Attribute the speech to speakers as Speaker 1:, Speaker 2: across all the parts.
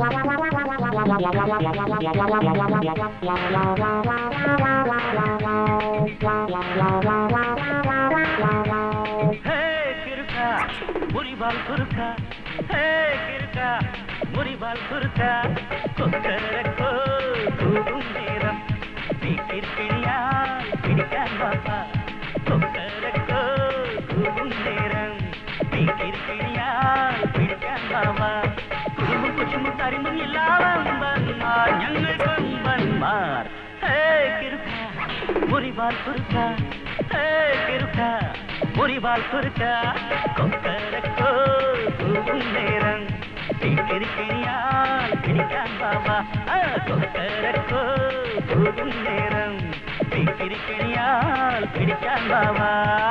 Speaker 1: ஹே கிருக்கா முறிவால் குறுக்கா ஹே கிருக்கா முறிவால் குறுக்கா கொக்கரக்கோ கூடும் நேரம் தீக்கிற்கிணியால் பிடிக்கான் பாப்பா கொக்கரக்கோ கூடும் நேரம் தீக்கிற்கிணியால் பிடிக்கான் பாப்பா കുടുംബം കൊച്ചുമ്പും തരിമ്പും എല്ലാവന്മാർ ഞങ്ങൾ കൊമ്പന്മാർ ഹേ കിരുക്ക മുറിവാൽ കുറുക്ക ഹേ കിരുക്ക മുറിവാൽ കുറുക്ക കൊക്കരക്കോ തൂവും നേരം തീക്കിരിക്കിണിയാൽ പിടിക്കാൻ ബാബ കൊക്കരക്കോ തൂവും നേരം തീക്കിരിക്കിണിയാൽ പിടിക്കാൻ ബാബ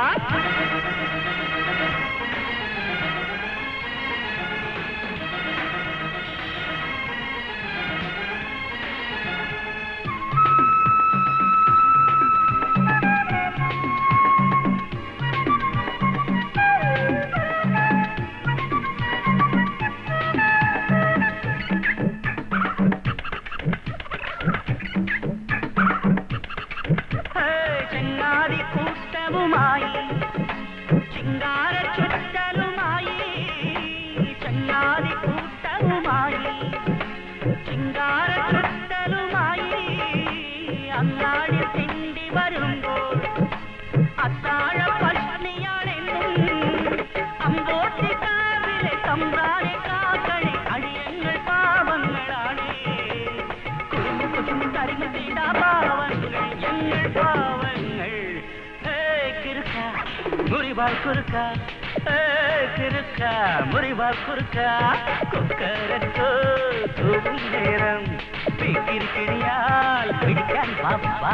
Speaker 1: ഹേ, ചങ്ങാതി കൂട്ടവുമായി ചിങ്കാര ചുറ്റലുമായി ചങ്ങാതി കൂട്ടവുമായി ചിങ്കാര ചുറ്റലുമായി അങ്ങാടി തിണ്ടി വരുമ്പോൾ അത്താഴ പത്നിയാണെന്നും അമ്പോട്ടി കാവിലെ തമ്പ്രാനെ കാക്കളെ അടിയങ്ങൾ പാവങ്ങളാണ് കുടുംബ കുടുംബ കാര്യങ്ങൾ തീണ്ടാ പാവങ്ങൾ ഞങ്ങൾ പാവങ്ങൾ ഹേ കിറുക്ക മുറിവാൾ കുറുക്ക ഹേ കിറുക്ക മുറിവാൾ കുറുക്ക കൊക്കരക്കോ തൂവും നേരം പിടിക്കിരിക്കിണിയാൽ പിടിക്കാൻ പാപ്പാ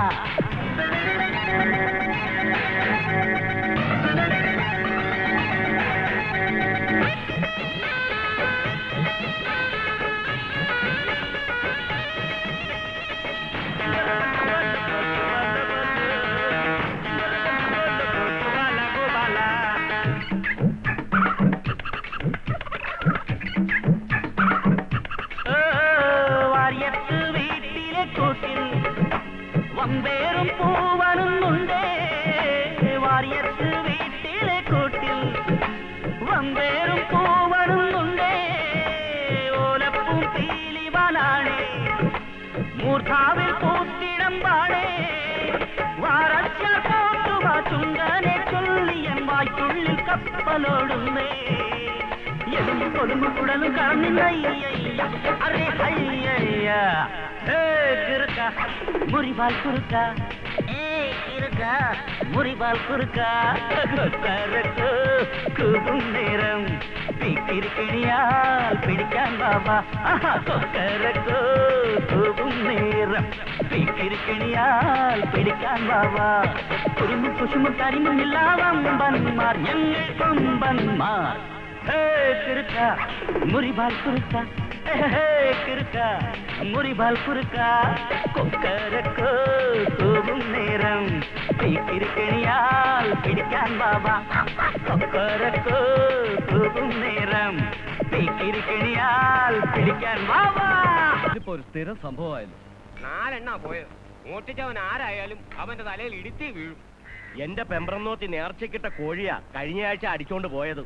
Speaker 1: ഓ, വാര്യത്ത് വീട്ടിലെ കൂട്ടിൽ വമ്പേറും പൂവനുന്നുണ്ടേ വാര്യത്ത് വീട്ടിലെ കൂട്ടിൽ വമ്പേറും പൂവനുന്നുണ്ടേ ഓലപ്പും പീലിവാലാണേ മൂർധാവിൽ പൂത്തിടം പാടേ വാരച്ച കോട്ടുവ ചുങ്കനെ ചൊല്ലിയൻ വായ്ക്കുള്ളിൽ കപ്പലോടുന്നേ എലും കൊടുമ്പ് കുടലും കറന്നിന്നയ്യ അറേ ഹയ്യയ്യ ഹേ കിറുക്ക മുറിവാൽ കുറുക്ക ഏ കിറുക്ക മുറിവാൽ കുറുക്ക കൊക്കരക്കോ കൂവും നേരം പിടിക്കിരിക്കിണിയാൽ പിടിക്കാൻ ബാബ കൊക്കരക്കോ കൂവും നേരം പിടിക്കിരിക്കിണിയാൽ പിടിക്കാൻ ബാബ കുറുമ്പ് കുശുമ്പ് കരിമ്പുമില്ല വമ്പന്മാർ ഞങ്ങൾ കൊമ്പന്മാർ ഹേ കിറുക്ക മുറിവാൽ കുറുക്ക ഹേ കിറുക്ക മുറിവാൽ കുറുക്ക കൊക്കരക്കോ കൂവും നേരം തീക്കിരിക്കണിയാൽ പിടിക്കാൻ ബാബ കൊക്കരക്കോ കൂവും നേരം തീക്കിരിക്കണിയാൽ പിടിക്കാൻ ബാബ
Speaker 2: ഇതിപ്പോ ഒരു സ്ഥിരം സംഭവമായിരുന്നു
Speaker 3: നാലെണ്ണ പോയത് മോട്ടിച്ചവൻ ആരായാലും അവന്റെ തലയിൽ ഇടുത്തി വീഴും
Speaker 2: എന്റെ പെമ്പ്രന്നോത്തി നേർച്ചക്കിട്ട കോഴിയാ കഴിഞ്ഞ ആഴ്ച അടിച്ചോണ്ട് പോയത്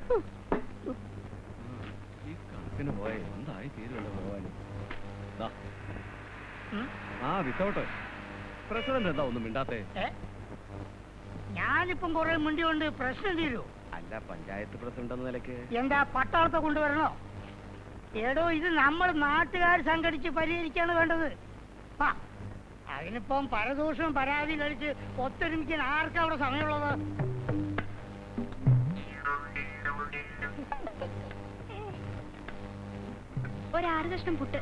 Speaker 2: ഈ കണക്കിന് പോയ എന്തായി തീരുമല്ലോ ഭഗവാന് ദാ. ആ വിത്തൗട്ട് പ്രസിഡന്റ് എന്താ ഒന്നും മിണ്ടാത്തേ
Speaker 4: ഞാനിപ്പം കുറെ മുണ്ടി കൊണ്ട് പ്രശ്നം തീരൂ
Speaker 2: അല്ല പഞ്ചായത്ത് പ്രസിഡന്റ് എന്ന നിലയ്ക്ക്
Speaker 4: എന്താ പട്ടാളത്തെ കൊണ്ടുവരണോ എടോ ഇത് നമ്മൾ നാട്ടുകാർ സംഘടിച്ച് പരിഹരിക്കാണ് വേണ്ടത് ആ അതിനിപ്പം പരദൂഷണം പരാതി കഴിച്ച് ഒത്തൊരുമിക്കാൻ ആർക്കാ അവിടെ സമയമുള്ളത്
Speaker 5: ഒരാറ് കഷ്ണം പുട്ട്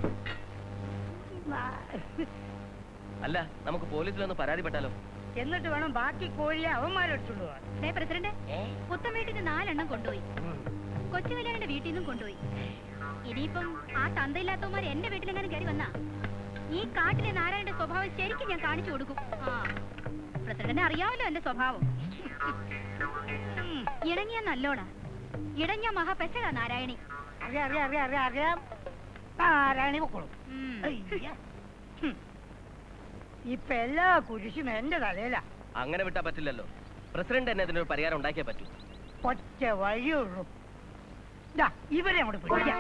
Speaker 2: അല്ല നമുക്ക് പോലീസിലൊന്ന് പരാതിപ്പെട്ടാലോ
Speaker 4: എന്നിട്ട് വേണം ബാക്കി കോഴിയെ അവന്മാരെടുത്തോണ്ട് പോവാൻ
Speaker 5: ദേ പ്രസിഡന്റ് പുത്തൻ വീട്ടിൽ നിന്ന് നാലെണ്ണം കൊണ്ടുപോയി കൊച്ചു കല്യാണിന്റെ വീട്ടിൽ നിന്നും കൊണ്ടുപോയി ഇനിയിപ്പം ആ തന്തയില്ലാത്തവന്മാർ എന്റെ വീട്ടിലെങ്ങനെ കയറി വന്നാ ഈ കാട്ടിലെ നാരായണന്റെ സ്വഭാവം ശരിക്കും ഞാൻ കാണിച്ചു കൊടുക്കും ആ പ്രസിഡന്റിനെ അറിയാമല്ലോ എന്റെ സ്വഭാവം ഉം, ഇണങ്ങിയ നല്ലോണ ഇടഞ്ഞ മഹാപെശകാ നാരായണി
Speaker 4: അറിയാം അറിയാം അറിയാം അറിയാം അറിയാം നാരായണി പൊക്കോളും
Speaker 5: ഉം.
Speaker 4: അയ്യ. ഹും. ഇപ്പൊ എല്ലാ കുരിശും എന്റെ തലയിലാ
Speaker 6: അങ്ങനെ വിട്ടാ പറ്റില്ലല്ലോ പ്രസിഡന്റ് തന്നെ ഇതിനൊരു പരിഹാരം ഉണ്ടാക്കിയേ പറ്റൂ
Speaker 4: ഒറ്റ വഴിയുള്ളൂ ദാ, ഇവരെ അങ്ങോട്ട് പിടിക്കാം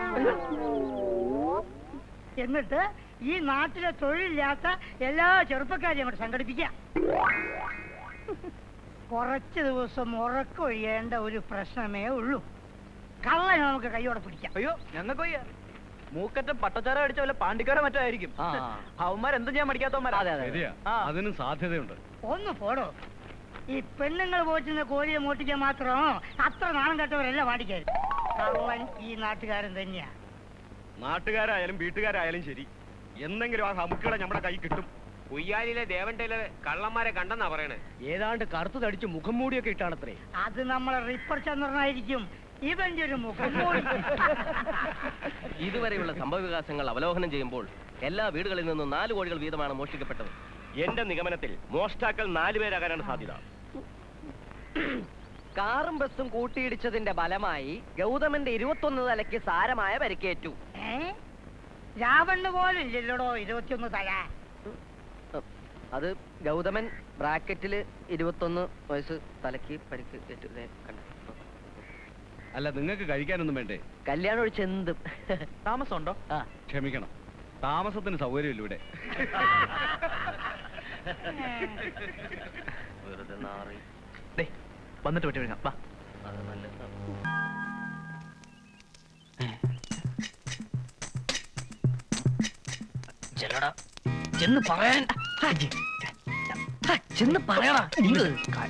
Speaker 4: എന്നിട്ട് ഈ നാട്ടിലെ തൊഴിലില്ലാത്ത എല്ലാ ചെറുപ്പക്കാരെയും അങ്ങോട്ട് സംഘടിപ്പിക്കാം കുറച്ച് ദിവസം ഉറക്കൊഴിയേണ്ട ഒരു പ്രശ്നമേ ഉള്ളൂ കള്ളനെ നമുക്ക് കൈയോടെ പിടിക്കാം
Speaker 1: അയ്യോ ഞങ്ങൾക്ക് മൂക്കറ്റം പട്ടച്ചാര അടിച്ച വല്ല പാണ്ടിക്കാരോ മറ്റോ ആയിരിക്കും
Speaker 6: ആ.
Speaker 1: അവന്മാരെന്തും ചെയ്യാൻ മടിക്കാത്തവന്മാരാ
Speaker 6: അതെ,
Speaker 2: ശരിയാ
Speaker 1: ആ.
Speaker 2: അതിനും സാധ്യതയുണ്ട്
Speaker 4: ഒന്ന് പോടോ ഈ പെണ്ണുങ്ങൾ പോറ്റുന്ന കോഴിയെ മോട്ടിക്കാൻ മാത്രം അത്ര നാണം കെട്ടവരല്ല പാടിക്കാർ കള്ളൻ ഈ നാട്ടുകാരൻ തന്നെയാ
Speaker 2: നാട്ടുകാരായാലും വീട്ടുകാരായാലും ശരി എന്തെങ്കിലും ആ ഹമുക്കുകളെ നമ്മുടെ കൈ കിട്ടും
Speaker 3: കുയ്യാലിലെ ദേവൻ ടൈലർ കള്ളന്മാരെ കണ്ടെന്നാ പറയണേ
Speaker 6: ഏതാണ്ട് കറുത്തു തടിച്ച് മുഖം മൂടിയൊക്കെ ഇട്ടാണത്രേ
Speaker 4: അത് നമ്മളെ റിപ്പർ ചന്ദ്രനായിരിക്കും ഇവന്റെ ഒരു മുഖം മൂടി.
Speaker 6: ഇതുവരെയുള്ള സംഭവവികാസങ്ങൾ അവലോകനം ചെയ്യുമ്പോൾ എല്ലാ വീടുകളിൽ നിന്നും നാല് കോഴികൾ വീതമാണ് മോഷ്ടിക്കപ്പെട്ടത്
Speaker 2: എന്റെ നിഗമനത്തിൽ മോഷ്ടാക്കൾ നാലുപേരാകാനാണ് സാധ്യത
Speaker 7: കാറും ബസ്സും കൂട്ടിയിടിച്ചതിന്റെ ഫലമായി ഗൗതമന്റെ ഇരുപത്തൊന്ന് തലയ്ക്ക് സാരമായ പരിക്കേറ്റു
Speaker 4: ഏ രാവണ് പോലും ഇല്ലല്ലോടോ ഇരുപത്തിയൊന്ന് തല
Speaker 7: അത് ഗൗതമൻ ബ്രാക്കറ്റില് ഇരുപത്തൊന്ന് വയസ്സ് തലയ്ക്ക് പരിക്ക് ഏറ്റു ദേ കണ്ടോ?
Speaker 2: അല്ല നിങ്ങൾക്ക് കഴിക്കാനൊന്നും വേണ്ടേ
Speaker 7: കല്യാണം ഒഴിച്ച് എന്തും
Speaker 1: താമസം ഉണ്ടോ
Speaker 7: ആ
Speaker 2: ക്ഷമിക്കണം താമസത്തിന് സൗകര്യമില്ല ഇവിടെ
Speaker 6: വെറുതെ നാറി
Speaker 1: ദേ വന്നിട്ട് പറ്റി വിഴുങ്ങാം വാ
Speaker 6: അത് നല്ലത്
Speaker 1: ചെല്ലടാ ചെന്ന് പറയാൻ ആ, ജി. ആ, ചെന്ന് പറയടാ ഇങ്ങ്.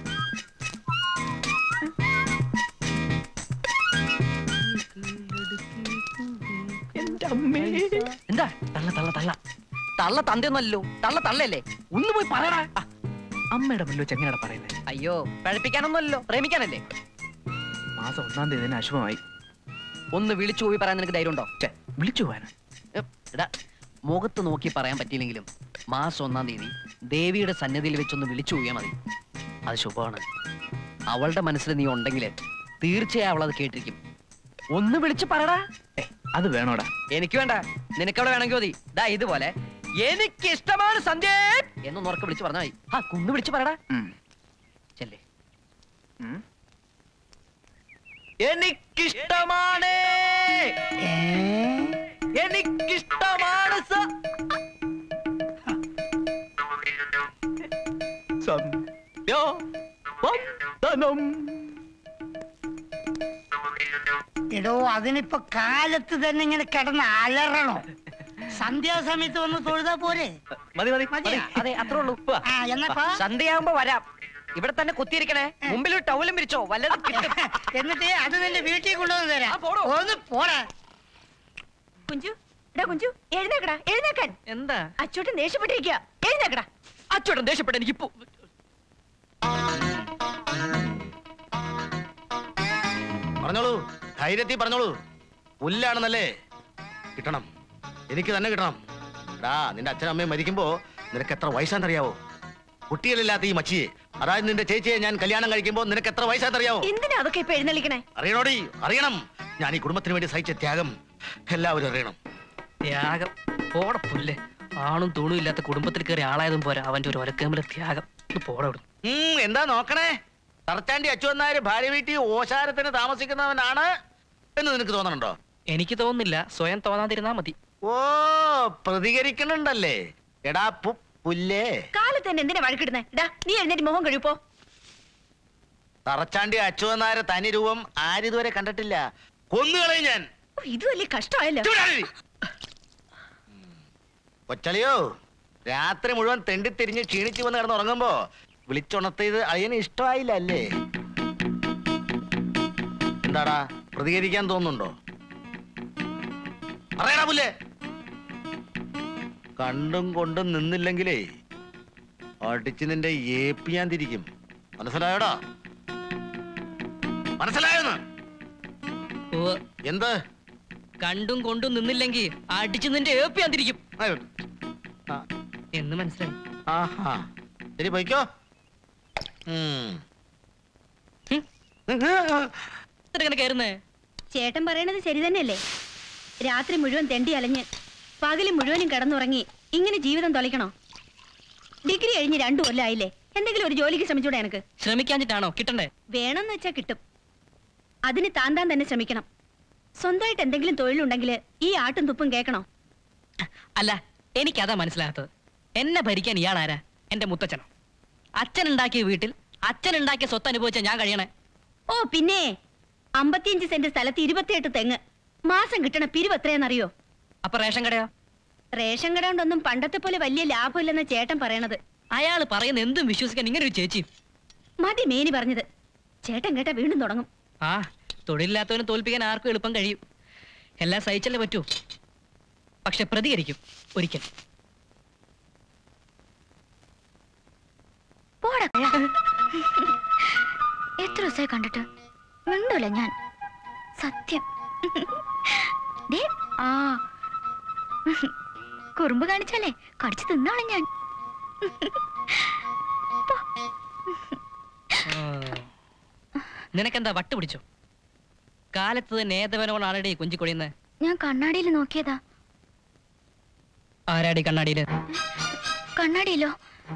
Speaker 1: എന്റെ അമ്മേ എന്താ തള്ള തള്ള തള്ള
Speaker 7: തള്ള തന്തയൊന്നല്ലോ തള്ള തള്ളല്ലേ
Speaker 1: ഒന്ന് പോയി പറയടാ ആ, അമ്മയുടെ മുല്ലോ ചെങ്ങനടാ പറയുന്നത്
Speaker 7: അയ്യോ പഴപ്പിക്കാനൊന്നല്ലോ പ്രേമിക്കാനല്ലേ
Speaker 1: മാസം ഒന്നാം തീയതി തന്നെ അശുഭമായി
Speaker 7: ഒന്ന് വിളിച്ചു പോയി പറയാൻ നിനക്ക് ധൈര്യം ഉണ്ടോ
Speaker 1: ഛെ, വിളിച്ചു പോവാനാ
Speaker 7: എടാ മുഖത്ത് നോക്കി പറയാൻ പറ്റിയില്ലെങ്കിലും മാസം ഒന്നാം തീയതി ദേവിയുടെ സന്നിധിയിൽ വെച്ചൊന്ന് വിളിച്ചു പോയാൽ മതി അത് ശുഭമാണ് അവളുടെ മനസ്സിൽ നീ ഉണ്ടെങ്കിൽ തീർച്ചയായും അവൾ അത് കേട്ടിരിക്കും ഒന്ന് വിളിച്ചു പറടാ
Speaker 1: ഏ, അത് വേണോടാ
Speaker 7: എനിക്ക് വേണ്ട നിനക്കവിടെ വേണമെങ്കിൽ മതി ദാ ഇതുപോലെ എനിക്ക് ഇഷ്ടമാണ് സന്ധ്യ എന്നൊന്ന് ഉറക്കെ വിളിച്ചു പറഞ്ഞാൽ മതി ആ കുന്ന് വിളിച്ചു പറടാ
Speaker 1: ഉം.
Speaker 7: ചെല്ലേ
Speaker 1: ഉം.
Speaker 7: എനിക്കിഷ്ടമാണ് എനിക്കിഷ്ടമാണ് സ-
Speaker 1: സന്ധ്യാവന്ദനം.
Speaker 4: എടോ അതിനിപ്പോ കാലത്ത് തന്നെ ഇങ്ങനെ കിടന്ന് അലറണോ സന്ധ്യാസമയത്ത് വന്ന് തൊഴുതാ പോരെ
Speaker 1: മതി മതി
Speaker 4: മതിയാ?
Speaker 7: അതെ അത്രേ ഉള്ളൂ
Speaker 4: ആ എന്നപ്പാ
Speaker 7: സന്ധ്യയാകുമ്പോ വരാം ഇവിടെ തന്നെ കുത്തിയിരിക്കണേ മുമ്പിൽ ഒരു ടൗലും പിരിച്ചോ വല്ലതും കിട്ടും
Speaker 4: എന്നിട്ട് അത് നിന്റെ വീട്ടിൽ കൊണ്ടുവന്ന് തരാം
Speaker 7: ആ, പോടോ.
Speaker 4: ഒന്ന് പോടാ
Speaker 5: കുഞ്ചു എടാ കുഞ്ചു എഴുന്നേക്കടാ എഴുന്നേക്കാൻ
Speaker 7: എന്താ
Speaker 5: അച്ചോട്ടൻ ദേഷ്യപ്പെട്ടിരിക്കുക എഴുന്നേക്കടാ
Speaker 7: അച്ചോട്ടൻ ദേഷ്യപ്പെട്ട എനിക്ക് ഇപ്പൊ
Speaker 8: പറഞ്ഞോളൂ ധൈര്യത്തിൽ പറഞ്ഞോളൂ പുല്ലാണെന്നല്ലേ കിട്ടണം എനിക്ക് തന്നെ കിട്ടണം എടാ നിന്റെ അച്ഛനും അമ്മയും മരിക്കുമ്പോ നിനക്ക് എത്ര വയസ്സാന്നറിയാവോ കുട്ടികളില്ലാത്ത ഈ മച്ചിയെ അതായത് നിന്റെ ചേച്ചിയെ ഞാൻ കല്യാണം കഴിക്കുമ്പോ നിനക്ക് എത്ര വയസ്സാന്നറിയാവോ
Speaker 5: എന്തിനാ അതൊക്കെ ഇപ്പൊ എഴുന്നള്ളിക്കണേ
Speaker 8: അറിയണോടി അറിയണം ഞാൻ ഈ കുടുംബത്തിന് വേണ്ടി സഹിച്ച ത്യാഗം എല്ലാവരും അറിയണം
Speaker 9: ത്യാഗം പോട പുല്ല് ആണും തൂണും ഇല്ലാത്ത കുടുംബത്തിൽ കയറി ആളായതും പോരാ അവന്റെ ഒരു ഒലക്കേമ്പിലെ ത്യാഗം ഇത് പോട ഇവിടുന്ന്.
Speaker 8: ഉം, എന്താ നോക്കണേ തറച്ചാണ്ടി അച്ചുവന്നാര് ഭാര്യ വീട്ടിൽ ഓശാരത്തിന് താമസിക്കുന്നവനാണ് എന്ന് നിനക്ക് തോന്നണുണ്ടോ
Speaker 9: എനിക്ക് തോന്നുന്നില്ല സ്വയം തോന്നാതിരുന്നാ മതി
Speaker 8: ഓ പ്രതികരിക്കണുണ്ടല്ലേ എടാ പു പുല്ലേ
Speaker 5: കാലത്ത് തന്നെ എന്തിനാ വഴക്കിടുന്നേ ഡാ നീ എഴുന്നേറ്റ് മുഖം കഴിപ്പോ
Speaker 8: തറച്ചാണ്ടി അച്ചുവന്നാര തനി രൂപം ആരിതുവരെ കണ്ടിട്ടില്ല കൊന്നുകളയും ഞാൻ
Speaker 5: ഇത് വലിയ കഷ്ടമായല്ലോ
Speaker 8: ചൂടാടി. കൊച്ചളിയോ രാത്രി മുഴുവൻ തെണ്ടി തിരിഞ്ഞ് ക്ഷീണിച്ച് വന്ന് കിടന്ന് ഉറങ്ങുമ്പോ വിളിച്ചുണർത്തിയത് അയ്യന് ഇഷ്ടമായില്ല അല്ലേ എന്താടാ പ്രതികരിക്കാൻ തോന്നുന്നുണ്ടോ പറയടാ പുല്ലേ കണ്ടും കൊണ്ടും നിന്നില്ലെങ്കിലേ അടിച്ച് നിന്റെ ഏപ്പ് ഞാൻ തിരിക്കും മനസ്സിലായോടാ മനസ്സിലായോന്ന്
Speaker 9: ഉവ്വ്.
Speaker 8: എന്ത്
Speaker 9: കണ്ടും കൊണ്ടും നിന്നില്ലെങ്കിൽ അടിച്ചു നിന്റെ ഏപ്പ് ഞാൻ തിരിക്കും
Speaker 8: ആയോ? ആ,
Speaker 9: എന്ന് മനസ്സിലായി
Speaker 8: ആഹാ ശരി പോയിക്കോ ഉം.
Speaker 9: ഹും. ഇങ്ങനെ കയറുന്നേ
Speaker 5: ചേട്ടൻ പറയണത് ശരി തന്നെയല്ലേ രാത്രി മുഴുവൻ തെണ്ടി അലഞ്ഞ് പകല് മുഴുവനും കിടന്നുറങ്ങി ഇങ്ങനെ ജീവിതം തൊലയ്ക്കണോ ഡിഗ്രി കഴിഞ്ഞ് രണ്ടു കൊല്ലായില്ലേ എന്തെങ്കിലും ഒരു ജോലിക്ക് ശ്രമിച്ചൂടെ എനക്ക്
Speaker 9: ശ്രമിക്കാഞ്ഞിട്ടാണോ കിട്ടണ്ടേ
Speaker 5: വേണമെന്ന് വെച്ചാ കിട്ടും അതിന് താൻ താൻ തന്നെ ശ്രമിക്കണം സ്വന്തമായിട്ട് എന്തെങ്കിലും തൊഴിലുണ്ടെങ്കിൽ ഈ ആട്ടും തുപ്പും കേൾക്കണോ
Speaker 9: അല്ല എനിക്കതാ മനസ്സിലാകാത്തത് എന്നെ ഭരിക്കാൻ ഇയാളാരാ എന്റെ മുത്തച്ഛനോ അച്ഛൻ ഉണ്ടാക്കിയ വീട്ടിൽ അച്ഛൻ ഉണ്ടാക്കിയ സ്വത്ത് അനുഭവിച്ച ഞാൻ കഴിയണേ
Speaker 5: ഓ പിന്നെ അമ്പത്തിയഞ്ച് സെന്റ് സ്ഥലത്ത് ഇരുപത്തിയെട്ട് തെങ്ങ് മാസം കിട്ടണ പിരിവ് എത്രയാണെന്നറിയോ
Speaker 9: അപ്പൊ റേഷൻ കടയോ
Speaker 5: റേഷൻ കട കൊണ്ടൊന്നും പണ്ടത്തെ പോലെ വലിയ ലാഭമില്ലെന്ന ചേട്ടൻ പറയണത്
Speaker 9: അയാൾ പറയുന്ന എന്തും വിശ്വസിക്കാൻ ഇങ്ങനെ ഒരു ചേച്ചി
Speaker 5: മതി മേനി പറഞ്ഞത് ചേട്ടൻ കേട്ടാ വീണ്ടും തുടങ്ങും
Speaker 9: ആ തൊഴിലില്ലാത്തവനെ തോൽപ്പിക്കാൻ ആർക്കും എളുപ്പം കഴിയും എല്ലാം സഹിച്ചല്ലേ പറ്റൂ പക്ഷെ പ്രതികരിക്കും ഒരിക്കൽ
Speaker 5: പോടാ എത്ര ദിവസമായി കണ്ടിട്ട് മിണ്ടൂല ഞാൻ സത്യം ദേ, ആ കുറുമ്പ് കാണിച്ചാലേ കടിച്ചു തിന്നോളാം ഞാൻ
Speaker 9: ആ. നിനക്കെന്താ വട്ട് പിടിച്ചോ കാലത്ത് നേതവനോടാണടി കുഞ്ചി കൊഴിയുന്നത്
Speaker 5: ഞാൻ കണ്ണാടിയിൽ നോക്കിയതാ
Speaker 9: ആരാടി കണ്ണാടിയില്
Speaker 5: കണ്ണാടിയിലോ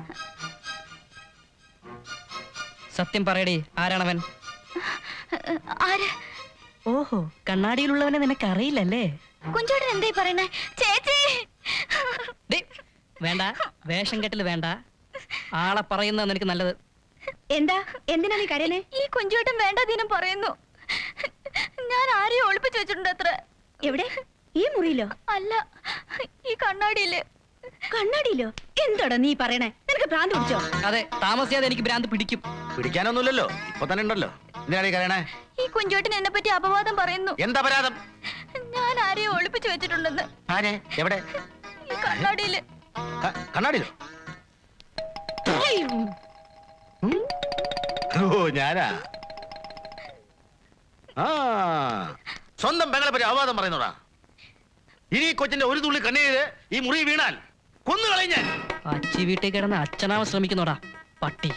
Speaker 9: സത്യം പറയടി ആരാണവൻ
Speaker 5: ആര്
Speaker 9: ഓഹോ കണ്ണാടിയിലുള്ളവനെ നിനക്ക് അറിയില്ലല്ലേ
Speaker 5: കുഞ്ചോട്ടൻ എന്തായി പറയണേ ചേച്ചി
Speaker 9: ദേ, വേണ്ട വേഷം കെട്ടില് വേണ്ട ആളെ പറയുന്ന നിനക്ക് നല്ലത്
Speaker 5: എന്താ എന്തിനാ നീ കരയണേ ഈ കുഞ്ചോട്ടൻ വേണ്ട ദിനം പറയുന്നു ഞാൻ ആരെയും ഒളിപ്പിച്ചു വെച്ചിട്ടുണ്ട് അത്ര എവിടെ ഈ മുറിയിലോ അല്ല ഈ കണ്ണാടിയില് കണ്ണാടിയിലോ എന്താടാ നീ പറയണേ നിനക്ക് ഭ്രാന്ത് പിടിച്ചോ
Speaker 9: അതെ താമസിയാതെ എനിക്ക് ഭ്രാന്ത് പിടിക്കും
Speaker 8: പിടിക്കാനൊന്നുമില്ലല്ലോ ഇപ്പൊ തന്നെ ഉണ്ടല്ലോ എന്തിനാണ് ഈ കരയണേ
Speaker 5: ഈ കുഞ്ചോട്ടൻ എന്നെ പറ്റി അപവാദം പറയുന്നു
Speaker 8: എന്താ പരാതം
Speaker 5: ഞാൻ ആരെയും ഒളിപ്പിച്ചു വെച്ചിട്ടുണ്ടെന്ന്
Speaker 8: ആരെ എവിടെ
Speaker 5: ഈ കണ്ണാടിയില്
Speaker 8: ക- കണ്ണാടിയിലോ ഓ ഞാനാ ആ സ്വന്തം പെങ്ങളെ പറ്റി അപവാദം പറയുന്നോടാ ഇനി ഈ കൊച്ചിന്റെ ഒരു തുള്ളി കണ്ണീര് ഈ മുറി വീണാൽ കൊന്നുകളയും ഞാൻ
Speaker 9: അച്ചി വീട്ടിൽ കിടന്ന് അച്ഛനാവാൻ ശ്രമിക്കുന്നോടാ പട്ടി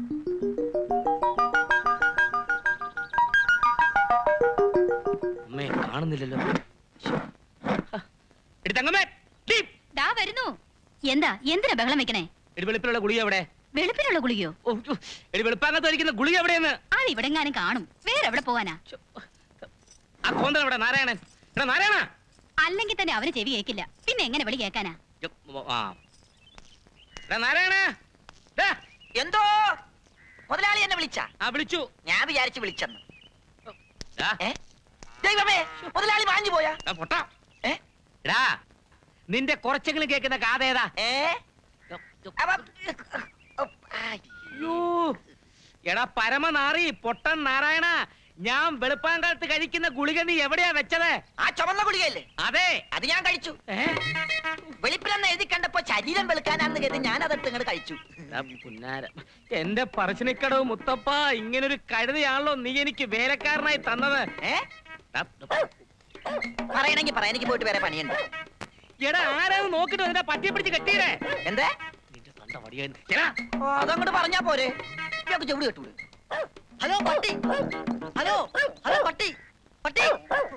Speaker 1: അമ്മേ കാണുന്നില്ലല്ലോ
Speaker 3: എടുത്തങ്ങമ്മേ ഡീ,
Speaker 5: ദാ വരുന്നു എന്താ എന്തിനാ ബഹളം വെക്കണേ
Speaker 3: എടി വെളുപ്പിലുള്ള ഗുളിക എവിടെ
Speaker 5: വെളുപ്പിനുള്ള ഗുളികയോ
Speaker 3: ഓ, ഓ, എടി വെളുപ്പാങ്ങത്ത് വരിക്കുന്ന ഗുളിക എവിടെയെന്ന്
Speaker 5: അത് ഇവിടെങ്ങാനും കാണും വേറെ എവിടെ പോവാനാ
Speaker 3: ആ കോന്തൻ എവിടെ നാരായണൻ എടാ നാരായണ
Speaker 5: അല്ലെങ്കിൽ തന്നെ അവന് ചെവി കേക്കില്ല പിന്നെ എങ്ങനെ വിളി കേക്കാനാ
Speaker 3: യ്യോ, ഓ, ആ എടാ നാരായണ ദാ,
Speaker 1: എന്തോ മുതലാളി എന്നെ വിളിച്ച
Speaker 3: ആ വിളിച്ചു
Speaker 1: ഞാൻ വിചാരിച്ചു വിളിച്ചെന്ന്
Speaker 3: ദാ,
Speaker 1: ഏ ദൈവമേ മുതലാളി വാഞ്ഞു പോയാ
Speaker 3: ദാ പൊട്ടാ
Speaker 1: ഏ
Speaker 3: എടാ നിന്റെ കുറച്ചെങ്കിലും കേൾക്കുന്ന കാതേതാ
Speaker 1: ഏ അവ- ഉപ്പ്, ആയ്.
Speaker 3: അയ്യോ എടാ പരമനാറി പൊട്ടൻ നാരായണ ഞാൻ വെളുപ്പാങ്കാലത്ത് കഴിക്കുന്ന ഗുളിക നീ എവിടെയാ വെച്ചത്
Speaker 1: ആ ചുമന്ന ഗുളികയല്ലേ
Speaker 3: അതെ
Speaker 1: അത് ഞാൻ കഴിച്ചു
Speaker 3: ഏ?
Speaker 1: വെളുപ്പിലെന്ന് എഴുതി കണ്ടപ്പോ ശരീരം വെളുക്കാനാണെന്ന് കരുതി ഞാൻ അതെടുത്ത് ഇങ്ങോട്ട് കഴിച്ചു
Speaker 3: എടാ പുന്നാര. എന്റെ പറശ്ശിനിക്കടവ് മുത്തപ്പ ഇങ്ങനൊരു കഴുതയാണല്ലോ നീ എനിക്ക് വേലക്കാരനായി തന്നത്
Speaker 1: ഏ
Speaker 3: എടാ,
Speaker 1: പറയണെങ്കി പറയാ എനിക്ക് പോയിട്ട് വേറെ പണിയുണ്ട്
Speaker 3: എടാ ആരാന്ന് നോക്കിട്ട് അതിനെ പറ്റിയെ പിടിച്ച് കെട്ടിയേ
Speaker 1: എന്തേ
Speaker 3: നിന്റെ തന്ത വടിയാൻ എടാ,
Speaker 1: അതങ്ങോട്ട് പറഞ്ഞാ പോരെ ഇയാൾക്ക് ചെവിടി കെട്ടൂടെ ഹലോ പട്ടി ഹലോ ഹലോ പട്ടി പട്ടി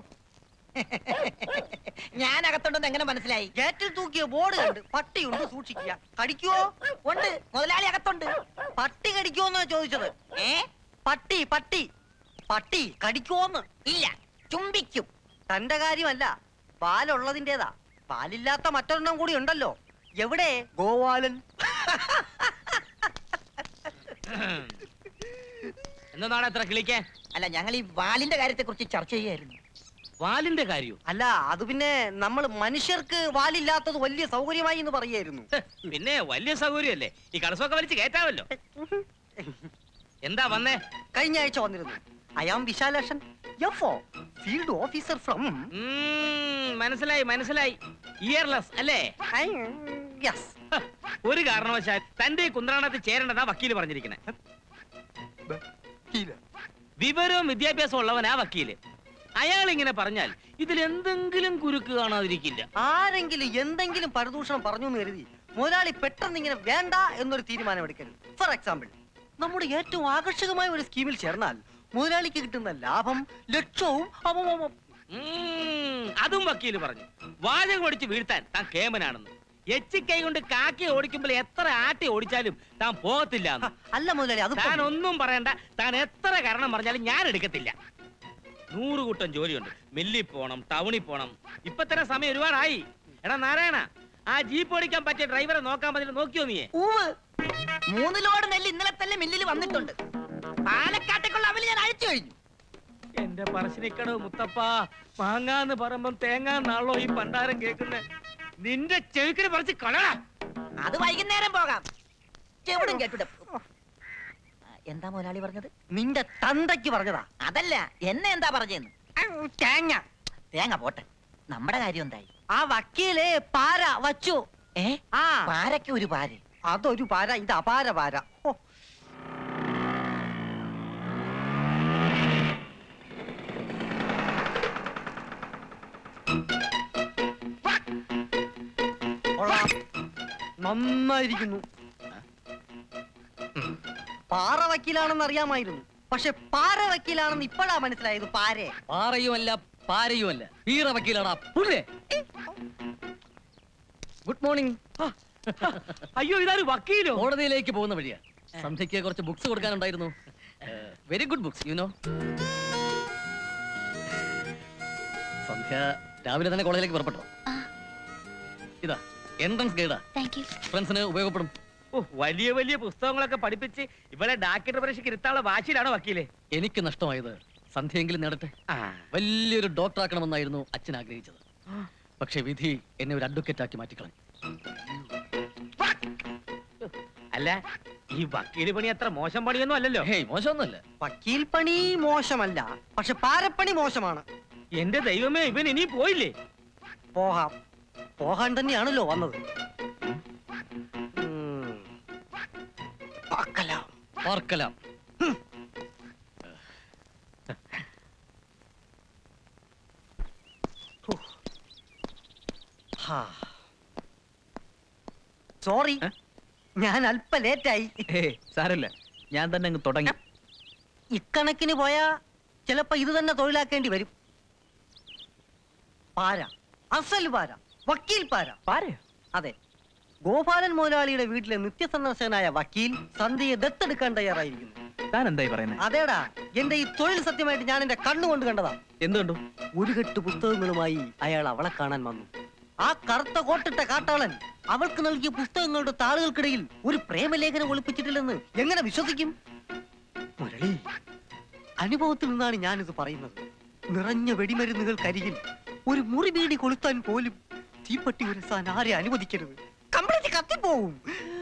Speaker 1: ഞാൻ അകത്തുണ്ടെന്ന് എങ്ങനെ മനസ്സിലായി ഗേറ്റിൽ തൂക്കിയ ബോർഡ് കണ്ട് പട്ടിയുണ്ട് സൂക്ഷിക്കുക കടിക്കുവോ ഉണ്ട് മുതലാളി അകത്തുണ്ട് പട്ടി കടിക്കുവോന്നാ ചോദിച്ചത് ഏ പട്ടി പട്ടി പട്ടി കടിക്കുവോന്ന് ഇല്ല ചുംബിക്കും തന്റെ കാര്യമല്ല പാലുള്ളതിന്റേതാ പാലില്ലാത്ത മറ്റൊരെണ്ണം കൂടി ഉണ്ടല്ലോ എവിടെ ഗോവാലൻ
Speaker 3: എന്നതാണ് എത്ര കിളിക്കാൻ
Speaker 1: അല്ല ഞങ്ങൾ ഈ വാലിന്റെ കാര്യത്തെ കുറിച്ച് ചർച്ച ചെയ്യായിരുന്നു
Speaker 3: വാലിന്റെ കാര്യോ
Speaker 10: അല്ല അത് പിന്നെ നമ്മൾ മനുഷ്യർക്ക് വാലില്ലാത്തത് വലിയ സൗകര്യമായി എന്ന് പറയായിരുന്നു
Speaker 3: ഹ്, പിന്നെ വലിയ സൗകര്യമല്ലേ ഈ കടസമൊക്കെ വലിച്ച് കയറ്റാമല്ലോ എന്താ വന്നേ
Speaker 10: കഴിഞ്ഞ ആഴ്ച വന്നിരുന്നു I am Vishalakshan F field officer from
Speaker 3: ഉം, മനസ്സിലായി മനസ്സിലായി ഇയർലെസ് അല്ലേ
Speaker 10: യെസ്
Speaker 3: ഹ, ഒരു കാരണവശാൽ തന്റെ ഈ കുന്ത്രാണത്തിൽ ചേരേണ്ടതാ വക്കീല് പറഞ്ഞിരിക്കണേ വിവരവും വിദ്യാഭ്യാസവും ഉള്ളവനാ വക്കീല് അയാൾ ഇങ്ങനെ പറഞ്ഞാൽ ഇതിൽ എന്തെങ്കിലും കുരുക്ക് കാണാതിരിക്കില്ല
Speaker 10: ആരെങ്കിലും എന്തെങ്കിലും പരദൂഷണം പറഞ്ഞു എന്ന് കരുതി മുതലാളി പെട്ടെന്ന് ഇങ്ങനെ വേണ്ട എന്നൊരു തീരുമാനം എടുക്കരുത് ഫോർ എക്സാമ്പിൾ നമ്മുടെ ഏറ്റവും ആകർഷകമായ ഒരു സ്കീമിൽ ചേർന്നാൽ മുതലാളിക്ക് കിട്ടുന്ന ലാഭം ലക്ഷവും അവ- അവ-
Speaker 3: ഉം, അതും വക്കീല് പറഞ്ഞു വാചകം ഓടിച്ച് വീഴ്ത്താൻ താൻ കേമനാണെന്ന് എച്ചിക്കൈ കൊണ്ട് കാക്കി ഓടിക്കുമ്പോൾ എത്ര ആട്ടി ഓടിച്ചാലും താൻ പോകത്തില്ല
Speaker 10: ഹ, അല്ല മുതലാളി അത്
Speaker 3: താൻ ഒന്നും പറയണ്ട താൻ എത്ര കാരണം പറഞ്ഞാലും ഞാൻ എടുക്കത്തില്ല നൂറ് കൂട്ടം ജോലിയുണ്ട് മില്ലിൽ പോണം ടൗണിൽ പോണം ഇപ്പൊ തന്നെ സമയം ഒരുപാടായി എടാ നാരായണ ആ ജീപ്പ് ഓടിക്കാൻ പറ്റിയ ഡ്രൈവറെ നോക്കാൻ പറ്റില്ല നോക്കിയോ നീ
Speaker 1: പൂവ് മൂന്ന് ലോഡ് നെല്ല് ഇന്നലെ തന്നെ മില്ലിൽ വന്നിട്ടുണ്ട് പാലക്കാട്ടേക്കുള്ള അവല് ഞാൻ അയച്ചു കഴിഞ്ഞു
Speaker 3: എന്റെ പറശ്ശിനിക്കടവ് മുത്തപ്പ മാങ്ങാന്ന് പറയുമ്പം തേങ്ങാന്നാണല്ലോ ഈ പണ്ടാരം കേൾക്കുന്നെ നിന്റെ ചെവിക്കിന് പറിച്ച് കളടാ
Speaker 1: അത് വൈകുന്നേരം പോകാം ചെവിടും കേട്ടിട്ട് എന്താ മുതലാളി പറഞ്ഞത് നിന്റെ തന്തയ്ക്ക് പറഞ്ഞതാ അതല്ല എന്നെ എന്താ പറഞ്ഞെന്ന് തേങ്ങ തേങ്ങ പോട്ടെ നമ്മുടെ കാര്യം എന്തായി ആ വക്കീല് പാര വച്ചു ഏ ആ പാരയ്ക്ക് ഒരു പാര അതൊരു പാര ഇത് അപാര പാര ഓ കൊള്ളാം. നന്നായിരിക്കുന്നു പാറ വക്കീലാണെന്ന് അറിയാമായിരുന്നു പക്ഷെ പാറ വക്കീലാണെന്ന് ഇപ്പോഴാ മനസ്സിലായത് പാരെ
Speaker 7: പാറയുമല്ല പാരയുമല്ല വീറ വക്കീലാടാ പുല്ലേ ഗുഡ് മോർണിംഗ്
Speaker 3: അയ്യോ ഇതാര് വക്കീലോ
Speaker 7: കോടതിയിലേക്ക് പോകുന്ന വഴിയാ സന്ധ്യയ്ക്ക് കുറച്ച് ബുക്സ് കൊടുക്കാനുണ്ടായിരുന്നു very good books you know Sandhya രാവിലെ തന്നെ കോളേജിലേക്ക് പുറപ്പെട്ടോ ഇതാ എൻട്രൻസ് ഗൈഡാ
Speaker 5: താങ്ക് യു
Speaker 7: ഫ്രണ്ട്സിന് ഉപയോഗപ്പെടും
Speaker 3: ഓ, വലിയ വലിയ പുസ്തകങ്ങളൊക്കെ പഠിപ്പിച്ച് ഇവിടെ ഡാക്ടർ പരീക്ഷയ്ക്ക് ഇരുത്താനുള്ള വാശിയിലാണോ വക്കീലെ
Speaker 7: എനിക്ക് നഷ്ടമായത് സന്ധ്യയെങ്കിലും നേടട്ടെ വലിയൊരു ഡോക്ടർ ആക്കണമെന്നായിരുന്നു അച്ഛൻ ആഗ്രഹിച്ചത് പക്ഷെ വിധി എന്നെ ഒരു അഡ്വക്കേറ്റ് ആക്കി മാറ്റിക്കളഞ്ഞു
Speaker 3: അല്ല ഈ വക്കീല് പണി അത്ര മോശം പണിയൊന്നും അല്ലല്ലോ
Speaker 7: ഹേയ് മോശമൊന്നുമല്ല
Speaker 10: വക്കീൽ പണി മോശമല്ല പക്ഷെ പാരപ്പണി മോശമാണ്
Speaker 3: എന്റെ ദൈവമേ ഇവൻ ഇനി പോയില്ലേ
Speaker 10: പോകാം പോകാൻ തന്നെയാണല്ലോ വന്നത് ഉം. പാക്കലാം.
Speaker 7: പാർക്കലാം
Speaker 10: ഹാ. സോറി ഞാൻ അല്പ ലേറ്റായി
Speaker 2: സാരല്ല ഞാൻ തന്നെ അങ്ങ് തുടങ്ങി
Speaker 10: ഇക്കണക്കിന് പോയാ ചിലപ്പോ ഇത് തന്നെ തൊഴിലാക്കേണ്ടി വരും പാര അസൽ പാര വക്കീൽ പാര
Speaker 2: പാരയോ
Speaker 10: അതെ ഗോപാലൻ മുതലാളിയുടെ വീട്ടിലെ നിത്യസന്ദർശകനായ വക്കീൽ സന്ധ്യയെ ദത്തെടുക്കാൻ തയ്യാറായിരിക്കുന്നു
Speaker 2: താൻ എന്തായി പറയുന്നത്
Speaker 10: അതേടാ എന്റെ ഈ തൊഴിൽ സത്യമായിട്ട് ഞാൻ എന്റെ കണ്ണുകൊണ്ട് കണ്ടതാ
Speaker 2: എന്ത് കണ്ടു
Speaker 10: ഒരു കെട്ട് പുസ്തകങ്ങളുമായി അയാൾ അവളെ കാണാൻ വന്നു ആ കറുത്ത കോട്ടിട്ട കാട്ടാളൻ അവൾക്ക് നൽകിയ പുസ്തകങ്ങളുടെ താളുകൾക്കിടയിൽ ഒരു പ്രേമലേഖനം ഒളിപ്പിച്ചിട്ടില്ലെന്ന് എങ്ങനെ വിശ്വസിക്കും മുരളി അനുഭവത്തിൽ നിന്നാണ് ഞാനിത് പറയുന്നത് നിറഞ്ഞ വെടിമരുന്നുകൾക്കരികിൽ ഒരു മുറി ബീഡി കൊളുത്താൻ പോലും തീപ്പട്ടി ഉരസാൻ ആരെ അനുവദിക്കരുത് കംപ്ലീറ്റ് കത്തിപ്പോവും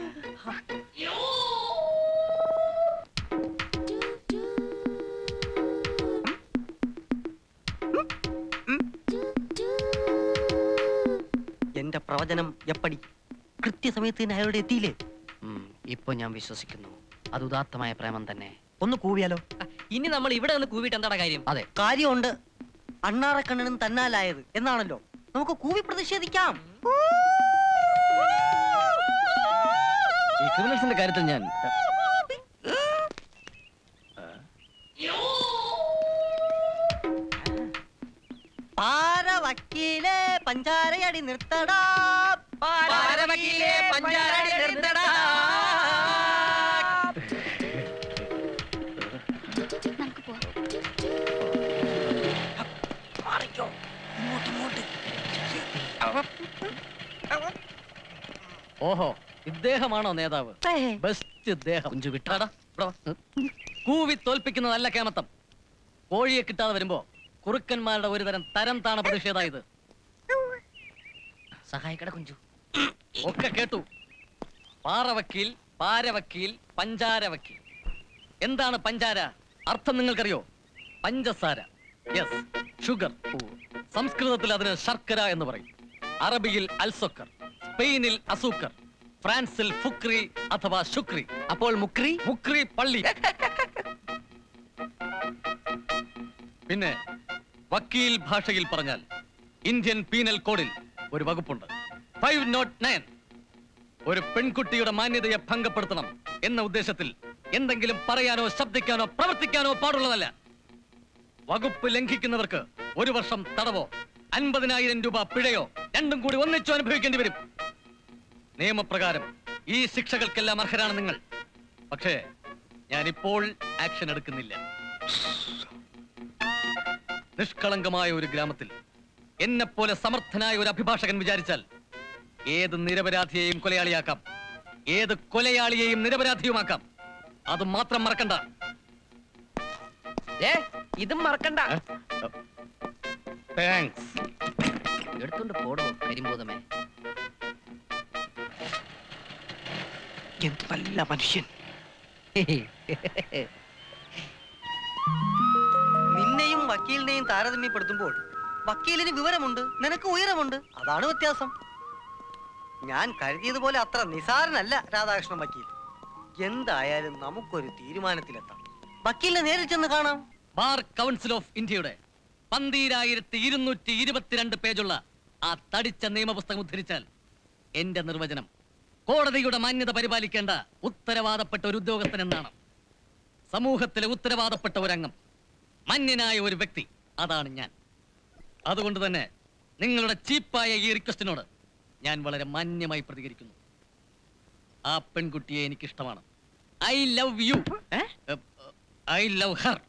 Speaker 10: എന്റെ പ്രവചനം എപ്പടി കൃത്യസമയത്ത് തന്നെ അയാളുടെ എത്തിയില്ലേ
Speaker 7: ഉം, ഇപ്പൊ ഞാൻ വിശ്വസിക്കുന്നു അത് ഉദാത്തമായ പ്രേമം തന്നെ
Speaker 10: ഒന്ന് കൂവിയാലോ
Speaker 9: ഇനി നമ്മൾ ഇവിടെ നിന്ന് കൂവിട്ട് എന്താടാ കാര്യം
Speaker 7: അതെ
Speaker 10: കാര്യമുണ്ട് അണ്ണാറക്കണ്ണനും തന്നാലായത് എന്നാണല്ലോ നമുക്ക് കൂവി പ്രതിഷേധിക്കാം
Speaker 7: ഈ ക്രിമിനൽസിന്റെ കാര്യത്തിൽ ഞാൻ
Speaker 10: പാര വക്കീലെ പഞ്ചാരയടി നിർത്തടാ പാര വക്കീലെ പഞ്ചാരയടി നിർത്തടാ
Speaker 5: നമുക്ക് പോവാം
Speaker 10: മാറിക്കോ ഇങ്ങോട്ട് ഇങ്ങോട്ട്
Speaker 7: ഓഹോ ഇദ്ദേഹമാണോ നേതാവ് ബെസ്റ്റ് ഇദ്ദേഹം കുഞ്ചു വിട്ടാടാ കൂവി തോൽപ്പിക്കുന്ന നല്ല കേമത്തം കോഴിയെ കിട്ടാതെ വരുമ്പോ കുറുക്കന്മാരുടെ ഒരു തരം തരം താണ പ്രതിഷേധായത്
Speaker 1: സഹായിക്കട കുഞ്ചു
Speaker 7: ഒക്കെ കേട്ടു പാറ വക്കീൽ പാര വക്കീൽ പഞ്ചാര വക്കീൽ എന്താണ് പഞ്ചാര അർത്ഥം നിങ്ങൾക്കറിയോ പഞ്ചസാര യെസ് ഷുഗർ സംസ്കൃതത്തിൽ അതിന് ശർക്കര എന്ന് പറയും അറബിയിൽ അൽസൊക്കർ സ്പെയിനിൽ അസൂക്കർ ഫ്രാൻസിൽ ഫുക്രി അഥവാ ശുക്രി അപ്പോൾ മുക്രി മുക്രി പള്ളി പിന്നെ വക്കീൽ ഭാഷയിൽ പറഞ്ഞാൽ ഇന്ത്യൻ പീനൽ കോഡിൽ ഒരു വകുപ്പുണ്ട് ഫൈവ് നോട്ട് നയൻ ഒരു പെൺകുട്ടിയുടെ മാന്യതയെ ഭംഗപ്പെടുത്തണം എന്ന ഉദ്ദേശത്തിൽ എന്തെങ്കിലും പറയാനോ ശബ്ദിക്കാനോ പ്രവർത്തിക്കാനോ പാടുള്ളതല്ല വകുപ്പ് ലംഘിക്കുന്നവർക്ക് ഒരു വർഷം തടവോ അൻപതിനായിരം രൂപ പിഴയോ രണ്ടും കൂടി ഒന്നിച്ചു അനുഭവിക്കേണ്ടി വരും നിയമപ്രകാരം ഈ ശിക്ഷകൾക്കെല്ലാം അർഹരാണ് നിങ്ങൾ പക്ഷേ ഞാനിപ്പോൾ ആക്ഷൻ എടുക്കുന്നില്ല നിഷ്കളങ്കമായ ഒരു ഗ്രാമത്തിൽ എന്നെപ്പോലെ സമർത്ഥനായ ഒരു അഭിഭാഷകൻ വിചാരിച്ചാൽ ഏത് നിരപരാധിയെയും കൊലയാളിയാക്കാം ഏത് കൊലയാളിയെയും നിരപരാധിയുമാക്കാം അത് മാത്രം മറക്കണ്ട
Speaker 9: ഏ ഇതും മറക്കണ്ട
Speaker 7: താങ്ക്സ് എടുത്തോണ്ട് പോടോ കരിമ്പോതമേ
Speaker 10: എന്ത് നല്ല മനുഷ്യൻ നിന്നെയും വക്കീലിനെയും താരതമ്യപ്പെടുത്തുമ്പോൾ വക്കീലിന് വിവരമുണ്ട് നിനക്ക് ഉയരമുണ്ട് അതാണ് വ്യത്യാസം ഞാൻ കരുതിയതുപോലെ അത്ര നിസാരനല്ല രാധാകൃഷ്ണൻ വക്കീൽ എന്തായാലും നമുക്കൊരു തീരുമാനത്തിലെത്താം വക്കീലിനെ നേരിൽ ചെന്ന് കാണാം
Speaker 7: ബാർ കൗൺസിൽ ഓഫ് ഇന്ത്യയുടെ പന്തീരായിരത്തി ഇരുന്നൂറ്റി ഇരുപത്തിരണ്ട് പേജുള്ള ആ തടിച്ച നിയമപുസ്തകം ഉദ്ധരിച്ചാൽ എന്റെ നിർവചനം കോടതിയുടെ മാന്യത പരിപാലിക്കേണ്ട ഉത്തരവാദപ്പെട്ട ഒരു ഉദ്യോഗസ്ഥൻ എന്നാണ് സമൂഹത്തിലെ ഉത്തരവാദപ്പെട്ട ഒരംഗം മാന്യനായ ഒരു വ്യക്തി അതാണ് ഞാൻ അതുകൊണ്ട് തന്നെ നിങ്ങളുടെ ചീപ്പായ ഈ റിക്വസ്റ്റിനോട് ഞാൻ വളരെ മാന്യമായി പ്രതികരിക്കുന്നു ആ പെൺകുട്ടിയെ എനിക്ക് ഇഷ്ടമാണ് I love you I love her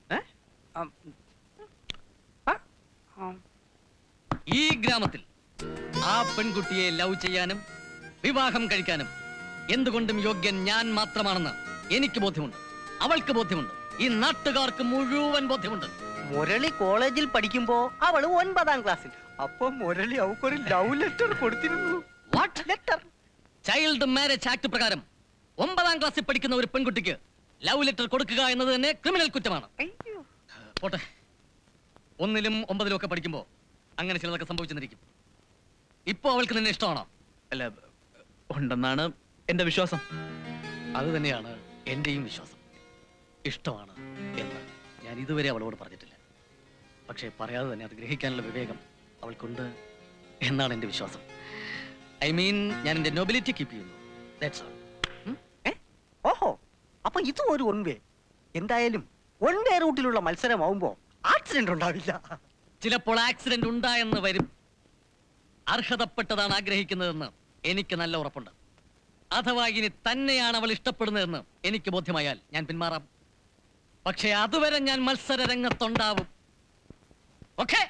Speaker 7: ഈ ഗ്രാമത്തിൽ ആ പെൺകുട്ടിയെ ലവ് ചെയ്യാനും വിവാഹം കഴിക്കാനും എന്തുകൊണ്ടും യോഗ്യൻ ഞാൻ മാത്രമാണെന്ന് എനിക്ക് ബോധ്യമുണ്ട് അവൾക്ക് ബോധ്യമുണ്ട് ഈ നാട്ടുകാർക്ക് മുഴുവൻ ബോധ്യമുണ്ട്
Speaker 10: മുരളി കോളേജിൽ പഠിക്കുമ്പോ അവള് ഒൻപതാം ക്ലാസ്സിൽ അപ്പൊ മുരളി അവക്കൊരു ലവ് ലെറ്റർ കൊടുത്തിരുന്നു
Speaker 7: what letter child marriage act പ്രകാരം ഒമ്പതാം ക്ലാസ്സിൽ പഠിക്കുന്ന ഒരു പെൺകുട്ടിക്ക് ലവ് ലെറ്റർ കൊടുക്കുക എന്നത് തന്നെ ക്രിമിനൽ കുറ്റമാണ് പോട്ടെ ഒന്നിലും ഒമ്പതിലും ഒക്കെ പഠിക്കുമ്പോ അങ്ങനെ ചിലതൊക്കെ സംഭവിച്ചെന്നിരിക്കും ഇപ്പൊ അവൾക്ക് നിന്നെ ഇഷ്ടമാണോ
Speaker 2: അല്ല ഉണ്ടെന്നാണ് എന്റെ വിശ്വാസം
Speaker 7: അത് തന്നെയാണ് എന്റെയും വിശ്വാസം ഇഷ്ടമാണ് എന്ന് ഞാൻ ഇതുവരെ അവളോട് പറഞ്ഞിട്ടില്ല പക്ഷേ പറയാതെ തന്നെ അത് ഗ്രഹിക്കാനുള്ള വിവേകം അവൾക്കുണ്ട് എന്നാണ് എന്റെ വിശ്വാസം ഐ മീൻ ഞാൻ എന്റെ നൊബിലിറ്റി കീപ്പ് ചെയ്യുന്നു ദാറ്റ്സ് ഓൾ
Speaker 10: ഓഹോ അപ്പൊ ഇതും ഒരു ഒൺ വേ എന്തായാലും ഒൺ വേ റൂട്ടിലുള്ള മത്സരമാവുമ്പോ ആക്സിഡന്റ് ഉണ്ടാവില്ല
Speaker 7: ചിലപ്പോൾ ആക്സിഡന്റ് ഉണ്ടായെന്ന് വരും അർഹതപ്പെട്ടതാണ് ആഗ്രഹിക്കുന്നതെന്ന് എനിക്ക് നല്ല ഉറപ്പുണ്ട് അഥവാ ഇനി തന്നെയാണ് അവൾ ഇഷ്ടപ്പെടുന്നതെന്ന് എനിക്ക് ബോധ്യമായാൽ ഞാൻ പിന്മാറാം പക്ഷേ അതുവരെ ഞാൻ മത്സര രംഗത്തുണ്ടാവും ഓക്കെ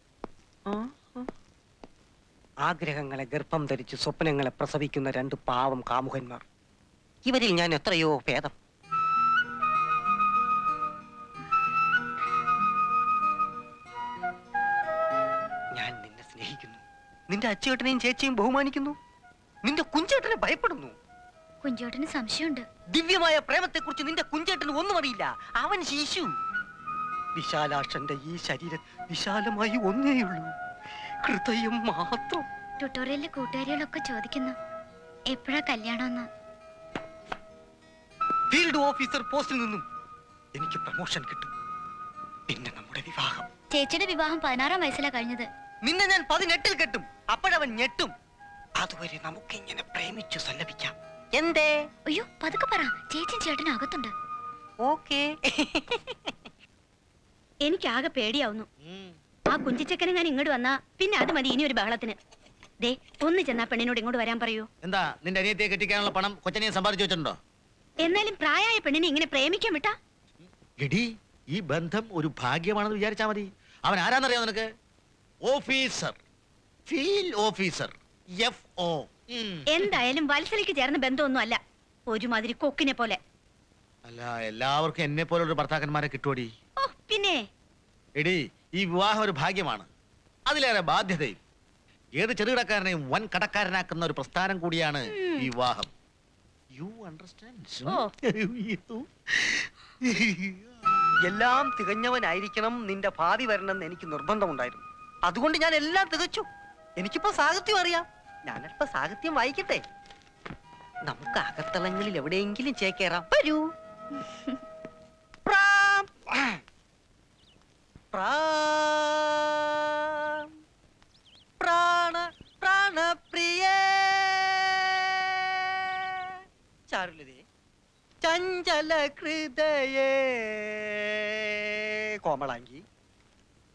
Speaker 10: ആഗ്രഹങ്ങളെ ഗർഭം ധരിച്ച് സ്വപ്നങ്ങളെ പ്രസവിക്കുന്ന രണ്ട് പാവം കാമുകന്മാർ ഇവരിൽ ഞാൻ എത്രയോ ഭേദം ഞാൻ നിന്നെ സ്നേഹിക്കുന്നു നിന്റെ അച്ചേട്ടനെയും ചേച്ചിയും ബഹുമാനിക്കുന്നു നിന്റെ കുഞ്ചേട്ടനെ ഭയപ്പെടുന്നു
Speaker 5: കുഞ്ചോട്ടന് സംശയമുണ്ട്
Speaker 10: ദിവ്യമായ പ്രേമത്തെക്കുറിച്ച് നിന്റെ കുഞ്ചേട്ടന് ഒന്നും അറിയില്ല അവൻ ശിശു വിശാലാക്ഷന്റെ ഈ ശരീരം വിശാലമായി ഒന്നേയുള്ളൂ ഹൃദയം മാത്രം
Speaker 5: ട്യൂട്ടോറിയലിലെ കൂട്ടുകാരികളൊക്കെ ചോദിക്കുന്നു എപ്പോഴാ കല്യാണമെന്ന്
Speaker 10: ഫീൽഡ് ഓഫീസർ പോസ്റ്റിൽ നിന്നും എനിക്ക് പ്രമോഷൻ കിട്ടും പിന്നെ നമ്മുടെ വിവാഹം
Speaker 5: ചേച്ചിയുടെ വിവാഹം പതിനാറാം വയസ്സിലാ കഴിഞ്ഞത്
Speaker 10: നിന്നെ ഞാൻ പതിനെട്ടിൽ കെട്ടും അപ്പോഴവൻ ഞെട്ടും അതുവരെ നമുക്ക് ഇങ്ങനെ പ്രേമിച്ചു സല്ലപിക്കാം എന്തേ
Speaker 5: അയ്യോ പതുക്കെ പറ ചേച്ചിയും ചേട്ടനും അകത്തുണ്ട്
Speaker 10: ഓക്കേ
Speaker 11: എനിക്കാകെ പേടിയാവുന്നു ആ കുഞ്ചിച്ചക്കനെ ഞാൻ ഇങ്ങോട്ട് വന്നാ പിന്നെ അത് മതി ഇനി ഒരു ബഹളത്തിന് ദേ ഒന്ന് ചെന്നാ പെണ്ണിനോട് ഇങ്ങോട്ട് വരാൻ പറയൂ
Speaker 8: എന്താ നിന്റെ അനിയത്തിയെ കെട്ടിക്കാനുള്ള പണം കൊച്ചനിയെ സമ്പാദിച്ചു വെച്ചിട്ടുണ്ടോ
Speaker 11: എന്നാലും പ്രായമായ പെണ്ണിനെ ഇങ്ങനെ പ്രേമിക്കാൻ വിട്ടാ
Speaker 8: എടി ഈ ബന്ധം ഒരു ഭാഗ്യമാണെന്ന് വിചാരിച്ചാ മതി അവൻ ആരാന്നറിയാം നിനക്ക് officer field officer F O
Speaker 11: എന്തായാലും വത്സലിക്ക് ചേർന്ന ബന്ധമൊന്നും അല്ല ഒരുമാതിരി കൊക്കിനെ പോലെ
Speaker 8: അല്ല എല്ലാവർക്കും എന്നെ പോലുള്ള ഭർത്താക്കന്മാരെ കിട്ടുമടി
Speaker 11: ഓ പിന്നെ
Speaker 8: എടി ഈ വിവാഹം ഒരു ഭാഗ്യമാണ് അതിലേറെ ബാധ്യതയും ഏത് ചെറുകിടക്കാരനെയും വൻ കടക്കാരനാക്കുന്ന ഒരു പ്രസ്ഥാനം കൂടിയാണ് ഈ വിവാഹം യു അണ്ടർസ്റ്റാൻഡ്
Speaker 10: എല്ലാം തികഞ്ഞവനായിരിക്കണം നിന്റെ ഭാവി വരണമെന്ന് എനിക്ക് നിർബന്ധമുണ്ടായിരുന്നു അതുകൊണ്ട് ഞാൻ എല്ലാം തികച്ചു എനിക്കിപ്പോ സാഹിത്യം അറിയാം ഞാൻ അല്പ സാഹിത്യം വായിക്കട്ടെ നമുക്ക് അകത്തളങ്ങളിൽ എവിടെയെങ്കിലും ചേക്കേറാം വരൂ പ്രാം. പ്രാം. പ്രാണ പ്രാണപ്രിയ ചാരുലതേ ചഞ്ചല ഹൃദയേ കോമളാങ്കി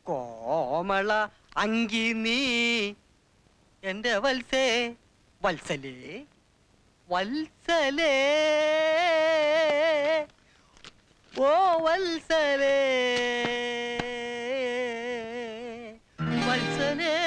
Speaker 10: കോമള അങ്കി നീ എന്റെ വത്സേ വത്സലേ വത്സലേ ഓ വത്സലേ വത്സലേ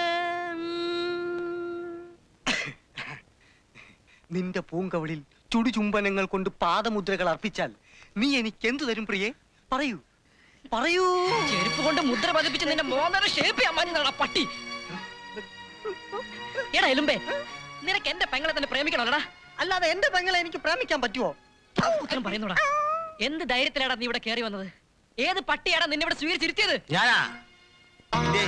Speaker 10: നിന്റെ പൂങ്കവളിൽ ചുടുചുംബനങ്ങൾ കൊണ്ട് പാദമുദ്രകൾ അർപ്പിച്ചാൽ നീ എനിക്ക് എന്തു തരും പ്രിയേ പറയൂ പറയൂ
Speaker 9: ചെരുപ്പ് കൊണ്ട് മുദ്ര പതിപ്പിച്ച് നിന്റെ മോന്നര ഷേപ്പ് ചെയ്യാൻ മഞ്ഞ പട്ടി എടാ എലുമ്പേ നിനക്ക് എന്റെ പെങ്ങളെ തന്നെ പ്രേമിക്കണോടാ
Speaker 10: അല്ലാതെ എന്റെ പെങ്ങളെ എനിക്ക് പ്രേമിക്കാൻ പറ്റുമോ
Speaker 9: ഉത്തരം പറയുന്നോടാ എന്ത് ധൈര്യത്തിലാടാ നീ ഇവിടെ കയറി വന്നത് ഏത് പട്ടിയാടാ നിന്നെ ഇവിടെ സ്വീകരിച്ചിരുത്തിയത്
Speaker 8: ഞാനാ ഇതേ.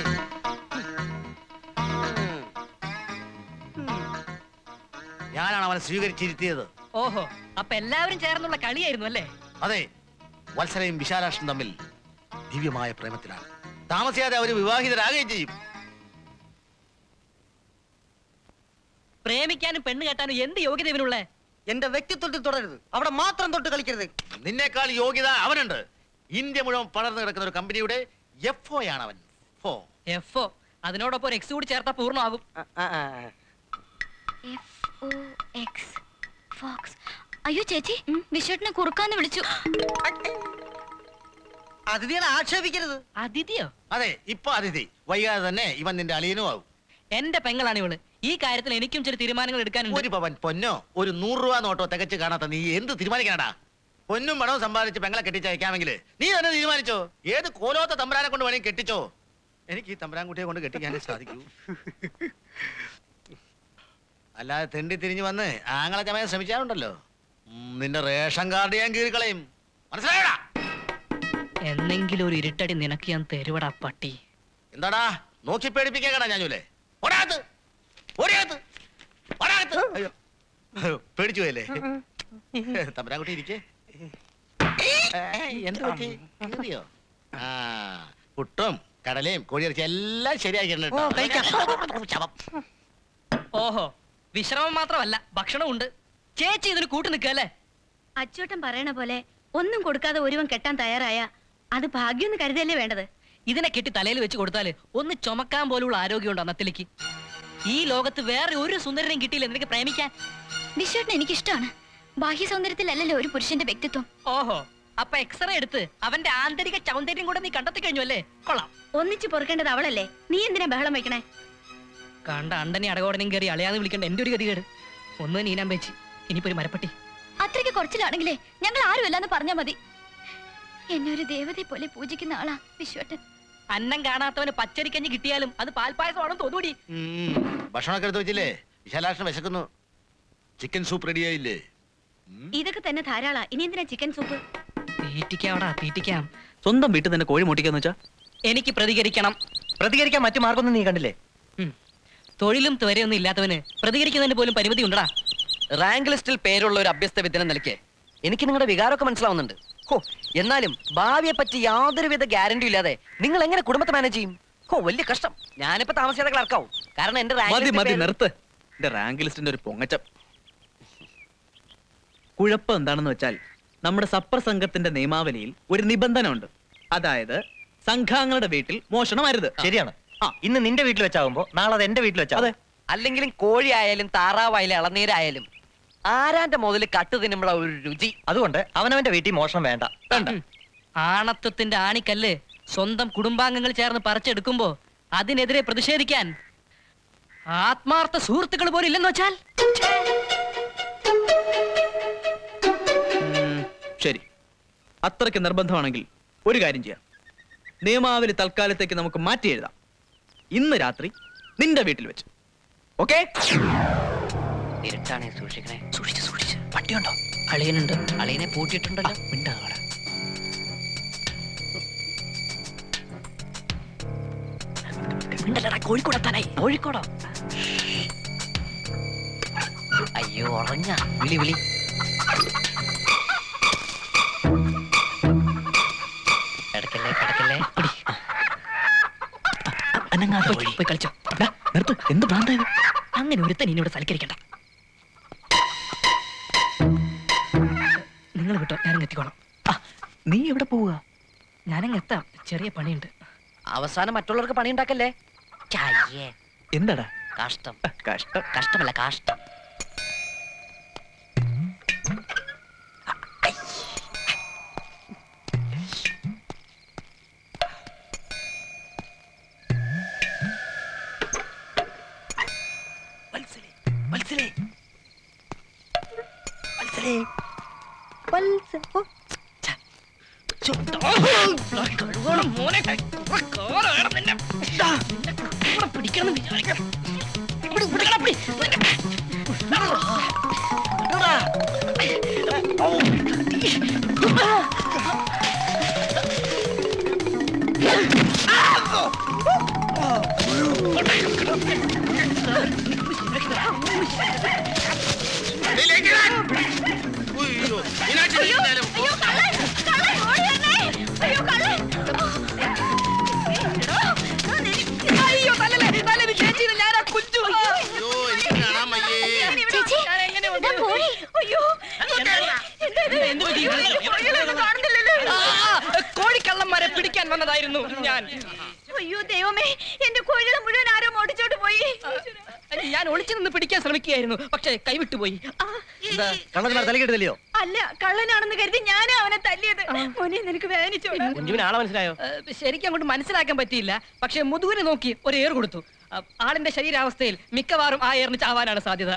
Speaker 8: ഞാനാണ് അവനെ സ്വീകരിച്ചിരുത്തിയത്
Speaker 9: ഓഹോ അപ്പൊ എല്ലാവരും ചേർന്നുള്ള കളിയായിരുന്നു അല്ലേ
Speaker 8: അതെ വത്സലയും വിശാലാക്ഷനും തമ്മിൽ ദിവ്യമായ പ്രേമത്തിലാണ് താമസിയാതെ അവര് വിവാഹിതരാകുകയും ചെയ്യും
Speaker 9: പ്രേമിക്കാനും പെണ്ണ് കെട്ടാനും എന്ത് യോഗ്യത ഇവനുള്ള
Speaker 10: എന്റെ വ്യക്തിത്വത്തിൽ തുടരുത് അവിടെ മാത്രം തൊട്ട് കളിക്കരുത്
Speaker 8: നിന്നേക്കാൾ യോഗ്യത അവനുണ്ട് ഇന്ത്യ മുഴുവൻ പടർന്നു കിടക്കുന്ന ഒരു കമ്പനിയുടെ എഫ് ആണ് അവൻ ഫോ
Speaker 9: എഫ് ഒ അതിനോടൊപ്പം ഒരു എക്സ് കൂടി ചേർത്താ പൂർണ്ണമാകും
Speaker 5: എഫ് ഒ എക്സ് ഫോക്സ് അയ്യോ ചേച്ചി വിശ്വട്ടിനെ കുറുക്കാന്ന് വിളിച്ചു
Speaker 10: അതിഥികളെ ആക്ഷേപിക്കരുത്
Speaker 9: അതിഥിയോ
Speaker 8: അതെ ഇപ്പൊ അതിഥി വൈകാതെ തന്നെ ഇവൻ നിന്റെ അളിയനും ആവും
Speaker 9: എന്റെ പെങ്ങളാണ് ഇവള് ഈ കാര്യത്തിൽ എനിക്കും ചില തീരുമാനങ്ങൾ എടുക്കാനുണ്ട്
Speaker 8: ഒരു പവൻ പൊന്നോ ഒരു നൂറ് രൂപ നോട്ടോ തികച്ച് കാണാത്ത നീ എന്ത് തീരുമാനിക്കണടാ പൊന്നും പണവും സമ്പാദിച്ച് പെങ്ങളെ കെട്ടിച്ചയക്കാമെങ്കിൽ നീ തന്നെ തീരുമാനിച്ചോ ഏത് കോലോത്ത തമ്പരാനെ കൊണ്ട് വേണമെങ്കിൽ കെട്ടിച്ചോ എനിക്ക് ഈ തമ്പരാൻ കുട്ടിയെ കൊണ്ട് കെട്ടിക്കാനേ സാധിക്കൂ അല്ലാതെ തെണ്ടി തിരിഞ്ഞു വന്ന് ആങ്ങളെ ചമയാൻ ശ്രമിച്ചാലുണ്ടല്ലോ ഉം, നിന്റെ റേഷൻ കാർഡ് ഞാൻ കീറിക്കളയും മനസ്സിലായടാ
Speaker 9: എന്നെങ്കിലും ഒരു ഇരുട്ടടി നിനക്ക് ഞാൻ തരുവടാ പട്ടി
Speaker 8: എന്താടാ നോക്കി പേടിപ്പിക്കാടാ ഞാനൂലേ ഒരാത്ത് ഒരാത്ത് ഒരാത്ത് അയ്യോ അയ്യോ, പേടിച്ചു പോയല്ലേ തമ്പരാൻകുട്ടി ഇരിക്കേ എന്ത് പറ്റി കീറിയോ? ആ പുട്ടും കടലയും കോഴിയിറച്ചി എല്ലാം ശരിയാക്കിയിട്ടുണ്ട്
Speaker 10: ഓ,
Speaker 8: കേട്ടോ. ശവം.
Speaker 9: ഓഹോ വിശ്രമം മാത്രമല്ല ഭക്ഷണവും ഉണ്ട് ചേച്ചി ഇതിന് കൂട്ടു നിൽക്കല്ലേ
Speaker 11: അച്ചൂട്ടൻ പറയണ പോലെ ഒന്നും കൊടുക്കാതെ ഒരുവൻ കെട്ടാൻ തയ്യാറായ അത് ഭാഗ്യം കരുതല്ലേ വേണ്ടത്
Speaker 9: ഇതിനെ കെട്ടി തലയിൽ വെച്ച് കൊടുത്താല് ഒന്ന് ചുമക്കാൻ പോലുള്ള ആരോഗ്യമുണ്ട് അന്നത്തിലേക്ക് ഈ ലോകത്ത് വേറെ ഒരു സുന്ദരനെയും കിട്ടിയില്ല നിനക്ക് പ്രേമിക്കാൻ
Speaker 5: വിശ്വട്ടിന് എനിക്കിഷ്ടമാണ് ബാഹ്യ സൗന്ദര്യത്തിലല്ലല്ലോ ഒരു പുരുഷന്റെ വ്യക്തിത്വം
Speaker 9: ഓഹോ അപ്പൊ എക്സ്റേ എടുത്ത് അവന്റെ ആന്തരിക സൗന്ദര്യം കൂടെ നീ കണ്ടെത്തി കഴിഞ്ഞു അല്ലേ കൊള്ളാം
Speaker 11: ഒന്നിച്ച് പൊറുക്കേണ്ടത് അവളല്ലേ നീ എന്തിനാ ബഹളം വെക്കണേ
Speaker 9: കണ്ട അണ്ടനെ അടകോടനെയും കയറി അളയാന്ന് വിളിക്കേണ്ട എന്റെ ഒരു ഗതികേട് ഒന്ന് നീനാൻ വെച്ച് ഇനിയിപ്പോ ഒരു മരപ്പട്ടി
Speaker 5: അത്രയ്ക്ക് കുറച്ചിലാണെങ്കിലേ ഞങ്ങൾ ആരുമല്ലെന്ന് പറഞ്ഞാ മതി എന്നെ ഒരു ദേവതയെ പോലെ പൂജിക്കുന്ന ആളാ വിശ്വട്ടൻ
Speaker 9: അന്നം കാണാത്തവന് പച്ചരിക്കഞ്ഞ് കിട്ടിയാലും അത് പാൽപ്പായസമാണെന്ന് തോന്നൂടി
Speaker 8: ഉം, ഭക്ഷണമൊക്കെ എടുത്ത് വെച്ചില്ലേ വിശാലാക്ഷൻ വിശക്കുന്നു ചിക്കൻ സൂപ്പ് റെഡിയായില്ലേ
Speaker 11: ഇതൊക്കെ തന്നെ ധാരാളാ ഇനി എന്തിനാ ചിക്കൻ സൂപ്പ്
Speaker 9: തീറ്റിക്കാവടാ തീറ്റിക്കാം
Speaker 12: സ്വന്തം വീട്ടിൽ തന്നെ കോഴി മുട്ടിക്കാന്ന് വെച്ചാ
Speaker 9: എനിക്ക് പ്രതികരിക്കണം
Speaker 10: പ്രതികരിക്കാൻ മറ്റു മാർഗമൊന്നും നീ കണ്ടില്ലേ
Speaker 9: തൊഴിലും ത്വരയൊന്നും ഇല്ലാത്തവന് പ്രതികരിക്കുന്നതിന് പോലും പരിമിതി ഉണ്ടടാ
Speaker 7: റാങ്ക് ലിസ്റ്റിൽ പേരുള്ള ഒരു അഭ്യസ്ത വിദ്യന നിലയ്ക്ക് എനിക്ക് നിങ്ങളുടെ വികാരമൊക്കെ മനസ്സിലാവുന്നുണ്ട് ഹോ എന്നാലും ഭാവിയെ പറ്റി യാതൊരുവിധ ഗ്യാരണ്ടി ഇല്ലാതെ നിങ്ങൾ എങ്ങനെ കുടുംബത്തെ മാനേജ് ചെയ്യും ഹോ വലിയ കഷ്ടം ഞാനിപ്പോ താമസിയാതെ ക്ലർക്കാവും കാരണം എന്റെ rank
Speaker 12: മതി
Speaker 7: list
Speaker 12: മതി
Speaker 7: പേര്-
Speaker 12: നിർത്ത് എന്റെ റാങ്ക് ലിസ്റ്റിന്റെ ഒരു പൊങ്ങച്ചം കുഴപ്പം എന്താണെന്ന് വെച്ചാൽ നമ്മുടെ സപ്പർ സംഘത്തിന്റെ നിയമാവലിയിൽ ഒരു നിബന്ധന ഉണ്ട് അതായത് സംഘാംഗങ്ങളുടെ വീട്ടിൽ മോഷണം അരുത്
Speaker 10: ശരിയാണ് ഇന്ന് നിന്റെ വീട്ടിൽ വെച്ചാകുമ്പോ നാളെ അത് എന്റെ വീട്ടിൽ വെച്ചാ
Speaker 12: അതെ
Speaker 7: അല്ലെങ്കിലും കോഴി ആയാലും താറാവായാലും ഇളനീരായാലും ആരാന്റെ മുതൽ കട്ട് തിന്നുമ്പോഴാ ഒരു രുചി
Speaker 10: അതുകൊണ്ട് അവനവന്റെ വീട്ടിൽ മോഷണം വേണ്ട
Speaker 12: വേണ്ട
Speaker 9: ആണത്വത്തിന്റെ ആണിക്കല്ല് സ്വന്തം കുടുംബാംഗങ്ങൾ ചേർന്ന് പറിച്ചെടുക്കുമ്പോ അതിനെതിരെ പ്രതിഷേധിക്കാൻ ആത്മാർത്ഥ സുഹൃത്തുക്കൾ പോലും ഇല്ലെന്ന് വെച്ചാൽ
Speaker 12: ഉം, ശരി അത്രയ്ക്ക് നിർബന്ധമാണെങ്കിൽ ഒരു കാര്യം ചെയ്യാം നിയമാവലി തൽക്കാലത്തേക്ക് നമുക്ക് മാറ്റി എഴുതാം ഇന്ന് രാത്രി നിന്റെ വീട്ടിൽ വെച്ച് ഓക്കെ
Speaker 7: ഇരുട്ടാണേ സൂക്ഷിക്കണേ
Speaker 9: സൂക്ഷിച്ച് സൂക്ഷിച്ച് പട്ടിയുണ്ടോ അളിയനുണ്ട്
Speaker 7: അളിയനെ പൂട്ടിയിട്ടുണ്ടല്ലോ
Speaker 9: മിണ്ടാവാടാ മിണ്ടല്ലടാ കോഴിക്കോടെത്താനായി
Speaker 7: കോഴിക്കോടോ അയ്യോ ഉറങ്ങ വിളി വിളി കിടക്കല്ലേ കിടക്കല്ലേ
Speaker 9: അനങ്ങാതെ പോയി പോയി കളിച്ചോ
Speaker 12: നിർത്ത് എന്ത് ഭ്രാന്തായത്
Speaker 9: അങ്ങനെ ഒരുത്തൻ ഇനി ഇവിടെ സൽക്കരിക്കണ്ട നിങ്ങൾ കിട്ടോ ഞാനും എത്തിക്കോളാം
Speaker 12: നീ എവിടെ പോവുക
Speaker 9: ഞാനങ്ങ് എത്താം ചെറിയ പണിയുണ്ട്
Speaker 7: അവസാനം മറ്റുള്ളവർക്ക് പണി ഉണ്ടാക്കല്ലേ ചായേ
Speaker 12: എന്താടാ
Speaker 7: കഷ്ടം
Speaker 12: കഷ്ടം
Speaker 7: കഷ്ടമല്ല കാഷ്ടം
Speaker 10: വത്സലേ വത്സലേ വത്സലേ വത്സ ഓ, ഛ, ചോ,
Speaker 9: കഴുകണം മോനെ കാറാണ് നിന്നെ ദാ, നിന്നെ കൂടെ പിടിക്കണം വിചാരിക്കണം പിടി, പിടിക്കണം, പിടി.
Speaker 10: വിടടാ.
Speaker 8: ഉയ്യോ, മീനാക്ഷി ഇരിക്കുന്നാലും.
Speaker 9: അയ്യോ തലല്ലേ തലേ ചേച്ചി ഞാനാ കുഞ്ചു
Speaker 8: അയ്യോ, എനിക്ക് കാണാൻ വയ്യേ.
Speaker 5: ചേച്ചി ദാ കോഴി അയ്യോ
Speaker 9: എന്ത് പറ്റി? ആ, ആ, കോഴിക്കള്ളന്മാരെ പിടിക്കാൻ വന്നതായിരുന്നു ഞാൻ
Speaker 11: അയ്യോ ദൈവമേ എന്റെ കോഴികളെ മുഴുവൻ ആരോ മോടിച്ചോണ്ട് പോയി
Speaker 9: ഞാൻ ഒളിച്ചു നിന്ന് പിടിക്കാൻ ശ്രമിക്കുകയായിരുന്നു പക്ഷെ കൈവിട്ടുപോയി ആ,
Speaker 10: എന്താ കള്ളന്മാർ തലക്കെടുത്തല്ലയോ
Speaker 11: അല്ല കള്ളനാണെന്ന് കരുതി ഞാനാ അവനെ തല്ലിയത് മോനെ നിനക്ക് വേദനിച്ചോ
Speaker 6: കുഞ്ചുവിന് ആളെ മനസ്സിലായോ
Speaker 9: ഏ, ശരിക്കും അങ്ങോട്ട് മനസ്സിലാക്കാൻ പറ്റിയില്ല പക്ഷെ മുതുകിനെ നോക്കി ഒരു ഏർ കൊടുത്തു ആ, ആളിന്റെ ശരീരാവസ്ഥയിൽ മിക്കവാറും ആ ഏറിന് ചാവാനാണ് സാധ്യത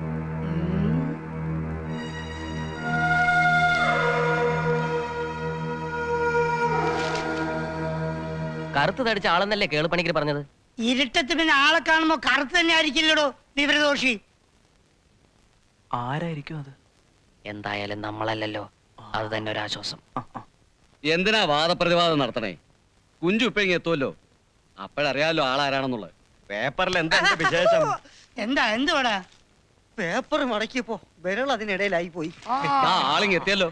Speaker 6: കറുത്ത് തടിച്ച ആളെന്നല്ലേ കേളുപണിക്കർ പറഞ്ഞത്
Speaker 4: ഇരുട്ടത്ത് പിന്നെ ആളെ കാണുമ്പോ കറുത്ത് തന്നെ ആയിരിക്കില്ലടോ വിവരദോഷി
Speaker 12: ആരായിരിക്കും അത്
Speaker 7: എന്തായാലും നമ്മളല്ലല്ലോ അത് തന്നെ ഒരു ആശ്വാസം
Speaker 2: എന്തിനാ വാദപ്രതിവാദം നടത്തണേ കുഞ്ചു ഇപ്പൊ ഇങ്ങ് എത്തുമല്ലോ അപ്പോഴറിയാലോ ആളാരാണെന്നുള്ളത്
Speaker 10: പേപ്പറിൽ എന്താ എന്റെ വിശേഷം
Speaker 4: എന്താ എന്തുവാടാ
Speaker 10: പേപ്പർ മടക്കിയപ്പോ വിരൽ അതിനിടയിലായി പോയി
Speaker 2: ആ ആളിങ് എത്തിയല്ലോ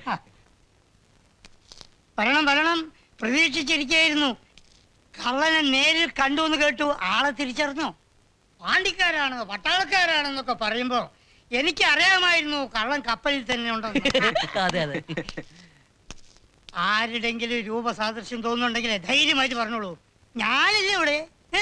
Speaker 4: വരണം വരണം പ്രതീക്ഷിച്ചിരിക്കായിരുന്നു കള്ളനെ നേരിൽ കണ്ടു എന്ന് കേട്ടു ആളെ തിരിച്ചറിഞ്ഞോ പാണ്ടിക്കാരാണ് പട്ടാളക്കാരാണെന്നൊക്കെ പറയുമ്പോ എനിക്ക് അറിയാമായിരുന്നു കള്ളൻ കപ്പലിൽ തന്നെ ഉണ്ടെന്ന്
Speaker 10: അതെ അതെ
Speaker 4: ആരുടെങ്കിലും രൂപസാദൃശ്യം തോന്നുന്നുണ്ടെങ്കിൽ ധൈര്യമായിട്ട് പറഞ്ഞോളൂ ഞാനില്ലേ ഇവിടെ ഏ?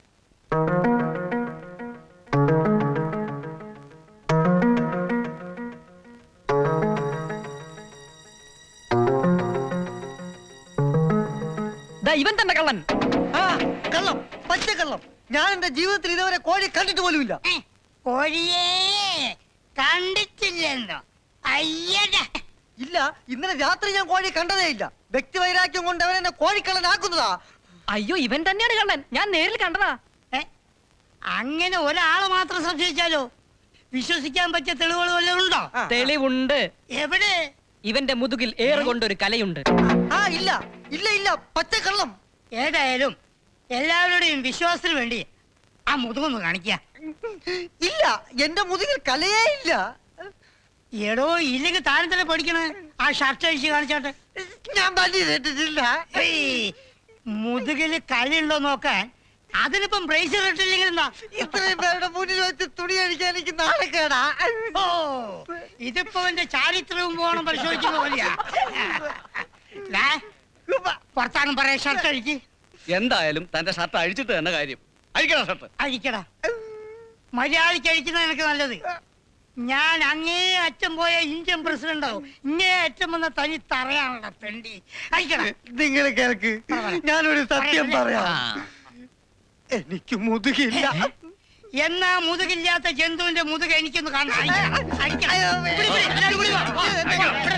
Speaker 9: ദാ ഇവൻ തന്നെ കള്ളൻ
Speaker 10: ആ കള്ളം പച്ച കള്ളം ഞാൻ എന്റെ ജീവിതത്തിൽ ഇതുവരെ കോഴി കണ്ടിട്ട് പോലുമില്ല
Speaker 4: ഏ, കോഴിയേ കണ്ടിട്ടില്ലെന്നോ അയ്യടാ
Speaker 10: ഇല്ല ഇന്നലെ രാത്രി ഞാൻ കോഴി കണ്ടതേ ഇല്ല വ്യക്തിവൈരാഗ്യം കൊണ്ട് അവൻ എന്നെ കോഴിക്കള്ളനാക്കുന്നതാ
Speaker 9: അയ്യോ ഇവൻ തന്നെയാണ് കള്ളൻ ഞാൻ നേരിൽ കണ്ടതാ
Speaker 4: ഏ? അങ്ങനെ ഒരാളെ മാത്രം സംശയിച്ചാലോ വിശ്വസിക്കാൻ പറ്റിയ തെളിവുകൾ വല്ലതും ഉണ്ടോ
Speaker 9: തെളിവുണ്ട്
Speaker 4: എവിടെ
Speaker 9: ഇവന്റെ മുതുകിൽ ഏറ് കൊണ്ടൊരു കലയുണ്ട്
Speaker 10: ആ ഇല്ല ഇല്ല ഇല്ല പച്ച കള്ളം
Speaker 4: ഏതായാലും എല്ലാവരുടെയും വിശ്വാസത്തിന് വേണ്ടി ആ മുതുകൊന്ന് കാണിക്കുക
Speaker 10: ഇല്ല എന്റെ മുതുകിൽ കലയേ ഇല്ല
Speaker 4: എടോ ഇല്ലെങ്കിൽ താരം തന്നെ പഠിക്കണേ ആ ഷർട്ട് അഴിച്ച് കാണിച്ചോട്ടെ
Speaker 10: ഞാൻ പല്ലി കേട്ടിട്ടില്ല
Speaker 4: ഏയ്, മുതുകില് കളിയുണ്ടോ നോക്കാൻ അതിനിപ്പം ബ്രേസ് ഇട്ടില്ലെങ്കിൽ എന്താ
Speaker 10: ഇത്രയും പേരുടെ മുന്നിൽ വെച്ച് തുണി അടിക്കാൻ എനിക്ക് നാണക്കേടാ
Speaker 4: ഓ ഇതിപ്പോ എന്റെ ചാരിത്രവും പോകണം പരിശോധിക്കുന്ന പോലെയാ ദേ, വർത്താനം പറയാ ഷർട്ട് അഴിക്ക്
Speaker 2: എന്തായാലും തന്റെ ഷർട്ട് അഴിച്ചിട്ട് തന്നെ കാര്യം അഴിക്കണം ഷർട്ട്
Speaker 4: അഴിക്കടാ മര്യാദയ്ക്ക് അഴിക്കുന്ന എനിക്ക് നല്ലത് ഞാൻ അങ്ങേ അറ്റം പോയ ഇന്ത്യൻ പ്രസിഡന്റ് ആവും ഇങ്ങേ അറ്റം വന്ന തനി തറയാണല്ലോ പെണ്ടി അഴിക്കടാ
Speaker 10: നിങ്ങൾ കേൾക്ക് ഞാനൊരു സത്യം പറയാം എനിക്ക് മുതുകില്ല
Speaker 4: എന്നാ മുതുകില്ലാത്ത ജന്തുവിന്റെ മുതുക എനിക്കൊന്ന് കാണാം അഴിക്കണം, അഴിക്കണം. പിടി, പിടി, എല്ലാവരും കൂടി വാ, വാ, വാ, ഇവിടെ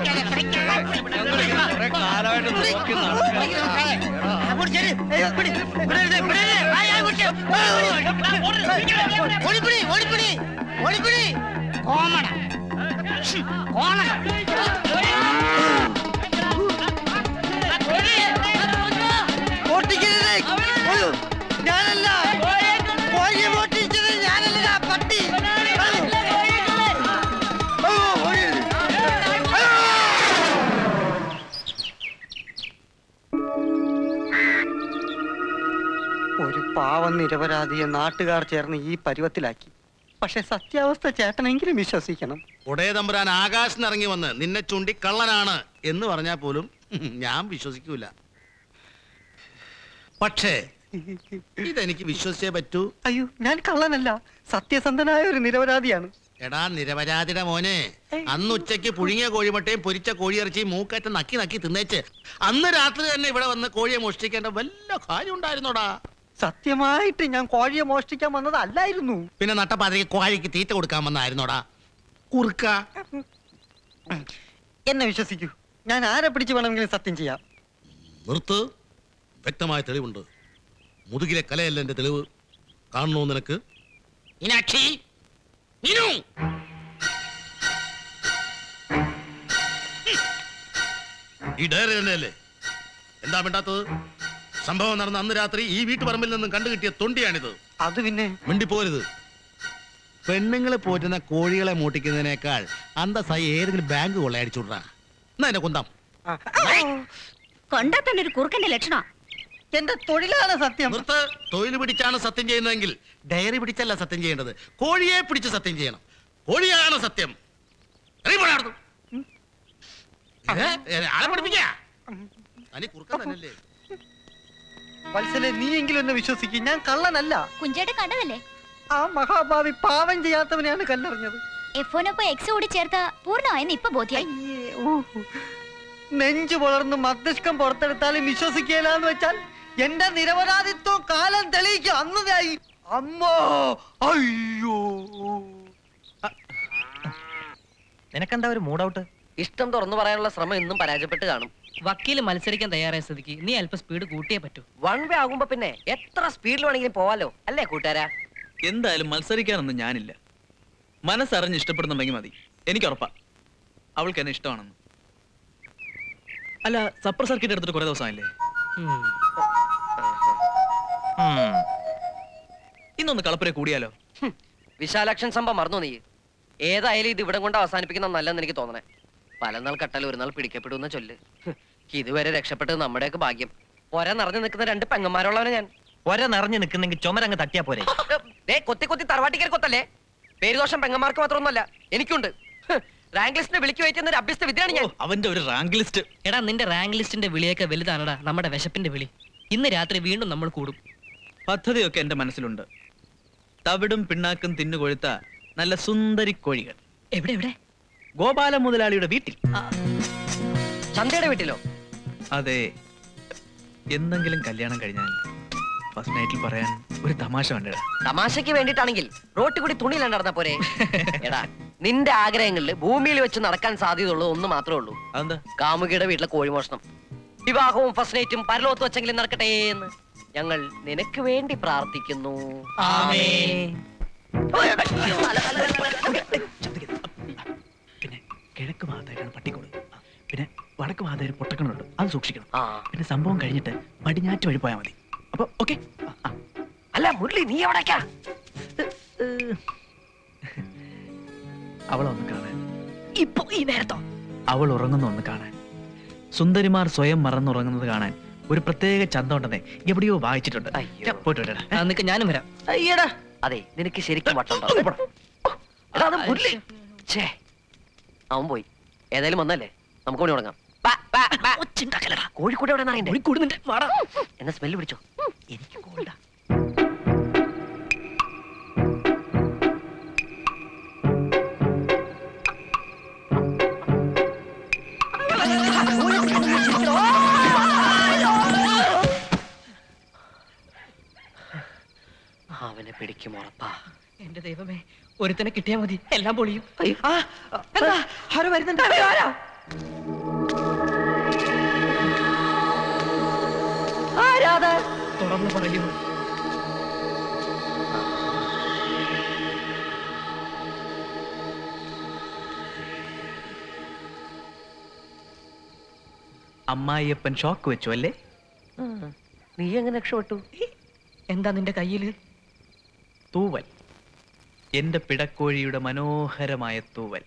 Speaker 2: കുറെ കാലമായിട്ട് നോക്കി നടക്കുകയാണ്.
Speaker 4: അങ്ങോട്ട് ചെല്ല്. പിടി, ഇവിടെ ഇരുന്ന്, ഇവിടെ ഇരുന്ന്. ആ, ആ, അങ്ങോട്ട്. ഓടിപ്പിടി, ഓടിപ്പിടി, ഓടിപ്പിടി. കോമണ ശ്ശ്, കോണ
Speaker 10: ഓട്ടിക്കരുത് ഒരു, ഞാനല്ല കോഴിയെ ഓട്ടിച്ചത് ഞാനല്ലടാ പട്ടി ഓ, ഓടിയത്. ഒരു പാവം നിരപരാധിയെ നാട്ടുകാർ ചേർന്ന് ഈ പരുവത്തിലാക്കി പക്ഷെ സത്യാവസ്ഥ ചേട്ടനെങ്കിലും വിശ്വസിക്കണം
Speaker 8: ഉടയ തമ്പുരാൻ ആകാശത്ത് ഇറങ്ങി വന്ന് നിന്നെ ചൂണ്ടി കള്ളനാണ് എന്ന് പറഞ്ഞാൽ പോലും ഞാൻ വിശ്വസിക്കൂല പക്ഷേ ഇതെനിക്ക് വിശ്വസിച്ചേ പറ്റൂ
Speaker 10: അയ്യോ ഞാൻ കള്ളനല്ല സത്യസന്ധനായ ഒരു നിരപരാധിയാണ്
Speaker 8: എടാ നിരപരാധിയുടെ മോനെ അന്ന് ഉച്ചയ്ക്ക് പുഴുങ്ങിയ കോഴിമുട്ടയും പൊരിച്ച കോഴിയിറച്ചിയും മൂക്കറ്റ നക്കി നക്കി തിന്നേച്ച് അന്ന് രാത്രി തന്നെ ഇവിടെ വന്ന് കോഴിയെ മോഷ്ടിക്കേണ്ട വല്ല കാര്യം ഉണ്ടായിരുന്നോടാ
Speaker 10: സത്യമായിട്ട് ഞാൻ കോഴിയെ മോഷ്ടിക്കാൻ വന്നത് അല്ലായിരുന്നു
Speaker 8: പിന്നെ നട്ടപ്പാതിരിക്ക് കോഴിക്ക് തീറ്റ കൊടുക്കാൻ വന്നായിരുന്നോടാ കുറുക്ക
Speaker 10: എന്നെ വിശ്വസിക്കൂ ഞാൻ ആരെ പിടിച്ച് വേണമെങ്കിലും സത്യം ചെയ്യാം
Speaker 8: നിർത്ത് വ്യക്തമായ തെളിവുണ്ട് മുതുകിലെ കലയല്ല എന്റെ തെളിവ് കാണണോ നിനക്ക് മീനാക്ഷി മീനു ഈ ഡയറി തന്നെയല്ലേ എന്താ വേണ്ടാത്തത് സംഭവം നടന്ന അന്ന് രാത്രി ഈ വീട്ടുപറമ്പിൽ നിന്നും കണ്ടു കിട്ടിയ തൊണ്ടിയാണിത്
Speaker 10: അത് പിന്നെ
Speaker 8: മിണ്ടിപ്പോരുത് പെണ്ണുങ്ങളെ പോറ്റുന്ന കോഴികളെ മൂട്ടിക്കുന്നതിനേക്കാൾ അന്തസ്സായി ഏതെങ്കിലും ബാങ്ക് കൊള്ളയടിച്ചുവിടാ എന്നാ എന്നെ കുന്താം
Speaker 11: കൊണ്ടാ തന്നെ ഒരു കുറുക്കന്റെ ലക്ഷണം
Speaker 10: എന്റെ തൊഴിലാണ് സത്യം
Speaker 8: നിർത്ത് തൊഴിൽ പിടിച്ചാണ് സത്യം ചെയ്യുന്നതെങ്കിൽ ഡയറി പിടിച്ചല്ല സത്യം ചെയ്യേണ്ടത് കോഴിയെ പിടിച്ച് സത്യം ചെയ്യണം കോഴിയാണ് സത്യം ഇറങ്ങി പോടാ അവിടുന്ന്. ഏ? ഏ, ആളെ പഠിപ്പിക്കാ തനി കുറുക്കൻ തന്നെയല്ലേ
Speaker 10: വത്സലെ നീയെങ്കിലും എന്നെ വിശ്വസിക്കും ഞാൻ കള്ളനല്ല
Speaker 5: കുഞ്ചേട്ടൻ കണ്ടതല്ലേ
Speaker 10: ആ മഹാഭാവി പാവം ചെയ്യാത്തവനെയാണ് കല്ലെറിഞ്ഞത്
Speaker 5: എഫോനൊപ്പം എക്സ് കൂടി ചേർത്ത പൂർണ്ണമായെന്ന് ഇപ്പൊ ബോധ്യായി
Speaker 10: ഊ. നെഞ്ചു വളർന്ന് മസ്തിഷ്കം പുറത്തെടുത്താലും വിശ്വസിക്കുകയില്ലെന്ന് വെച്ചാൽ എന്റെ നിരപരാധിത്വം കാലം തെളിയിക്കും അന്നതായി അമ്മോ അയ്യോ
Speaker 7: നിനക്കെന്താ ഒരു മൂഡൌട്ട് ഇഷ്ടം തുറന്നു പറയാനുള്ള ശ്രമം ഇന്നും പരാജയപ്പെട്ട് കാണും
Speaker 9: വക്കീല് മത്സരിക്കാൻ തയ്യാറായ സ്ഥിതിക്ക് നീ അല്പം സ്പീഡ് കൂട്ടിയേ പറ്റൂ
Speaker 7: വൺ വേ ആകുമ്പോ പിന്നെ എത്ര സ്പീഡിൽ വേണമെങ്കിലും പോവാലോ അല്ലേ കൂട്ടുകാരാ
Speaker 12: എന്തായാലും മത്സരിക്കാനൊന്നും ഞാനില്ല മനസ്സറിഞ്ഞ് ഇഷ്ടപ്പെടുന്നുണ്ടെങ്കിൽ മതി എനിക്ക് ഉറപ്പാ അവൾക്ക് എന്നെ ഇഷ്ടമാണെന്ന് അല്ല സപ്പർ സർക്കിറ്റ് എടുത്തിട്ട് കുറെ ദിവസമായില്ലേ ഇന്നൊന്ന് കളപ്പുര കൂടിയാലോ
Speaker 7: വിശാലാക്ഷൻ സംഭവം മറന്നു നീ ഏതായാലും ഇത് ഇവിടം കൊണ്ട് അവസാനിപ്പിക്കുന്ന നല്ലെന്ന് എനിക്ക് തോന്നണേ പലനാൾ കട്ടാൽ ഒരു നാൾ പിടിക്കപ്പെടുന്ന ചൊല്ല് ഹ്, ഇതുവരെ രക്ഷപ്പെട്ടത് നമ്മുടെയൊക്കെ ഭാഗ്യം ഒര നിറഞ്ഞു നിൽക്കുന്ന രണ്ട് പെങ്ങന്മാരുള്ളവനെ ഞാൻ
Speaker 10: ഒര നിറഞ്ഞു നിൽക്കുന്നെങ്കിൽ ചുമരങ്ങ് തട്ടിയാ പോരെ
Speaker 7: ദേ കൊത്തി കൊത്തി തറവാട്ടിക്കൽ കൊത്തല്ലേ പേരുദോഷം പെങ്ങന്മാർക്ക് മാത്രമൊന്നുമല്ല എനിക്കുണ്ട് ഹ്, റാങ്ക് ലിസ്റ്റിനെ വിളിച്ചു വയ്ക്കുന്ന ഒരു അഭ്യസ്ത വിദ്യയാണ് ഞാൻ
Speaker 12: അവന്റെ ഒരു റാങ്ക് ലിസ്റ്റ്
Speaker 9: എടാ നിന്റെ റാങ്ക് ലിസ്റ്റിന്റെ വിളിയൊക്കെ വലുതാണടാ നമ്മുടെ വിശപ്പിന്റെ വിളി ഇന്ന് രാത്രി വീണ്ടും നമ്മൾ കൂടും
Speaker 12: പദ്ധതിയൊക്കെ എന്റെ മനസ്സിലുണ്ട് തവിടും പിണ്ണാക്കും തിന്നുകൊഴുത്ത നല്ല സുന്ദരി കോഴികൾ
Speaker 9: എവിടെ എവിടെ
Speaker 12: ഗോപാല മുതലാളിയുടെ വീട്ടിൽ
Speaker 7: ചന്തയുടെ വീട്ടിലോ
Speaker 12: അതെ എന്തെങ്കിലും കല്യാണം കഴിഞ്ഞാൽ ഫസ്റ്റ് നൈറ്റിൽ പറയാൻ ഒരു തമാശ വേണ്ടടാ
Speaker 7: തമാശയ്ക്ക് വേണ്ടിയിട്ടാണെങ്കിൽ റോട്ടിൽ കൂടി തുണിയില്ല നടന്ന പോരെ എടാ നിന്റെ ആഗ്രഹങ്ങളിൽ ഭൂമിയിൽ വെച്ച് നടക്കാൻ സാധ്യതയുള്ളത് ഒന്ന് മാത്രമേ ഉള്ളൂ
Speaker 12: അതെന്താ
Speaker 7: കാമുകിയുടെ വീട്ടിലെ കോഴിമോഷണം വിവാഹവും ഫസ്റ്റ് നൈറ്റും പരലോത്ത് വെച്ചെങ്കിലും നടക്കട്ടെ എന്ന് ഞങ്ങൾ നിനക്ക് വേണ്ടി പ്രാർത്ഥിക്കുന്നു
Speaker 12: പിന്നെ കിഴക്ക് ഭാഗത്തായിട്ടാണ് പട്ടിക്കോട് പിന്നെ വടക്ക് ഭാഗത്തായി പൊട്ടക്കണുണ്ട് അത് സൂക്ഷിക്കണം
Speaker 7: ആ
Speaker 12: പിന്നെ സംഭവം കഴിഞ്ഞിട്ട് പടിഞ്ഞാറ്റ് വഴി പോയാൽ മതി അപ്പൊ ഓക്കെ
Speaker 7: അല്ല മുരളി നീ എവിടേക്കാ
Speaker 12: അവളെ ഒന്ന് കാണാൻ
Speaker 7: ഇപ്പൊ ഈ നേരത്തോ
Speaker 12: അവൾ ഉറങ്ങുന്ന ഒന്ന് കാണാൻ സുന്ദരിമാർ സ്വയം മറന്നുറങ്ങുന്നത് കാണാൻ ഒരു പ്രത്യേക ചന്തം ഉണ്ടെന്നേ എവിടെയോ വായിച്ചിട്ടുണ്ട്
Speaker 7: അയ്യോ.
Speaker 12: ഞാൻ പോയിട്ട് വരാടാ.
Speaker 9: ആ, നിക്ക് ഞാനും വരാം
Speaker 7: അയ്യടാ അതെ നിനക്ക് ശരിക്കും വട്ടുണ്ടോ എടാ, അത് മുരളി ഛേ അവൻ പോയി ഏതായാലും വന്നല്ലേ നമുക്ക് പണി തുടങ്ങാം ബാ, ബാ, ബാ. കോഴിക്കോട് എവിടെ അറിയണ്ടേ
Speaker 9: കോഴിക്കോട് നിന്റെ വാടാ
Speaker 7: എന്നെ സ്മെല്ല് പിടിച്ചോ എനിക്ക് കോൾഡാ അവനെ പിടിക്കും ഉറപ്പാ
Speaker 9: എന്റെ ദൈവമേ ഒരുത്തനെ കിട്ടിയാ മതി എല്ലാം പൊളിയും
Speaker 10: ആരോ വരുന്നുണ്ട്
Speaker 9: തുറന്നു പറയൂ
Speaker 12: അമ്മായിയപ്പൻ ഷോക്ക് വെച്ചു അല്ലേ
Speaker 7: നീ എങ്ങനെ രക്ഷപ്പെട്ടു
Speaker 9: എന്താ നിന്റെ കയ്യില്
Speaker 12: തൂവൽ എന്റെ പിടക്കോഴിയുടെ മനോഹരമായ തൂവൽ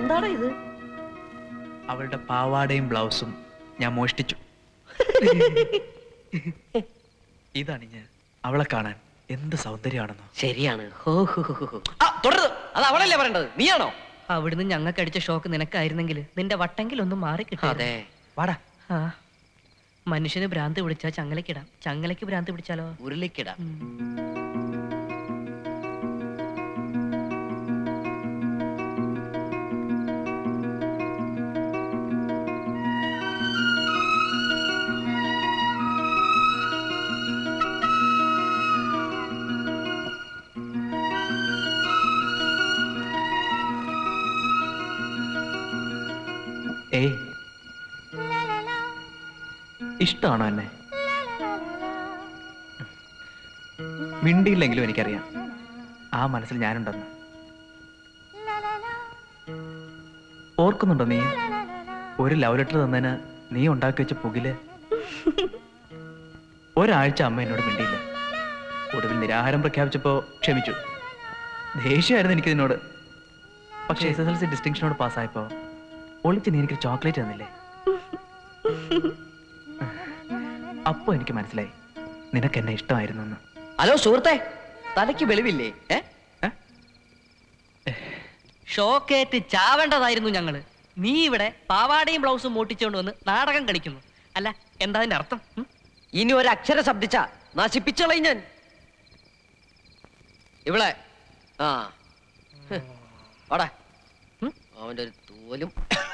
Speaker 7: എന്താണ് ഇത്
Speaker 12: അവളുടെ പാവാടയും ബ്ലൗസും ഞാൻ മോഷ്ടിച്ചു ഇതാണ് ഞാൻ അവളെ കാണാൻ എന്ത് സൗന്ദര്യമാണെന്നോ
Speaker 7: ശരിയാണ് ഹോ, ഹോ, ഹോ, ഹോ. ആ, തുടരുത് അത് അവളല്ലേ പറയേണ്ടത് നീയാണോ
Speaker 9: അവിടുന്ന് ഞങ്ങൾക്ക് അടിച്ച ഷോക്ക് നിനക്കായിരുന്നെങ്കിൽ നിന്റെ വട്ടെങ്കിലൊന്നും മാറി
Speaker 7: അതെ
Speaker 12: വാടാ
Speaker 9: ആ മനുഷ്യന് ഭ്രാന്ത് പിടിച്ചാൽ ചങ്ങലക്കിടാം ചങ്ങലയ്ക്ക് ഭ്രാന്ത് പിടിച്ചാലോ
Speaker 7: ഉരുളിക്കിടാം
Speaker 12: ഏയ് ഇഷ്ടമാണോ എന്നെ മിണ്ടിയില്ലെങ്കിലും എനിക്കറിയാം ആ മനസ്സിൽ ഞാനുണ്ടെന്ന് ഓർക്കുന്നുണ്ടോ നീ ഒരു ലവ് ലെറ്റർ തന്നതിന് നീ ഉണ്ടാക്കി വെച്ച പുകില് ഒരാഴ്ച അമ്മ എന്നോട് മിണ്ടിയില്ല ഒടുവിൽ നിരാഹാരം പ്രഖ്യാപിച്ചപ്പോ ക്ഷമിച്ചു ദേഷ്യമായിരുന്നു എനിക്ക് നിന്നോട് പക്ഷേ എസ് എസ് എൽ സി ഡിസ്റ്റിങ്ഷനോട് പാസ്സായപ്പോ ഒളിച്ച് നീ എനിക്ക് ചോക്ലേറ്റ് തന്നില്ലേ അപ്പൊ എനിക്ക് മനസ്സിലായി നിനക്ക് എന്നെ ഇഷ്ടമായിരുന്നു എന്ന്
Speaker 7: ഹലോ സുഹൃത്തെ തലയ്ക്ക് വെളിവില്ലേ ഏ
Speaker 9: ഷോക്കേറ്റ് ചാവേണ്ടതായിരുന്നു ഞങ്ങള് നീ ഇവിടെ പാവാടയും ബ്ലൗസും മോട്ടിച്ചുകൊണ്ട് വന്ന് നാടകം കളിക്കുന്നു അല്ല എന്താ അതിന്റെ അർത്ഥം ഉം?
Speaker 7: ഇനി ഒരു അക്ഷരം ശബ്ദിച്ച നശിപ്പിച്ചളയും ഞാൻ ഇവളെ ആ ഹ്. വാടാ ഉം. അവന്റെ ഒരു തോലും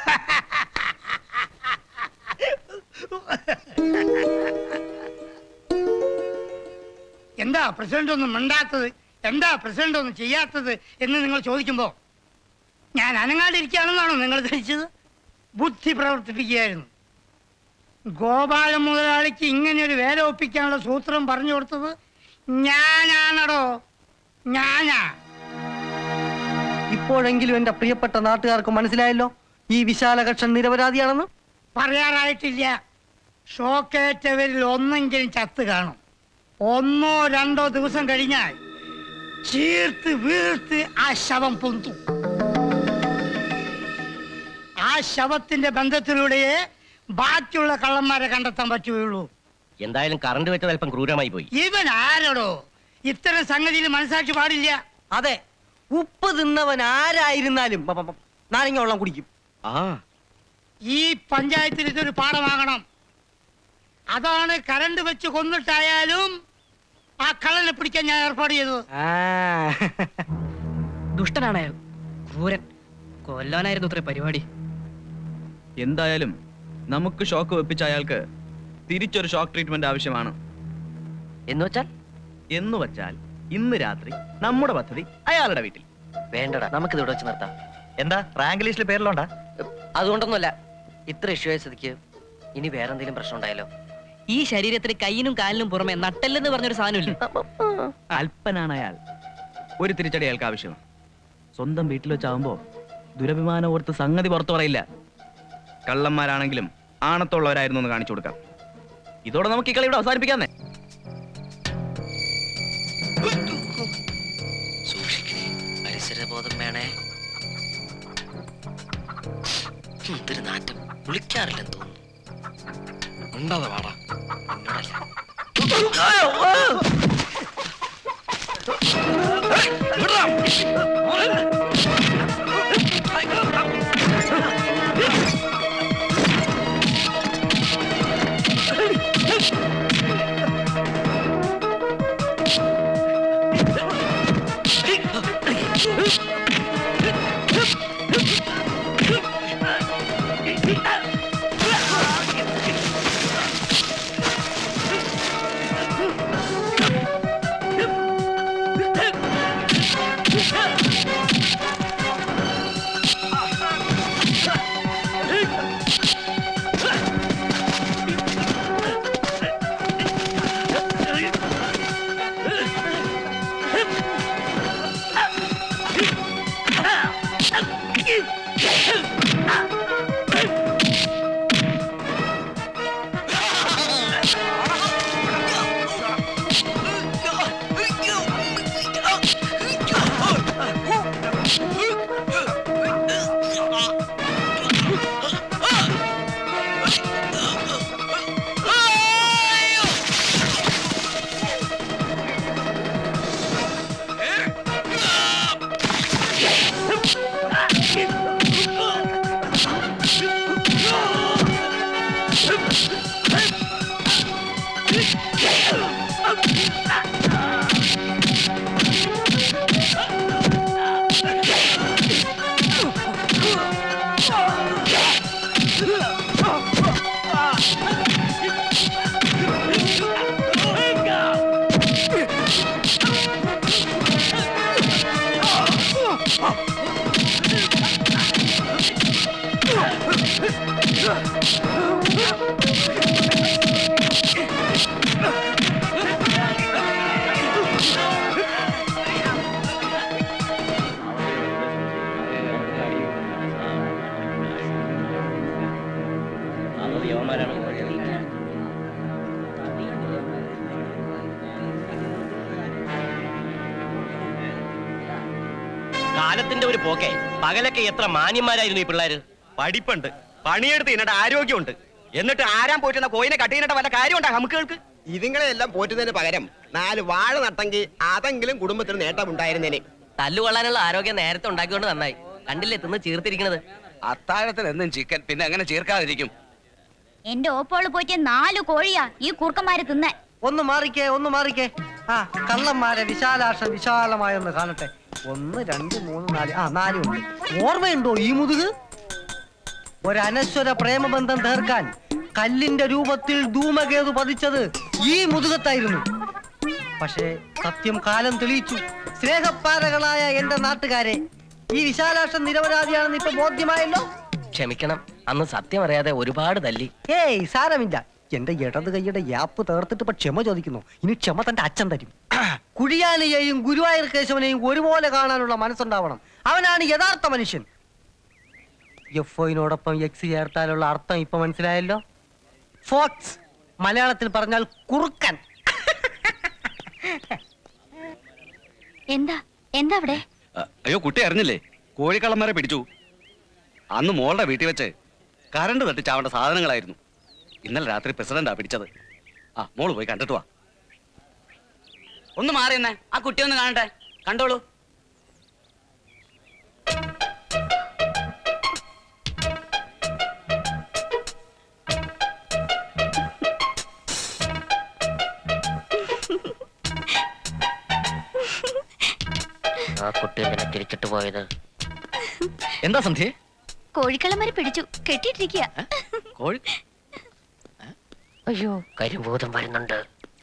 Speaker 4: എന്താ പ്രസിഡന്റ് ഒന്നും മിണ്ടാത്തത് എന്താ പ്രസിഡന്റ് ഒന്നും ചെയ്യാത്തത് എന്ന് നിങ്ങൾ ചോദിക്കുമ്പോ ഞാൻ അനങ്ങാണ്ടിരിക്കുകയാണെന്നാണോ നിങ്ങൾ ധരിച്ചത് ബുദ്ധി പ്രവർത്തിപ്പിക്കുകയായിരുന്നു ഗോപാലൻ മുതലാളിക്ക് ഇങ്ങനെ ഒരു വേല ഒപ്പിക്കാനുള്ള സൂത്രം പറഞ്ഞു കൊടുത്തത് ഞാനാണടോ ഞാനാ
Speaker 10: ഇപ്പോഴെങ്കിലും എന്റെ പ്രിയപ്പെട്ട നാട്ടുകാർക്ക് മനസ്സിലായല്ലോ ഈ വിശാലകക്ഷൻ നിരപരാധിയാണെന്ന്
Speaker 4: പറയാറായിട്ടില്ല ഷോക്കേറ്റവരിൽ ഒന്നെങ്കിലും ചത്ത് കാണും ഒന്നോ രണ്ടോ ദിവസം കഴിഞ്ഞാൽ ചീർത്ത് വീർത്ത് ആ ശവം പൊന്തും ആ ശവത്തിന്റെ ബന്ധത്തിലൂടെയേ ബാക്കിയുള്ള കള്ളന്മാരെ കണ്ടെത്താൻ പറ്റുകയുള്ളൂ
Speaker 6: എന്തായാലും കറണ്ട് വെച്ചത് അല്പം ക്രൂരമായി പോയി
Speaker 4: ഇവൻ ആരോടോ ഇത്തരം സംഗതിയിൽ മനസ്സാക്ഷി പാടില്ല
Speaker 10: അതെ ഉപ്പ് തിന്നവൻ ആരായിരുന്നാലും പ- പ- പ- നാരങ്ങ വെള്ളം കുടിക്കും
Speaker 6: ആ
Speaker 4: ഈ പഞ്ചായത്തിൽ ഇതൊരു പാഠമാകണം അതാണ് കരണ്ട് വെച്ച് കൊന്നിട്ടായാലും ആ കള്ളനെ പിടിക്കാൻ ഞാൻ ഏർപ്പാട് ചെയ്തത്
Speaker 9: ദുഷ്ടനാണ് അയാൾ ക്രൂരൻ കൊല്ലാനായിരുന്നു ഇത്ര പരിപാടി
Speaker 12: എന്തായാലും നമുക്ക് ഷോക്ക് വെപ്പിച്ച അയാൾക്ക് തിരിച്ചൊരു ഷോക്ക് ട്രീറ്റ്മെന്റ് ആവശ്യമാണ്
Speaker 7: എന്ന് വെച്ചാൽ
Speaker 12: എന്ന് വച്ചാൽ ഇന്ന് രാത്രി നമ്മുടെ പദ്ധതി അയാളുടെ വീട്ടിൽ
Speaker 7: വേണ്ടടാ നമുക്ക് ഇവിടെ വെച്ച് നിർത്താം
Speaker 12: എന്താ റാങ്ക് ലിസ്റ്റിൽ പേരിലുണ്ടാ
Speaker 7: അതുകൊണ്ടൊന്നുമല്ല ഇത്ര ഇഷ്യൂ ആയ സ്ഥിതിക്ക് ഇനി വേറെ എന്തെങ്കിലും പ്രശ്നം ഉണ്ടായാലോ
Speaker 9: ഈ ശരീരത്തിന് കൈയിനും കാലിനും പുറമെ നട്ടെല്ലെന്ന് പറഞ്ഞൊരു സാധനമില്ല
Speaker 12: അല്പനാണ് അയാൾ ഒരു തിരിച്ചടി അയാൾക്ക് ആവശ്യമാണ് സ്വന്തം വീട്ടിൽ വെച്ചാവുമ്പോ ദുരഭിമാനം ഓർത്ത് സംഗതി പുറത്തു പറയില്ല കള്ളന്മാരാണെങ്കിലും ആണത്തുള്ളവരായിരുന്നു എന്ന് കാണിച്ചു കൊടുക്കാം ഇതോടെ നമുക്ക് ഈ കളി ഇവിടെ അവസാനിപ്പിക്കാന്നേ
Speaker 7: സൂക്ഷിക്കണേ പരിസരബോധം വേണേ ഉം, ഇതൊരു നാറ്റം കുളിക്കാറില്ലെന്ന് തോന്നുന്നു ഉണ്ടാവ വാടാ എന്നോടല്ല
Speaker 6: കാലത്തിന്റെ ഒരു പോക്കെ പകലൊക്കെ എത്ര മാന്യന്മാരായിരുന്നു ഈ പിള്ളേര്
Speaker 13: പഠിപ്പുണ്ട് പണിയെടുത്ത് ഇതിനട്ട് ആരോഗ്യമുണ്ട് എന്നിട്ട് ആരാൻ പോറ്റുന്ന കോയിനെ കട്ടിയിട്ട് വല്ല കാര്യമുണ്ടാ നമുക്കുകൾക്ക്
Speaker 14: ഇതുങ്ങളെ എല്ലാം പോറ്റുന്നതിന് പകരം നാല് വാഴ നട്ടെങ്കിൽ അതെങ്കിലും കുടുംബത്തിന് നേട്ടമുണ്ടായിരുന്നേനെ
Speaker 6: തല്ലുകൊള്ളാനുള്ള ആരോഗ്യം നേരത്തെ ഉണ്ടാക്കിക്കൊണ്ട് നന്നായി കണ്ടില്ലേ തിന്ന് ചീർത്തിരിക്കണത്
Speaker 13: അത്താഴത്തിന് എന്നും ചിക്കൻ പിന്നെ അങ്ങനെ ചീർക്കാതിരിക്കും
Speaker 5: എന്റെ ഓപ്പോള് പോയിട്ട് നാല് കോഴിയാ ഈ കൂർക്കന്മാര് തിന്നെ
Speaker 10: ഒന്ന് മാറിക്കേ ഒന്ന് മാറിക്കേ ആ കള്ളന്മാരെ വിശാലാക്ഷം വിശാലമായൊന്ന് കാണട്ടെ ഒന്ന് രണ്ട് മൂന്ന് നാല് ആ നാലും ഉണ്ട് ഓർമ്മയുണ്ടോ ഈ മുതുക് ഒരനശ്വര പ്രേമബന്ധം തീർക്കാൻ കല്ലിന്റെ രൂപത്തിൽ ധൂമകേതു പതിച്ചത് ഈ മുതുകത്തായിരുന്നു പക്ഷേ സത്യം കാലം തെളിയിച്ചു സ്നേഹപ്പാരകളായ എന്റെ നാട്ടുകാരെ ഈ വിശാലാക്ഷം നിരപരാധിയാണെന്ന് ഇപ്പൊ ബോധ്യമായല്ലോ
Speaker 6: ക്ഷമിക്കണം അന്ന് സത്യം അറിയാതെ ഒരുപാട് തല്ലി
Speaker 10: ഏയ് സാരമില്ല എന്റെ ഇടത് കൈയുടെ യാപ്പ് തേർത്തിട്ട് ഇപ്പൊ ക്ഷമ ചോദിക്കുന്നു ഇനി ക്ഷമ തന്റെ അച്ഛൻ തരും കുഴിയാനയെയും ഗുരുവായൂർ കേശവനെയും ഒരുപോലെ കാണാനുള്ള മനസ്സുണ്ടാവണം അവനാണ് യഥാർത്ഥ മനുഷ്യൻ എഫ് ഒയിനോടൊപ്പം എക്സ് ചേർത്താലുള്ള അർത്ഥം ഇപ്പൊ മനസ്സിലായല്ലോ ഫോക്സ് മലയാളത്തിൽ പറഞ്ഞാൽ കുറുക്കൻ
Speaker 5: എന്താ എന്താ അവിടെ
Speaker 13: അയ്യോ കുട്ടി അറിഞ്ഞില്ലേ കോഴിക്കള്ളന്മാരെ പിടിച്ചു അന്ന് മോളുടെ വീട്ടിൽ വെച്ച് കരണ്ട് തട്ടി ചാവേണ്ട സാധനങ്ങളായിരുന്നു ഇന്നലെ രാത്രി പ്രസിഡന്റാ പിടിച്ചത് ആ മോള് പോയി കണ്ടിട്ട് വാ
Speaker 15: ഒന്ന് മാറി തന്നെ ആ കുട്ടി ഒന്ന് കാണട്ടെ കണ്ടോളൂ
Speaker 6: ആ കുട്ടി എന്തിനാ തിരിച്ചിട്ട് പോയത്
Speaker 7: എന്താ സന്ധ്യ
Speaker 5: കോഴിക്കള്ളന്മാര് പിടിച്ചു കെട്ടിയിട്ടിരിക്കുക
Speaker 7: കോഴി
Speaker 6: അയ്യോ കരിഭൂതം വരുന്നുണ്ട്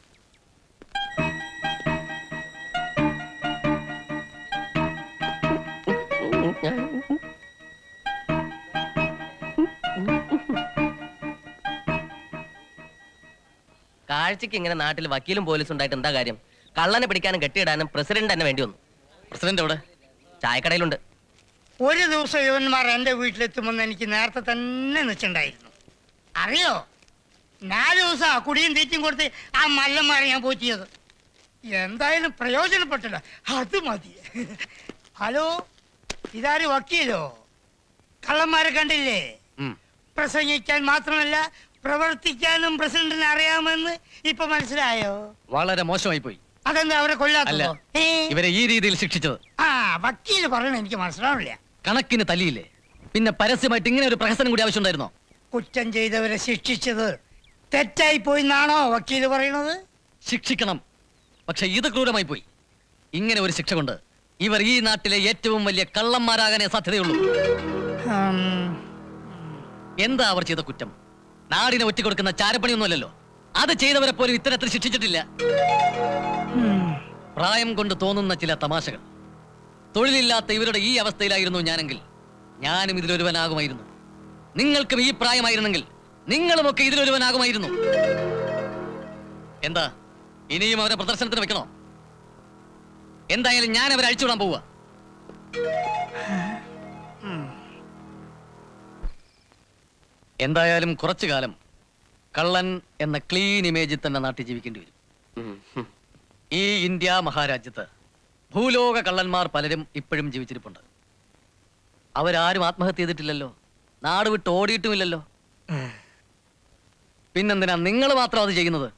Speaker 6: കാഴ്ചക്ക് ഇങ്ങനെ നാട്ടിൽ വക്കീലും പോലീസും ഉണ്ടായിട്ട് എന്താ കാര്യം കള്ളനെ പിടിക്കാനും കെട്ടിയിടാനും പ്രസിഡന്റ് തന്നെ വേണ്ടി വന്നു
Speaker 7: പ്രസിഡന്റ് എവിടെ
Speaker 6: ചായക്കടയിലുണ്ട്
Speaker 4: ഒരു ദിവസം ഇവന്മാർ എന്റെ വീട്ടിലെത്തുമെന്ന് എനിക്ക് നേരത്തെ തന്നെ നിശ്ചണ്ടായിരുന്നു അറിയോ നാല് ദിവസം ആ കുടിയും തീറ്റും കൊടുത്ത് ആ മല്ലന്മാരെ ഞാൻ പോറ്റിയത് എന്തായാലും പ്രയോജനപ്പെട്ടില്ല അത് മതി ഹലോ ഇതാര് വക്കീലോ കള്ളന്മാരെ കണ്ടില്ലേ പ്രസംഗിക്കാൻ മാത്രമല്ല പ്രവർത്തിക്കാനും പ്രസിഡന്റിന് അറിയാമെന്ന് ഇപ്പൊ മനസ്സിലായോ
Speaker 7: വളരെ മോശമായി പോയി
Speaker 4: അതെന്താ അവരെ
Speaker 7: അല്ല
Speaker 4: കൊല്ലാത്തോ ഏ
Speaker 7: ഇവരെ ഈ രീതിയിൽ ശിക്ഷിച്ചത്
Speaker 4: ആ വക്കീല് പറയണ എനിക്ക് മനസ്സിലാവില്ല
Speaker 7: കണക്കിന് തല്ലിയില്ലേ പിന്നെ പരസ്യമായിട്ട് ഇങ്ങനെ ഒരു പ്രഹസനം കൂടി ആവശ്യമുണ്ടായിരുന്നോ
Speaker 4: കുറ്റം ചെയ്തവരെ ശിക്ഷിച്ചത് തെറ്റായി പോയി എന്നാണോ വക്കീല് പറയണത്
Speaker 7: ശിക്ഷിക്കണം പക്ഷെ ഇത് ക്രൂരമായി പോയി ഇങ്ങനെ ഒരു ശിക്ഷ കൊണ്ട് ഇവർ ഈ നാട്ടിലെ ഏറ്റവും വലിയ കള്ളന്മാരാകാനേ സാധ്യതയുള്ളൂ എന്താ അവർ ചെയ്ത കുറ്റം നാടിനെ ഒറ്റ കൊടുക്കുന്ന ചാരപ്പണിയൊന്നുമല്ലല്ലോ അത് ചെയ്തവരെ പോലും ഇത്തരത്തിൽ ശിക്ഷിച്ചിട്ടില്ല പ്രായം കൊണ്ട് തോന്നുന്ന ചില തമാശകൾ തൊഴിലില്ലാത്ത ഇവരുടെ ഈ അവസ്ഥയിലായിരുന്നു ഞാനെങ്കിൽ ഞാനും ഇതിലൊരുവനാകുമായിരുന്നു നിങ്ങൾക്കും ഈ പ്രായമായിരുന്നെങ്കിൽ നിങ്ങളുമൊക്കെ ഇതിലൊരുവനാകുമായിരുന്നു എന്താ ഇനിയും അവരെ പ്രദർശനത്തിന് വെക്കണോ എന്തായാലും ഞാൻ അവരെ അഴിച്ചുവിടാൻ പോവുക എന്തായാലും കുറച്ചു കാലം കള്ളൻ എന്ന ക്ലീൻ ഇമേജിൽ തന്നെ നാട്ടിൽ ജീവിക്കേണ്ടി വരും ഈ ഇന്ത്യ മഹാരാജ്യത്ത് ഭൂലോക കള്ളന്മാർ പലരും ഇപ്പോഴും ജീവിച്ചിരിപ്പുണ്ട് അവരാരും ആത്മഹത്യ ചെയ്തിട്ടില്ലല്ലോ നാട് വിട്ട് ഓടിയിട്ടുമില്ലല്ലോ പിന്നെന്തിനാ നിങ്ങൾ മാത്രം അത് ചെയ്യുന്നത്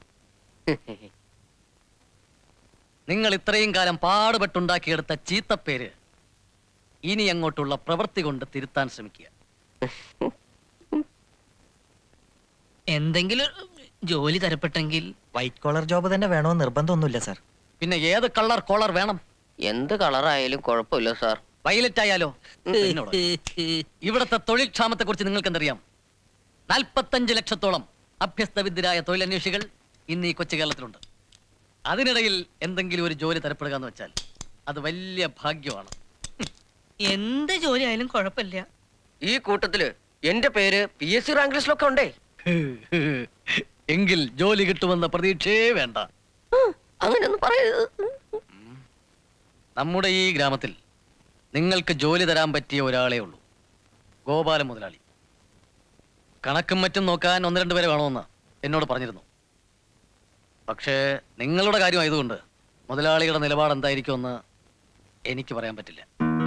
Speaker 7: നിങ്ങൾ ഇത്രയും കാലം പാടുപെട്ടുണ്ടാക്കിയെടുത്ത ചീത്തപ്പേര് ഇനി അങ്ങോട്ടുള്ള പ്രവൃത്തി കൊണ്ട് തിരുത്താൻ ശ്രമിക്കുക
Speaker 9: എന്തെങ്കിലും ജോലി തരപ്പെട്ടെങ്കിൽ
Speaker 10: വൈറ്റ് കോളർ ജോബ് തന്നെ വേണമെന്ന് നിർബന്ധമൊന്നുമില്ല സാർ
Speaker 7: പിന്നെ ഏത് കളർ കോളർ വേണം
Speaker 6: എന്ത് കളറായാലും കുഴപ്പമില്ല സാർ
Speaker 7: വയലറ്റ് ആയാലോ എന്നോട്. ഇവിടുത്തെ തൊഴിൽ ക്ഷാമത്തെ കുറിച്ച് നിങ്ങൾക്ക് എന്തറിയാം നാൽപ്പത്തഞ്ച് ലക്ഷത്തോളം അഭ്യസ്തവിദ്യരായ തൊഴിലന്വേഷികൾ ഇന്ന് ഈ കൊച്ചു കേരളത്തിലുണ്ട് അതിനിടയിൽ എന്തെങ്കിലും ഒരു ജോലി തരപ്പെടുക എന്ന് വെച്ചാൽ അത് വലിയ ഭാഗ്യമാണ്
Speaker 9: എന്ത് ജോലി ആയാലും കുഴപ്പമില്ല
Speaker 6: ഈ കൂട്ടത്തില് എന്റെ പേര് പി എസ് സി റാങ്ക് ലിസ്റ്റിലൊക്കെ ഉണ്ടേ
Speaker 7: എങ്കിൽ ജോലി കിട്ടുമെന്ന പ്രതീക്ഷയേ വേണ്ട
Speaker 6: അങ്ങനെയൊന്നും പറയരുത്
Speaker 7: നമ്മുടെ ഈ ഗ്രാമത്തിൽ നിങ്ങൾക്ക് ജോലി തരാൻ പറ്റിയ ഒരാളേ ഉള്ളൂ ഗോപാലൻ മുതലാളി കണക്കും മറ്റും നോക്കാൻ ഒന്ന് രണ്ട് പേരെ വേണമെന്ന് എന്നോട് പറഞ്ഞിരുന്നു പക്ഷേ നിങ്ങളുടെ കാര്യമായതുകൊണ്ട് മുതലാളിയുടെ നിലപാട് എന്തായിരിക്കുമെന്ന് എനിക്ക് പറയാൻ പറ്റില്ല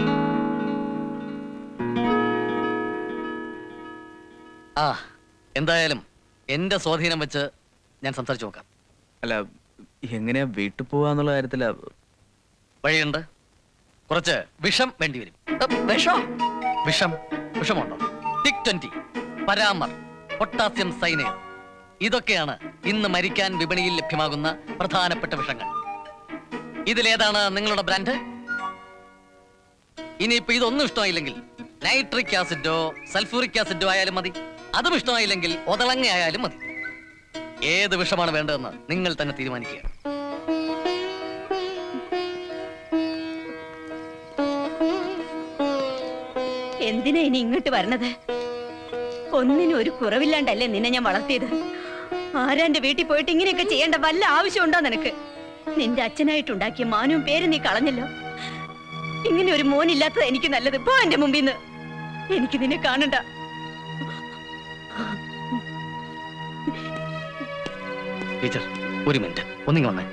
Speaker 7: ആ എന്തായാലും എന്റെ സ്വാധീനം വെച്ച് ഞാൻ സംസാരിച്ചു നോക്കാം
Speaker 12: അല്ല എങ്ങനെയാ വീട്ടിൽ പോവാന്നുള്ള കാര്യത്തില
Speaker 7: വഴിയുണ്ട് കുറച്ച് വിഷം വേണ്ടി വരും വിഷം വിഷം വിഷമുണ്ടോ ടിക് ട്വന്റി പരാമർ പൊട്ടാസ്യം സൈനൈഡ് ഇതൊക്കെയാണ് ഇന്ന് മരിക്കാൻ വിപണിയിൽ ലഭ്യമാകുന്ന പ്രധാനപ്പെട്ട വിഷങ്ങൾ ഇതിലേതാണ് നിങ്ങളുടെ ബ്രാൻഡ് ഇനിയിപ്പോ ഇതൊന്നും ഇഷ്ടമായില്ലെങ്കിൽ നൈട്രിക് ആസിഡോ സൾഫൂറിക് ആസിഡോ ആയാലും മതി അതും ഇഷ്ടമായില്ലെങ്കിൽ ഒതളങ്ങ ആയാലും മതി ഏത് വിഷമാണ് വേണ്ടതെന്ന് നിങ്ങൾ തന്നെ തീരുമാനിക്കുക
Speaker 11: എന്തിനാ ഇനി ഇങ്ങോട്ട് വരണത് ഒന്നിനും ഒരു കുറവില്ലാണ്ടല്ലേ നിന്നെ ഞാൻ വളർത്തിയത് ആരാന്റെ വീട്ടിൽ പോയിട്ട് ഇങ്ങനെയൊക്കെ ചെയ്യേണ്ട വല്ല ആവശ്യമുണ്ടോ നിനക്ക് നിന്റെ അച്ഛനായിട്ടുണ്ടാക്കിയ മാനവും പേര് നീ കളഞ്ഞല്ലോ ഇങ്ങനെ ഒരു മോനില്ലാത്തത് എനിക്ക് നല്ലത് പോ എന്റെ മുമ്പിൽ നിന്ന് എനിക്ക് നിന്നെ കാണണ്ട
Speaker 7: ടീച്ചർ ഒരു മിനിറ്റ് ഒന്നിങ്ങി വന്നേ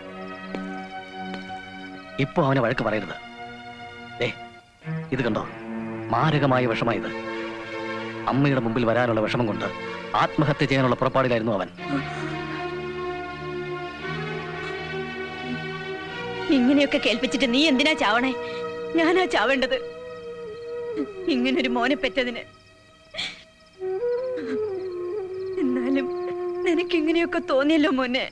Speaker 7: ഇപ്പൊ അവനെ വഴക്ക് പറയരുത് ദേ ഇത് കണ്ടോ മാരകമായ വിഷമായത് അമ്മയുടെ മുമ്പിൽ വരാനുള്ള വിഷമം കൊണ്ട് ആത്മഹത്യ ചെയ്യാനുള്ള പുറപ്പാടിലായിരുന്നു അവൻ
Speaker 11: ഇങ്ങനെയൊക്കെ കേൾപ്പിച്ചിട്ട് നീ എന്തിനാ ചാവണേ ഞാനാ ചാവേണ്ടത് ഇങ്ങനൊരു മോനെ പെറ്റതിന് എന്നാലും നിനക്ക് ഇങ്ങനെയൊക്കെ തോന്നിയല്ലോ മോനെ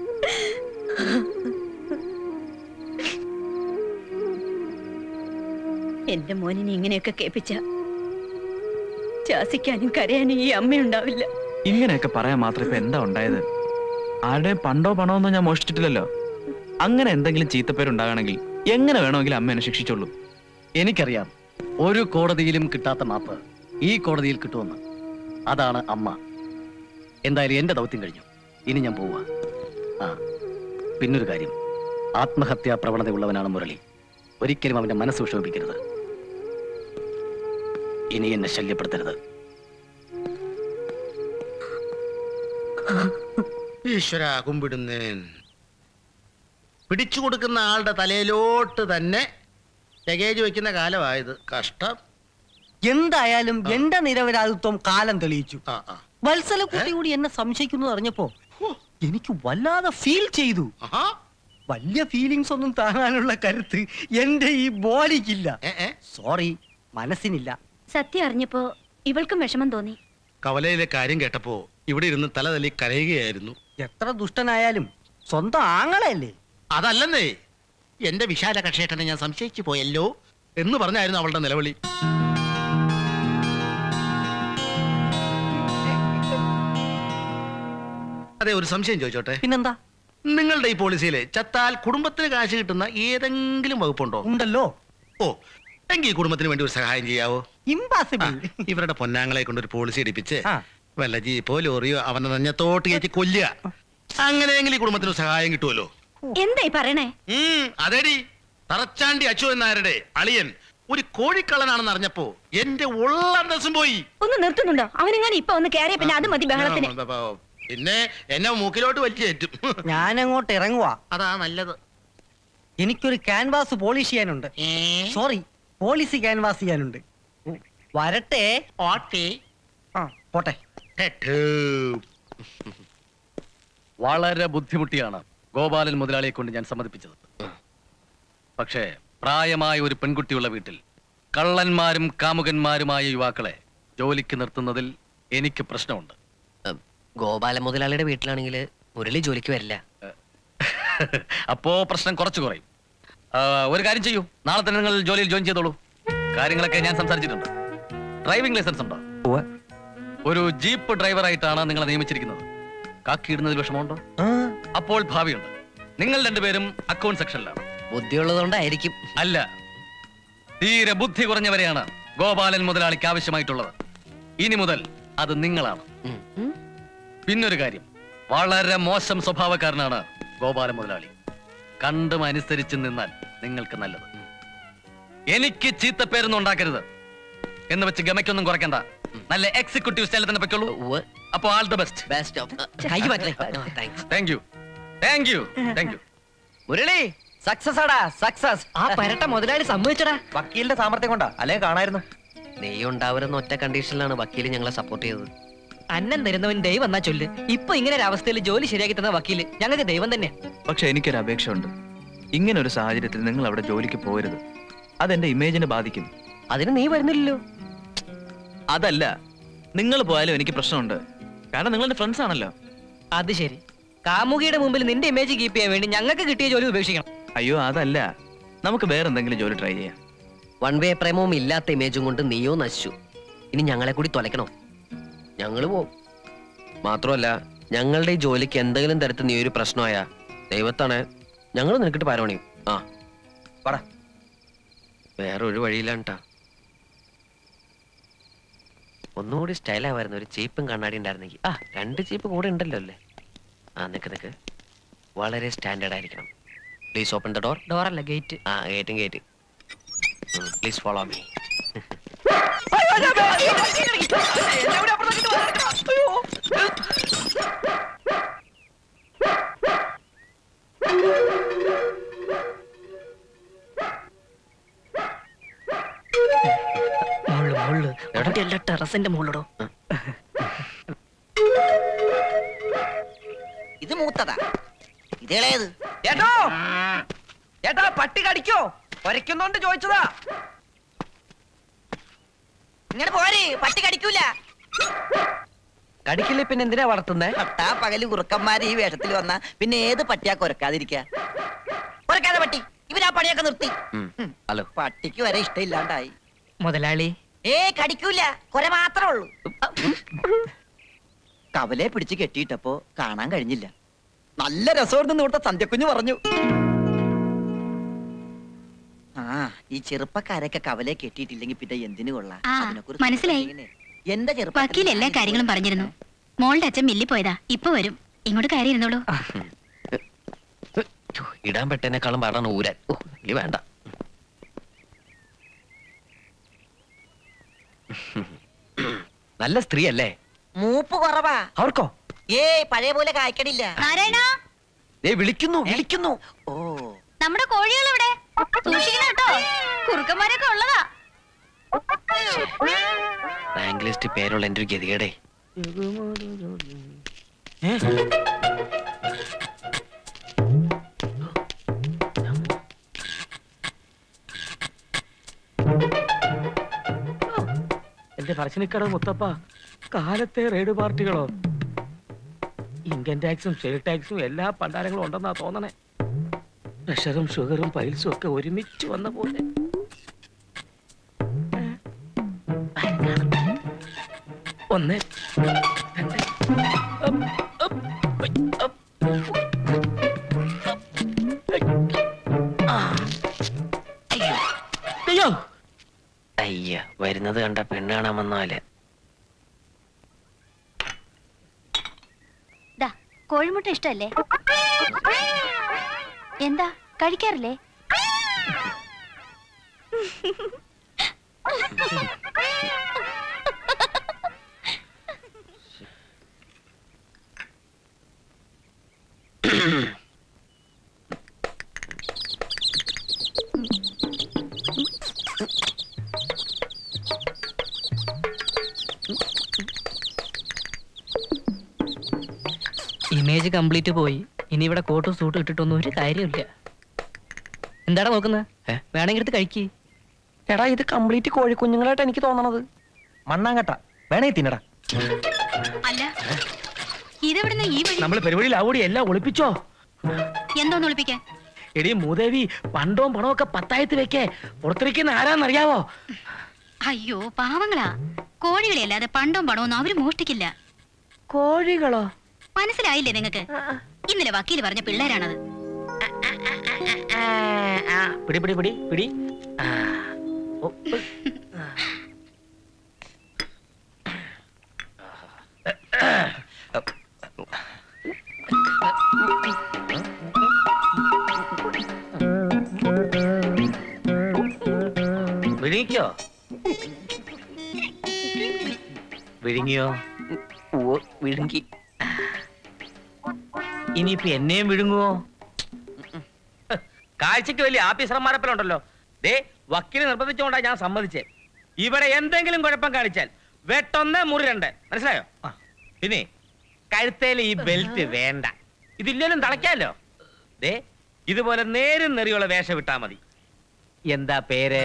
Speaker 11: എന്റെ മോനിനെ ഇങ്ങനെയൊക്കെ കേൾപ്പിച്ച ശാസിക്കാനും കരയാനും ഈ അമ്മയുണ്ടാവില്ല
Speaker 12: ഇങ്ങനെയൊക്കെ പറയാൻ മാത്രം ഇപ്പൊ എന്താ ഉണ്ടായത് ആരുടെയും പണ്ടോ പണമൊന്നോ ഞാൻ മോഷ്ടിച്ചിട്ടില്ലല്ലോ അങ്ങനെ എന്തെങ്കിലും ചീത്തപ്പേരുണ്ടാകണമെങ്കിൽ എങ്ങനെ വേണമെങ്കിലും അമ്മ എന്നെ ശിക്ഷിച്ചോളൂ
Speaker 7: എനിക്കറിയാം ഒരു കോടതിയിലും കിട്ടാത്ത മാപ്പ് ഈ കോടതിയിൽ കിട്ടുമെന്ന് അതാണ് അമ്മ എന്തായാലും എന്റെ ദൗത്യം കഴിഞ്ഞു ഇനി ഞാൻ പോവാ ആ പിന്നൊരു കാര്യം ആത്മഹത്യാ പ്രവണതയുള്ളവനാണ് മുരളി ഒരിക്കലും അവന്റെ മനസ്സ് വിഷമിപ്പിക്കരുത് ഇനി എന്നെ ശല്യപ്പെടുത്തരുത്
Speaker 8: ഈശ്വര കുമ്പിടുന്നേൻ പിടിച്ചു കൊടുക്കുന്ന ആളുടെ തലയിലോട്ട് തന്നെ ലഗേജ് വെക്കുന്ന കാലമായത് കഷ്ടം
Speaker 10: എന്തായാലും എന്റെ നിരപരാധിത്വം കാലം തെളിയിച്ചു വത്സലക്കുട്ടി കൂടി എന്നെ സംശയിക്കുന്നു അറിഞ്ഞപ്പോ എനിക്ക് വല്ലാതെ ഫീൽ ചെയ്തു വലിയ ഫീലിങ്സ് ഒന്നും താങ്ങാനുള്ള കരുത്ത് എന്റെ ഈ ബോഡിക്കില്ല സോറി മനസ്സിനില്ല
Speaker 11: സത്യം അറിഞ്ഞപ്പോ ഇവൾക്കും വിഷമം തോന്നി
Speaker 8: കവലയിലെ കാര്യം കേട്ടപ്പോ ഇവിടെ ഇരുന്ന് തല തല്ലി കരയുകയായിരുന്നു
Speaker 10: എത്ര ദുഷ്ടനായാലും സ്വന്തം ആങ്ങളല്ലേ
Speaker 8: അതല്ലെന്നേ എന്റെ വിശാല കക്ഷേട്ടനെ ഞാൻ സംശയിച്ചു പോയല്ലോ എന്ന് പറഞ്ഞായിരുന്നു അവളുടെ നിലവിളി അതെ ഒരു സംശയം ചോദിച്ചോട്ടെ
Speaker 10: പിന്നെന്താ
Speaker 8: നിങ്ങളുടെ ഈ പോളിസിയിലെ ചത്താൽ കുടുംബത്തിന് കാശ് കിട്ടുന്ന ഏതെങ്കിലും വകുപ്പുണ്ടോ
Speaker 10: ഉണ്ടല്ലോ
Speaker 8: ഓ എങ്കിൽ ഈ കുടുംബത്തിന് വേണ്ടി ഒരു സഹായം ചെയ്യാവോ
Speaker 10: ഇമ്പാസിബിൾ
Speaker 8: ഇവരുടെ പൊന്നാങ്ങളെ കൊണ്ട് ഒരു പോളിസി എടുപ്പിച്ച് വല്ല ജീപ്പോ ലോറിയോ അവനെ നെഞ്ഞത്തോട്ട് കയറ്റി കൊല്ലുക അങ്ങനെയെങ്കിലും ഈ കുടുംബത്തിന് ഒരു സഹായം കിട്ടുമല്ലോ
Speaker 11: എന്തായി പറയണേ
Speaker 8: ഉം, അതെടി തറച്ചാണ്ടി അച്ചു എന്നാരുടെ അളിയൻ ഒരു കോഴിക്കള്ളനാണെന്ന് അറിഞ്ഞപ്പോ എന്റെ ഉള്ള അന്തസ്സും പോയി
Speaker 11: ഒന്ന് നിർത്തുന്നുണ്ടോ അവനെങ്ങാനും ഇപ്പൊ ഒന്ന് കയറിയ പിന്നെ അത് മതി ബഹളത്തിന്
Speaker 8: പിന്നെ എന്നെ മൂക്കിലോട്ട് വലിച്ചു കയറ്റും
Speaker 10: ഞാൻ അങ്ങോട്ട് ഇറങ്ങുവാ
Speaker 8: അതാ നല്ലത്
Speaker 10: എനിക്കൊരു ക്യാൻവാസ് പോളിഷ് ചെയ്യാനുണ്ട് സോറി പോളിസി ക്യാൻവാസ് ചെയ്യാനുണ്ട് വരട്ടെ
Speaker 8: ഓട്ടെ
Speaker 10: ആ പോട്ടെ
Speaker 7: വളരെ ബുദ്ധിമുട്ടിയാണ് ഗോപാലൻ മുതലാളിയെ കൊണ്ട് ഞാൻ സമ്മതിപ്പിച്ചത് പക്ഷേ പ്രായമായ ഒരു പെൺകുട്ടിയുള്ള വീട്ടിൽ കള്ളന്മാരും കാമുകന്മാരുമായ യുവാക്കളെ ജോലിക്ക് നിർത്തുന്നതിൽ എനിക്ക് പ്രശ്നമുണ്ട് ഗോപാല മുതലാളിയുടെ വീട്ടിലാണെങ്കിൽ മുരളി ജോലിക്ക് വരില്ല
Speaker 12: അപ്പോ പ്രശ്നം കുറച്ച് കുറയും ആ, ഒരു കാര്യം ചെയ്യൂ നാളെ തന്നെ നിങ്ങൾ ജോലിയിൽ ജോയിൻ ചെയ്തോളൂ കാര്യങ്ങളൊക്കെ ഞാൻ സംസാരിച്ചിട്ടുണ്ട് ഡ്രൈവിംഗ് ലൈസൻസ് ഉണ്ടോ ഒരു ജീപ്പ് ഡ്രൈവറായിട്ടാണ് നിങ്ങളെ നിയമിച്ചിരിക്കുന്നത് കാക്കിയിടുന്നതിൽ വിഷമമുണ്ടോ അപ്പോൾ ഭാവിയുണ്ട് നിങ്ങൾ രണ്ടുപേരും അക്കൗണ്ട് സെക്ഷനിലാണ്
Speaker 7: ബുദ്ധിയുള്ളതുകൊണ്ടായിരിക്കും
Speaker 12: അല്ല തീരെ ബുദ്ധി കുറഞ്ഞവരെയാണ് ഗോപാലൻ മുതലാളിക്ക് ആവശ്യമായിട്ടുള്ളത് ഇനി മുതൽ അത് നിങ്ങളാണ് പിന്നൊരു കാര്യം വളരെ മോശം സ്വഭാവക്കാരനാണ് ഗോപാലൻ മുതലാളി കണ്ടും അനുസരിച്ച് നിന്നാൽ നിങ്ങൾക്ക് നല്ലത് എനിക്ക് ചീത്തപ്പേരൊന്നും ഉണ്ടാക്കരുത് എന്ന് വെച്ച് ഗമയ്ക്കൊന്നും കുറയ്ക്കണ്ട നല്ല എക്സിക്യൂട്ടീവ് സ്റ്റൈലിൽ തന്നെ പൊയ്ക്കോളൂ അപ്പൊ ആൾ ദ ബെസ്റ്റ്
Speaker 7: ബെസ്റ്റ് കൈ മാറ്റേ
Speaker 12: thank you thank you thank you
Speaker 6: Murali success ആടാ സക്സസ്
Speaker 9: ആ പരട്ട മുതലാളി സമ്മതിച്ചടാ
Speaker 6: വക്കീലിന്റെ സാമർത്ഥ്യം കൊണ്ടാ അല്ലേ കാണായിരുന്നു
Speaker 7: നീ ഉണ്ടാവരുന്ന ഒറ്റ കണ്ടീഷനിലാണ് വക്കീല് ഞങ്ങളെ സപ്പോർട്ട് ചെയ്തത്
Speaker 9: അന്നം തരുന്നവൻ ദൈവം എന്നാ ചൊല്ല് ഇപ്പൊ ഇങ്ങനെ ഒരു അവസ്ഥയിൽ ജോലി ശരിയാക്കി തന്ന വക്കീല് ഞങ്ങൾക്ക് ദൈവം തന്നെ
Speaker 12: പക്ഷെ എനിക്കൊരു അപേക്ഷ ഉണ്ട് ഇങ്ങനെ ഒരു സാഹചര്യത്തിൽ നിങ്ങൾ അവിടെ ജോലിക്ക് പോകരുത് അതെന്റെ ഇമേജിനെ ബാധിക്കും
Speaker 7: അതിന് നീ വരുന്നില്ലല്ലോ
Speaker 12: അതല്ല നിങ്ങൾ പോയാലും എനിക്ക് പ്രശ്നമുണ്ട് കാരണം നിങ്ങളുടെ ഫ്രണ്ട്സ് ആണല്ലോ
Speaker 9: അത് ശരി കാമുകിയുടെ മുമ്പിൽ നിന്റെ ഇമേജ് കീപ്പ് ചെയ്യാൻ വേണ്ടി ഞങ്ങൾക്ക് കിട്ടിയ ജോലി ഉപേക്ഷിക്കണം
Speaker 12: അയ്യോ അതല്ല നമുക്ക് വേറെ എന്തെങ്കിലും ജോലി ട്രൈ ചെയ്യാം
Speaker 7: വൺ വേ പ്രേമവും ഇല്ലാത്ത ഇമേജും കൊണ്ട് നീയോ നശിച്ചു ഇനി ഞങ്ങളെ കൂടി തൊലക്കണോ ഞങ്ങള് പോവും മാത്രമല്ല ഞങ്ങളുടെ ഈ ജോലിക്ക് എന്തെങ്കിലും തരത്തിൽ നീ ഒരു പ്രശ്നമായ ദൈവത്താണ് ഞങ്ങൾ നിനക്കിട്ട് പാരോണിയും ആ പറ വേറെ ഒരു വഴിയില്ലാണ്ടാ ഒന്നുകൂടി സ്റ്റൈലാവായിരുന്നു ഒരു ചീപ്പും കണ്ണാടി ഉണ്ടായിരുന്നെങ്കിൽ ആ രണ്ട് ചീപ്പ് കൂടെ ഉണ്ടല്ലോ അല്ലേ ആ നിക്ക് നിക്ക് വളരെ സ്റ്റാൻഡേർഡ് ആയിരിക്കണം പ്ലീസ് ഓപ്പൺ ദ ഡോർ
Speaker 9: ഡോറല്ല ഗേറ്റ്
Speaker 7: ആ ഗേറ്റും ഗേറ്റ് പ്ലീസ് ഫോളോ മീ
Speaker 9: മുള്ളു മുള്ളു അവിടെ അല്ല ടെറസിന്റെ മുകളിലോ
Speaker 1: ഇത് മൂത്തതാ ഇതേളേത്
Speaker 6: ഏട്ടോ ഏട്ടാ പട്ടി കടിക്കോ ഒരയ്ക്കുന്നോണ്ട് ചോദിച്ചതാ
Speaker 1: ഇങ്ങനെ പോരെ പട്ടി കടിക്കൂല
Speaker 6: കടിക്കില്ലേ പിന്നെ എന്തിനാ വളർത്തുന്നേ
Speaker 1: പട്ടാ പകല് കുറുക്കന്മാര് ഈ വേഷത്തിൽ വന്ന പിന്നെ ഏത് പട്ടിയാ കൊരക്കാതിരിക്ക കൊരക്കാതെ പട്ടി ഇവരാ പണിയൊക്കെ നിർത്തി
Speaker 7: ഹലോ
Speaker 1: പട്ടിക്ക് വരെ ഇഷ്ടമില്ലാണ്ടായി
Speaker 9: മുതലാളി
Speaker 1: ഏ കടിക്കൂല കൊര മാത്രമേ ഉള്ളൂ കവലെ പിടിച്ച് കെട്ടിയിട്ടപ്പോ കാണാൻ കഴിഞ്ഞില്ല നല്ല രസമായിരുന്നു ഇവിടുത്തെ സന്ധ്യക്കുഞ്ഞു പറഞ്ഞു ആ ഈ ചെറുപ്പക്കാരൊക്കെ കവലെ കെട്ടിയിട്ടില്ലെങ്കിൽ പിന്നെ എന്തിനു കൊള്ളാം
Speaker 5: ആ,
Speaker 1: അതിനെക്കുറിച്ച്
Speaker 5: മനസ്സിലായി.
Speaker 1: ഇങ്ങനെ. എന്റെ ചെറുപ്പ
Speaker 5: വക്കീൽ എല്ലാ കാര്യങ്ങളും പറഞ്ഞിരുന്നു മോളുടെ അച്ഛൻ മില്ലി പോയതാ ഇപ്പൊ വരും ഇങ്ങോട്ട് കയറി ഇരുന്നോളൂ
Speaker 7: ഇടാൻ പെട്ടതിനേക്കാളും പാടാണ് ഊരാൻ ഓ ഇനി വേണ്ട നല്ല സ്ത്രീ അല്ലേ
Speaker 1: മൂപ്പ് കുറവാ
Speaker 7: അവർക്കോ
Speaker 1: ഏ പഴയ പോലെ കായ്ക്കണില്ല
Speaker 5: നാരായണ
Speaker 7: ഏ വിളിക്കുന്നു വിളിക്കുന്നു
Speaker 1: ഓ
Speaker 5: നമ്മുടെ കോഴികൾ ഇവിടെ സൂക്ഷിക്കണം കേട്ടോ കുറുക്കന്മാരൊക്കെ ഉള്ളതാ
Speaker 7: റാങ്ക് ലിസ്റ്റ് പേരുള്ള എന്റെ ഒരു ഗതികേടേ
Speaker 3: എന്റെ പറശ്ശിനിക്കട മുത്തപ്പ കാലത്തെ റെയ്ഡ് പാർട്ടികളോ ഇൻകം ടാക്സും സെയിൽ ടാക്സും എല്ലാ പണ്ടാരങ്ങളും ഉണ്ടെന്നാ തോന്നണേ പ്രഷറും ഷുഗറും പൈൽസും ഒക്കെ ഒരുമിച്ച് വന്ന പോലെ ഒന്ന് രണ്ട് അപ്പ്, അപ്പ്, അപ്പ്, ആ. അയ്യോ അയ്യോ
Speaker 7: അയ്യ വരുന്നത് കണ്ട പെണ്ണ് കാണാൻ വന്നാല്
Speaker 5: ദാ കോഴിമുട്ട ഇഷ്ടല്ലേ എന്താ കഴിക്കാറില്ലേ
Speaker 9: ഇമേജ് കംപ്ലീറ്റ് പോയി ഇനി ഇവിടെ കോട്ടും സൂട്ടും ഇട്ടിട്ടൊന്നും ഒരു കാര്യമില്ല എന്താടാ നോക്കുന്നത് വേണമെങ്കിൽ എടുത്ത് കഴിക്കി
Speaker 6: എടാ ഇത് കംപ്ലീറ്റ് കോഴിക്കുഞ്ഞുങ്ങളായിട്ട് എനിക്ക് തോന്നണത് മണ്ണാങ്കട്ട വേണേ തിന്നടാ
Speaker 5: അല്ല ഇതെവിടുന്ന ഈ വഴി
Speaker 3: നമ്മൾ പരിപാടിയിൽ ആവോടി എല്ലാം ഒളിപ്പിച്ചോ
Speaker 5: എന്തോന്ന് ഒളിപ്പിക്കാൻ
Speaker 3: എടി മൂദേവി പണ്ടവും പണവും ഒക്കെ പത്തായത്ത് വെക്കേ പുറത്തിരിക്കുന്ന ആരാന്നറിയാവോ
Speaker 5: അയ്യോ പാവങ്ങളാ കോഴികളെ അല്ലാതെ പണ്ടവും പണവും അവര് മോഷ്ടിക്കില്ല
Speaker 3: കോഴികളോ
Speaker 5: മനസ്സിലായില്ലേ നിങ്ങക്ക് ഇന്നലെ വക്കീല് പറഞ്ഞ പിള്ളേരാണത്
Speaker 3: പിടി പിടി പിടി പിടി ആ. ഓ, ഉ. വിഴുങ്ങിക്കോ വിഴുങ്ങിയോ
Speaker 7: ഓ വിഴുങ്ങി
Speaker 3: ഇനിയിപ്പൊ എന്നെയും വിഴുങ്ങുവോ കാഴ്ചക്ക് വലിയ ആഫീസർമാരെപ്പലുണ്ടല്ലോ ദേ വക്കീല് നിർബന്ധിച്ചുകൊണ്ടാ ഞാൻ സമ്മതിച്ചേ ഇവിടെ എന്തെങ്കിലും കുഴപ്പം കാണിച്ചാൽ വെട്ടൊന്ന് മുറി രണ്ട് മനസ്സിലായോ പിന്നെ കഴുത്തേൽ ഈ ബെൽറ്റ് വേണ്ട ഇതില്ലേലും തളയ്ക്കാലോ ദേ ഇതുപോലെ നേരും നെറിയുള്ള വേഷം വിട്ടാ മതി എന്താ പേര്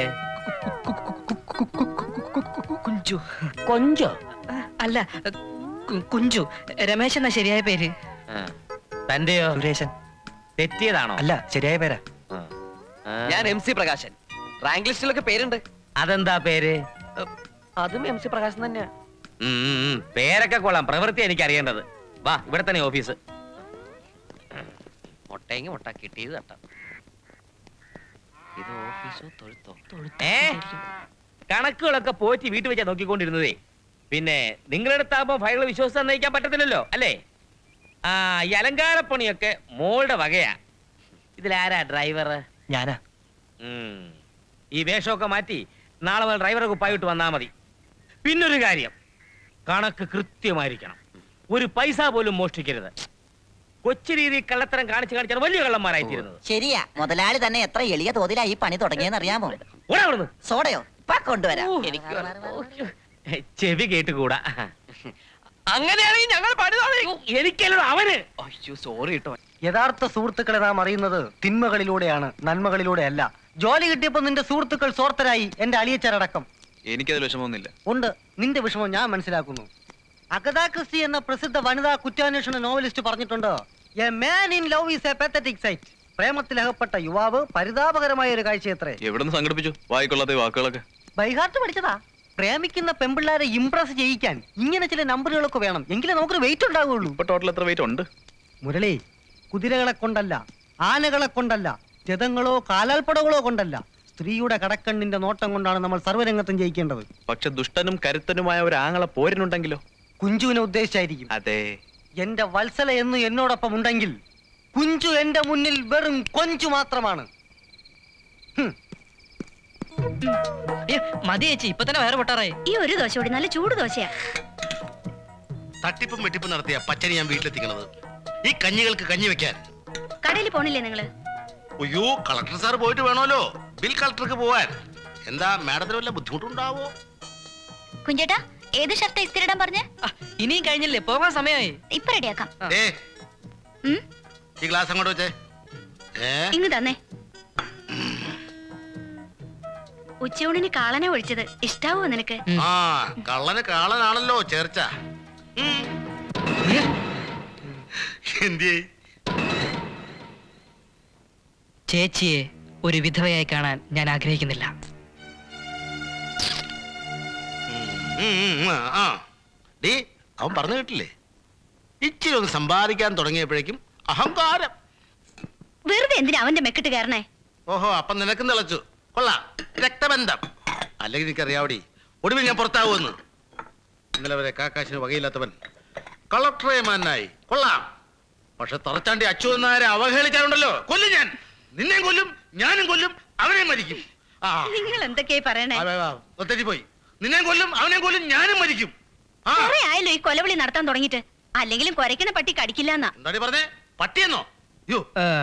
Speaker 9: കുഞ്ചു
Speaker 3: കൊഞ്ചോ
Speaker 9: അല്ല കു- കുഞ്ചു രമേശ് എന്ന ശരിയായ പേര്
Speaker 3: തന്റെയോ
Speaker 10: സുരേശൻ
Speaker 3: തെറ്റിയതാണോ
Speaker 10: അല്ല ശരിയായ പേരാ
Speaker 7: ഞാൻ എം സി പ്രകാശൻ റാങ്ക് ലിസ്റ്റിലൊക്കെ പേരുണ്ട്
Speaker 3: അതെന്താ പേര്
Speaker 7: അതും എം സി പ്രകാശൻ തന്നെയാ
Speaker 3: ഉം, ഉം, ഉം. പേരൊക്കെ കൊള്ളാം പ്രവൃത്തി എനിക്ക് അറിയേണ്ടത് വാ ഇവിടെ തന്നെ ഓഫീസ്
Speaker 7: മുട്ടയെങ്കിൽ മുട്ട കിട്ടിയത് തട്ടാം ഇത് ഓഫീസോ തൊഴുത്തോ
Speaker 3: ഏ കണക്കുകളൊക്കെ പോറ്റി വീട്ടിൽ വെച്ചാ നോക്കിക്കൊണ്ടിരുന്നതേ പിന്നെ നിങ്ങളെടുത്താകുമ്പോ ഫയലുകൾ വിശ്വസിച്ച് നയിക്കാൻ പറ്റത്തില്ലല്ലോ അല്ലേ ആ ഈ അലങ്കാരപ്പണിയൊക്കെ മോളുടെ വകയാ ഇതിലാരാ ഡ്രൈവർ
Speaker 10: ഞാനാ
Speaker 3: ഈ വേഷമൊക്കെ മാറ്റി നാളെ മുതൽ ഡ്രൈവറെ കുപ്പായിട്ട് വന്നാ മതി പിന്നൊരു കാര്യം കണക്ക് കൃത്യമായിരിക്കണം ഒരു പൈസ പോലും മോഷ്ടിക്കരുത് കൊച്ചു രീതി കള്ളത്തരം കാണിച്ച് കാണിച്ചാണ് വലിയ കള്ളന്മാരായിത്തീരുന്നത്
Speaker 1: ശരിയാ മുതലാളി തന്നെ എത്ര എളിയ തോതിലാ ഈ പണി തുടങ്ങിയെന്ന് അറിയാമോ
Speaker 3: ഓടാ അവിടുന്ന്.
Speaker 1: സോഡയോ ഇപ്പൊ കൊണ്ടുവരാം
Speaker 3: ചെവി കേട്ടുകൂടാ
Speaker 7: അങ്ങനെയാണെങ്കിൽ ഞങ്ങൾ പണി
Speaker 3: എനിക്കല്ലോ അവന്
Speaker 7: അയ്യോ സോറി കേട്ടോ
Speaker 10: യഥാർത്ഥ സുഹൃത്തുക്കളെ നാം അറിയുന്നത് തിന്മകളിലൂടെയാണ് നന്മകളിലൂടെ അല്ല ജോലി കിട്ടിയപ്പോ നിന്റെ സുഹൃത്തുക്കൾ സോർത്തരായി എന്റെ അളിയച്ചരടക്കം
Speaker 12: എനിക്കതിൽ വിഷമമൊന്നുമില്ല
Speaker 10: ഉണ്ട് നിന്റെ വിഷമം ഞാൻ മനസ്സിലാക്കുന്നു അഗതാ ക്രിസ്റ്റി എന്ന പ്രസിദ്ധ വനിതാ കുറ്റാന്വേഷണ നോവലിസ്റ്റ് പറഞ്ഞിട്ടുണ്ട് a man in love is a pathetic sight പ്രേമത്തിൽ അകപ്പെട്ട യുവാവ് പരിതാപകരമായ ഒരു കാഴ്ചയത്രേ
Speaker 12: എവിടെ നിന്ന് സംഘടിപ്പിച്ചു വായിക്കൊള്ളാത്ത വാക്കുകളൊക്കെ
Speaker 10: ബൈഹാർട്ട് പഠിച്ചതാ പ്രേമിക്കുന്ന പെമ്പിള്ളാരെ ഇംപ്രസ് ചെയ്യിക്കാൻ ഇങ്ങനെ ചില നമ്പറുകളൊക്കെ വേണം എങ്കിലേ നമുക്കൊരു വെയിറ്റ് ഉണ്ടാവുകയുള്ളൂ
Speaker 12: ഇപ്പൊ ടോട്ടൽ എത്ര വെയിറ്റ് ഉണ്ട്
Speaker 10: മുരളി കുതിരകളെ കൊണ്ടല്ല ആനകളെ കൊണ്ടല്ല രഥങ്ങളോ കാലാൽപ്പടകളോ കൊണ്ടല്ല സ്ത്രീയുടെ കടക്കണ്ണിന്റെ നോട്ടം കൊണ്ടാണ് നമ്മൾ സർവ്വരംഗത്തും ജയിക്കേണ്ടത്
Speaker 12: പക്ഷെ ദുഷ്ടനും കരുത്തനുമായ ഒരു ആങ്ങളെ പോരിനുണ്ടെങ്കിലോ
Speaker 10: കുഞ്ചുവിനെ ഉദ്ദേശിച്ചായിരിക്കും
Speaker 12: അതെ
Speaker 10: എന്റെ വത്സല എന്ന് എന്നോടൊപ്പം ഉണ്ടെങ്കിൽ കുഞ്ചു എന്റെ മുന്നിൽ വെറും കൊഞ്ചു മാത്രമാണ്
Speaker 9: മതി ചേച്ചി ഇപ്പൊ തന്നെ വേറെ പൊട്ടാറായി
Speaker 5: ഈ ഒരു ദോശ കൂടി നല്ല ചൂട് ദോശയാ
Speaker 8: തട്ടിപ്പും വെട്ടിപ്പും നടത്തിയ പച്ചരി ഞാൻ വീട്ടിലെത്തിക്കണത് ഈ കഞ്ഞികൾക്ക് കഞ്ഞി വെക്കാൻ
Speaker 5: കടയിൽ പോണില്ലേ നിങ്ങള്
Speaker 8: അയ്യോ കളക്ടർ സാർ പോയിട്ട് വേണമല്ലോ ബിൽ കളക്ടർക്ക് പോവാൻ എന്താ മാഡത്തിന് വല്ല ബുദ്ധിമുട്ടുണ്ടാവോ
Speaker 5: കുഞ്ചേട്ടാ ഏത് ഷർട്ട് ഇസ്തിരിടാൻ പറഞ്ഞ
Speaker 9: ഇനിയും കഴിഞ്ഞില്ലേ പോകാൻ സമയമായി
Speaker 5: ഇപ്പൊ റെഡിയാക്കാം
Speaker 8: ഏ
Speaker 5: ഉം,
Speaker 8: ഈ ഗ്ലാസ് അങ്ങോട്ട് വെച്ചേ ഏ
Speaker 5: ഇങ്ങ് തന്നെ ഉച്ചയൂണിന് കാളനെ ഒഴിച്ചത് ഇഷ്ടാവോ നിനക്ക്
Speaker 8: ആ കള്ളന് കാളനാണല്ലോ ചേർച്ച എന്തിയേ
Speaker 9: ചേച്ചിയെ ഒരു വിധവയായി കാണാൻ ഞാൻ ആഗ്രഹിക്കുന്നില്ല
Speaker 8: ഉം, ഉം, ആ, ആ. ഡീ അവൻ പറഞ്ഞു കേട്ടില്ലേ ഇച്ചിരി ഒന്ന് സമ്പാദിക്കാൻ തുടങ്ങിയപ്പോഴേക്കും അഹങ്കാരം
Speaker 5: വെറുതെ എന്തിനാ അവന്റെ മെക്കിട്ട് കയറണേ
Speaker 8: ഓഹോ അപ്പം നിനക്കും തിളച്ചു കൊള്ളാം രക്തബന്ധം അല്ലെങ്കിൽ എനിക്കറിയാവടി ഒടുവിൽ ഞാൻ പുറത്താവുമെന്ന് ഇന്നലെ വരെ കാക്കാശിന് വകയില്ലാത്തവൻ കളക്ടറെ മാനായി കൊള്ളാം പക്ഷെ തുറച്ചാണ്ടി അച്ചു എന്നാരെ അവഹേളിച്ചാലുണ്ടല്ലോ കൊല്ലും ഞാൻ നിന്നെയും കൊല്ലും ഞാനും കൊല്ലും അവനെയും മരിക്കും ആ
Speaker 5: നിങ്ങൾ എന്തൊക്കെയായി പറയണേ
Speaker 8: ആ, ആ, ആ, തെറ്റിപ്പോയി നിന്നെയും കൊല്ലും അവനെയും കൊല്ലും ഞാനും മരിക്കും ആ
Speaker 5: കുറെ ആയല്ലോ ഈ കൊലവിളി നടത്താൻ തുടങ്ങിയിട്ട് അല്ലെങ്കിലും കുരയ്ക്കണ പട്ടി കടിക്കില്ല എന്നാ
Speaker 8: എന്താടി പറഞ്ഞേ പട്ടിയെന്നോ യോ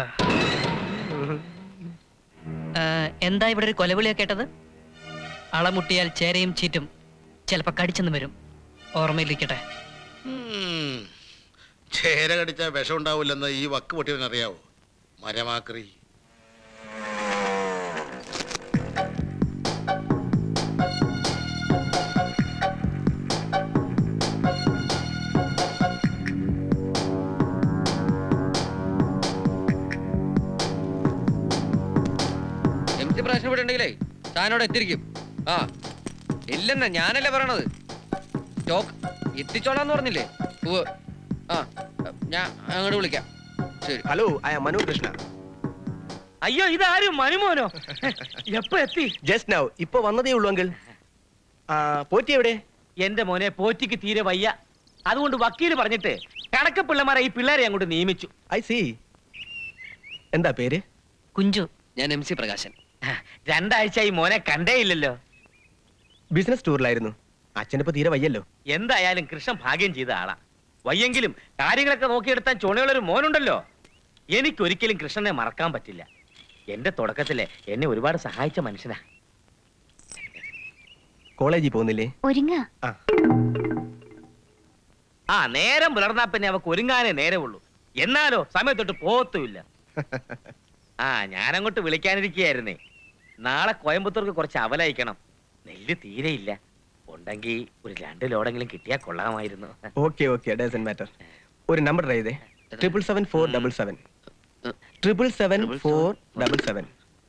Speaker 9: എന്താ ഇവിടെ ഒരു കൊലവിളിയൊക്കെ കേട്ടത് അളമുട്ടിയാൽ ചേരയും ചീറ്റും ചിലപ്പോ കടിച്ചെന്ന് വരും ഓർമ്മയിലിരിക്കട്ടെ
Speaker 8: ഉം. ചേര കടിച്ച വിഷം ഉണ്ടാവില്ലെന്ന് ഈ വക്ക് പൊട്ടിയവനറിയാവോ മരമാക്രി
Speaker 7: പ്രശ്നപ്പെട്ടുണ്ടെങ്കിലേ താനോട് എത്തിരിക്കും ആ ഇല്ലെന്ന ഞാനല്ലേ പറയണത് സ്റ്റോക്ക് എത്തിച്ചോളാന്ന് പറഞ്ഞില്ലേ ഉവ്വ്. ആ ഞാൻ അങ്ങോട്ട് വിളിക്കാം ശരി
Speaker 14: ഹലോ ഐ മനു കൃഷ്ണ
Speaker 3: അയ്യോ ഇതാരും മനുമോനോ എപ്പോ എത്തി
Speaker 14: ജസ്റ്റ് നൗ ഇപ്പൊ വന്നതേ ഉള്ളൂ അങ്കിൾ പോറ്റി എവിടെ
Speaker 3: എന്റെ മോനെ പോറ്റിക്ക് തീരെ വയ്യ അതുകൊണ്ട് വക്കീല് പറഞ്ഞിട്ട് കണക്ക് പിള്ളമാരെ ഈ പിള്ളേരെ അങ്ങോട്ട് നിയമിച്ചു
Speaker 14: ഐ സി എന്താ പേര്
Speaker 9: കുഞ്ചു
Speaker 7: ഞാൻ എം സി പ്രകാശൻ
Speaker 3: രണ്ടാഴ്ചയായി മോനെ കണ്ടേ ഇല്ലല്ലോ
Speaker 14: ബിസിനസ് ടൂറിലായിരുന്നു അച്ഛനിപ്പോ തീരെ വയ്യല്ലോ
Speaker 3: എന്തായാലും കൃഷ്ണൻ ഭാഗ്യം ചെയ്ത ആളാ വയ്യെങ്കിലും കാര്യങ്ങളൊക്കെ നോക്കിയെടുത്താൻ ചുണയുള്ളൊരു മോനുണ്ടല്ലോ എനിക്കൊരിക്കലും കൃഷ്ണനെ മറക്കാൻ പറ്റില്ല എന്റെ തുടക്കത്തിലെ എന്നെ ഒരുപാട് സഹായിച്ച മനുഷ്യനാ
Speaker 14: കോളേജിൽ പോകുന്നില്ലേ
Speaker 5: ഒരുങ്ങ
Speaker 3: ആ നേരം പുലർന്നാ പിന്നെ അവക്ക് ഒരുങ്ങാനേ നേരമുള്ളൂ എന്നാലോ സമയത്തൊട്ട് പോത്തുമില്ല ആ ഞാനങ്ങോട്ട് വിളിക്കാനിരിക്കുകയായിരുന്നേ നാളെ കോയമ്പത്തൂർക്ക് കുറച്ച് അവലയക്കണം നെല്ല് തീരെയില്ല ഉണ്ടെങ്കിൽ ഒരു രണ്ട് ലോഡെങ്കിലും കിട്ടിയാൽ കൊള്ളാമായിരുന്നു
Speaker 14: ഓക്കെ ഓക്കെ ഡസൻ മാറ്റർ ഒരു നമ്പർ ട്രൈ ചെയ്തേ triple seven four double seven triple seven four double seven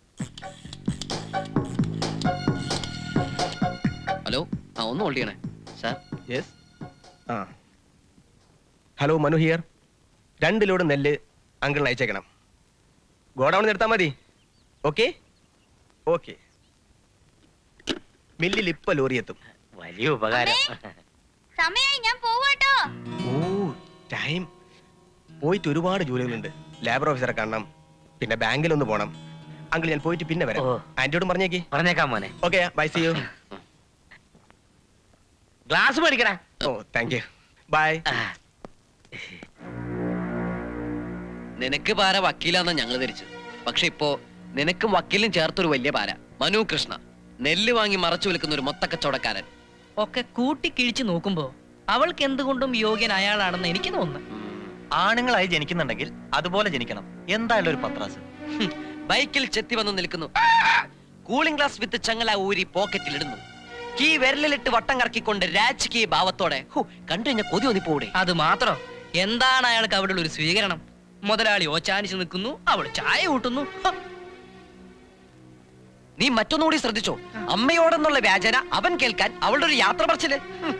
Speaker 7: hello ആ ഒന്ന് ഹോൾഡ് ചെയ്യണേ സാർ
Speaker 14: യെസ് ആ ഹലോ മനു ഹിയർ രണ്ട് ലോഡ് നെല്ല് അങ്കിളിന് അയച്ചേക്കണം ഗോഡൗണിൽ നിർത്താൽ മതി ഓക്കെ ഓക്കെ മില്ലിൽ ഇപ്പൊ ലോറി എത്തും
Speaker 3: വലിയ ഉപകാരം
Speaker 5: സമയായി ഞാൻ പോവാട്ടോ
Speaker 14: ഓ ടൈം പോയിട്ട് ഒരുപാട് ജോലികളുണ്ട് ലേബർ ഓഫീസറെ കാണണം പിന്നെ ബാങ്കിൽ ഒന്ന് പോണം അങ്കിൾ ഞാൻ പോയിട്ട് പിന്നെ വരാം ആന്റിയോടും പറഞ്ഞേക്ക്
Speaker 3: പറഞ്ഞേക്കാം മോനെ
Speaker 14: okay bye see you
Speaker 3: glass മേടിക്കടാ
Speaker 14: ഓ താങ്ക് യു ബൈ
Speaker 7: നിനക്ക് പാര വക്കീലാന്നാ ഞങ്ങൾ ധരിച്ചു പക്ഷെ ഇപ്പോ നിനക്കും വക്കീലും ചേർത്തൊരു വലിയ പാര മനു കൃഷ്ണ നെല്ല് വാങ്ങി മറച്ചു വിൽക്കുന്ന ഒരു മൊത്തക്കച്ചവടക്കാരൻ
Speaker 9: ഒക്കെ കൂട്ടി കിഴിച്ചു നോക്കുമ്പോ അവൾക്ക് എന്തുകൊണ്ടും യോഗ്യൻ അയാളാണെന്ന് എനിക്ക് തോന്നുന്നു
Speaker 10: ആണുങ്ങളായി ജനിക്കുന്നുണ്ടെങ്കിൽ അതുപോലെ ജനിക്കണം എന്തായാലും ഒരു പത്രാസ്
Speaker 7: ഹും, ബൈക്കിൽ ചെത്തി വന്ന് നിൽക്കുന്നു കൂളിംഗ് ഗ്ലാസ് വിത്ത് ചങ്ങല ഊരി പോക്കറ്റിൽ ഇടുന്നു കീ വിരലിലിട്ട് വട്ടം കറക്കിക്കൊണ്ട് രാജ് കീ ഭാവത്തോടെ ഹു, കണ്ടു കഴിഞ്ഞ കൊതി ഒന്നിപ്പോടെ
Speaker 9: അത് മാത്രം എന്താണ് അയാൾക്ക് അവിടെ ഒരു സ്വീകരണം മുതലാളി ഓച്ചാനിച്ച് നിൽക്കുന്നു അവൾ ചായ കൂട്ടുന്നു ഹ,
Speaker 7: നീ മറ്റൊന്നുകൂടി ശ്രദ്ധിച്ചോ അമ്മയോടെന്നുള്ള വ്യാജന അവൻ കേൾക്കാൻ അവളുടെ ഒരു യാത്ര പറച്ചില് ഹും.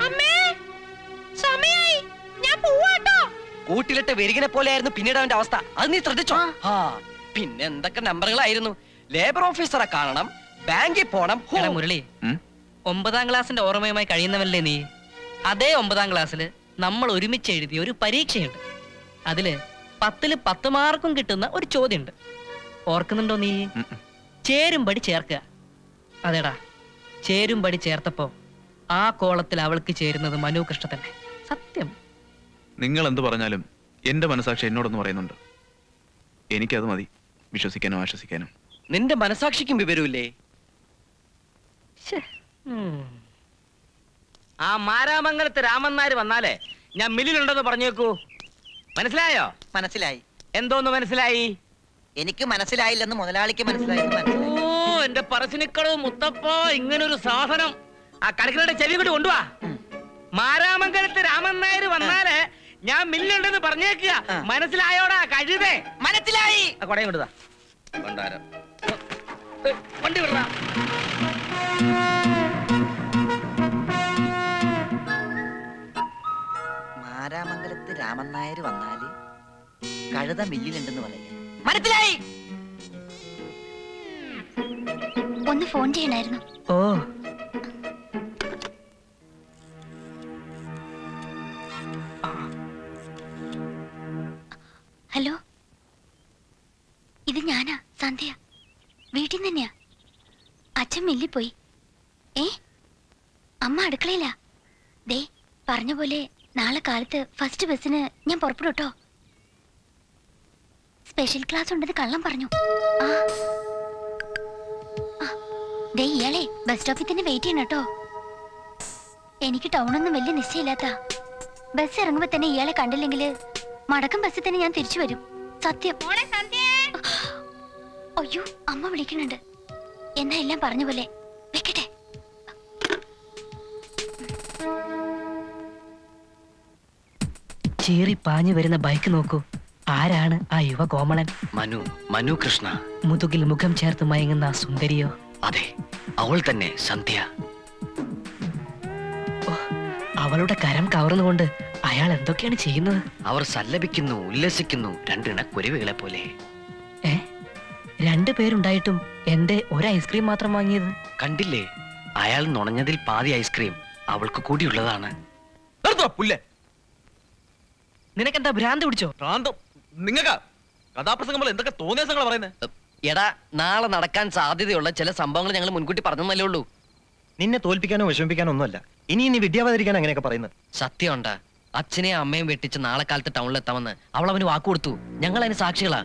Speaker 5: സമയായി ഞാൻ പോവാട്ടോ
Speaker 7: കൂട്ടിലിട്ട് വെരുകിനെ പോലെയായിരുന്നു പിന്നീട് അവന്റെ അവസ്ഥ അത് നീ ശ്രദ്ധിച്ചോ ആ പിന്നെ എന്തൊക്കെ നമ്പറുകളായിരുന്നു ലേബർ ഓഫീസറെ കാണണം ബാങ്കിൽ പോണം ഹോ.
Speaker 9: എടാ മുരളി ഒമ്പതാം ക്ലാസ്സിന്റെ ഓർമ്മയുമായി കഴിയുന്നവല്ലേ നീ അതേ ഒമ്പതാം ക്ലാസ്സിൽ നമ്മൾ ഒരുമിച്ച് എഴുതിയ ഒരു പരീക്ഷയുണ്ട് അതില് പത്തില് പത്ത് മാർക്കും കിട്ടുന്ന ഒരു ചോദ്യമുണ്ട് ഓർക്കുന്നുണ്ടോ നീ ചേരുംപടി ചേർക്കുക അതെടാ ചേരുംപടി ചേർത്തപ്പോ ആ കോളത്തിൽ അവൾക്ക് ചേരുന്നത് മനു കൃഷ്ണ തന്നെ സത്യം
Speaker 12: നിങ്ങൾ എന്ത് പറഞ്ഞാലും എന്റെ മനസാക്ഷി എന്നോടൊന്ന് പറയുന്നുണ്ട് എനിക്കത് മതി വിശ്വസിക്കാനും ആശ്വസിക്കാനും
Speaker 7: നിന്റെ മനസാക്ഷിക്കും വിവരമില്ലേ
Speaker 3: ആ മാരാമംഗലത്ത് രാമൻ നായർ വന്നാലേ ഞാൻ മില്ലിലുണ്ടെന്ന് പറഞ്ഞേക്കൂ മനസ്സിലായോ
Speaker 1: മനസ്സിലായി
Speaker 3: എന്തോന്ന് മനസ്സിലായി
Speaker 1: എനിക്ക് മനസ്സിലായില്ലെന്ന് മുതലാളിക്ക് മനസ്സിലായി
Speaker 3: ഓ എന്റെ പറശ്ശിനിക്കടവ് മുത്തപ്പ ഇങ്ങനൊരു സാധനം ആ കടക്കിടെ ചെവി കൂടി കൊണ്ടുവാ മാരാമംഗലത്ത് രാമൻ നായർ വന്നാല് ഞാൻ മില്ലുണ്ടെന്ന് പറഞ്ഞേക്കുക മനസ്സിലായോടാ കഴുതേ മനസ്സിലായി ആ കൊടയും കൊണ്ടുതാ കൊണ്ടാരം വണ്ടി വിടറാ
Speaker 1: മാരാമംഗലത്ത് രാമൻ നായർ വന്നാല് കഴുത മില്ലിലുണ്ടെന്ന് പറയാം മനസ്സിലായി
Speaker 5: ഒന്ന് ഫോൺ ചെയ്യണായിരുന്നു
Speaker 9: ഓ
Speaker 5: ഹലോ ഇത് ഞാനാ സന്ധ്യ വീട്ടിൽ നിന്ന് തന്നെയാ അച്ഛൻ മില്ലിപ്പോയി ഏ അമ്മ അടുക്കളയില ദേ പറഞ്ഞ പോലെ നാളെ കാലത്ത് ഫസ്റ്റ് ബസ്സിന് ഞാൻ പുറപ്പെടും കേട്ടോ സ്പെഷ്യൽ ക്ലാസ് ഉണ്ടെന്ന് കള്ളം പറഞ്ഞു ആ ആ, ദേ ഇയാളെ ബസ് സ്റ്റോപ്പിൽ തന്നെ വെയിറ്റ് ചെയ്യണം കേട്ടോ എനിക്ക് ടൗണൊന്നും വലിയ നിശ്ചയമില്ലാത്ത ബസ് ഇറങ്ങുമ്പോ തന്നെ ഇയാളെ കണ്ടില്ലെങ്കിൽ മടക്കം ബസ്സിൽ തന്നെ ഞാൻ തിരിച്ചു വരും സത്യം അയ്യോ അമ്മ വിളിക്കുന്നുണ്ട് എന്നാ എല്ലാം പറഞ്ഞ പോലെ വെക്കട്ടെ
Speaker 9: ചീറി പാഞ്ഞു വരുന്ന ബൈക്ക് നോക്കൂ ആരാണ് ആ യുവ കോമളൻ
Speaker 7: മനു മനു കൃഷ്ണ
Speaker 9: മുതുകിൽ മുഖം ചേർത്ത് മയങ്ങുന്ന ആ സുന്ദരിയോ
Speaker 7: അതെ അവൾ തന്നെ സന്ധ്യ
Speaker 9: അവളുടെ കരം കവർന്നുകൊണ്ട് അയാൾ എന്തൊക്കെയാണ് ചെയ്യുന്നത്
Speaker 7: അവർ സല്ലപിക്കുന്നു ഉല്ലസിക്കുന്നു രണ്ടിണ കുരുവികളെ പോലെ
Speaker 9: ഏ രണ്ടു പേരുണ്ടായിട്ടും എന്റെ ഒരു ഐസ്ക്രീം മാത്രം വാങ്ങിയത്
Speaker 7: കണ്ടില്ലേ അയാൾ നുണഞ്ഞതിൽ പാതി ഐസ്ക്രീം അവൾക്ക് കൂടിയുള്ളതാണ്
Speaker 12: പുല്ലേ
Speaker 9: നിനക്കെന്താ ഭ്രാന്ത് പിടിച്ചോ
Speaker 12: ഭ്രാന്തം നിങ്ങൾക്കാ കഥാപ്രസംഗം പോലെ എന്തൊക്കെ തോന്നിയ സംഘങ്ങൾ പറയുന്നത്
Speaker 7: എടാ നാളെ നടക്കാൻ സാധ്യതയുള്ള ചില സംഭവങ്ങൾ ഞങ്ങൾ മുൻകൂട്ടി പറഞ്ഞല്ലേ ഉള്ളൂ
Speaker 14: നിന്നെ തോൽപ്പിക്കാനോ വിഷമിപ്പിക്കാനോ ഒന്നുമല്ല ഇനി ഇനി വിദ്യാവതിരിക്കാൻ അങ്ങനെയൊക്കെ പറയുന്നത്
Speaker 7: സത്യമുണ്ടാ അച്ഛനെയും അമ്മയും വെട്ടിച്ച് നാളെ കാലത്ത് ടൗണിൽ എത്താമെന്ന് അവൾ അവന് വാക്ക് കൊടുത്തു ഞങ്ങൾ അതിന് സാക്ഷികളാ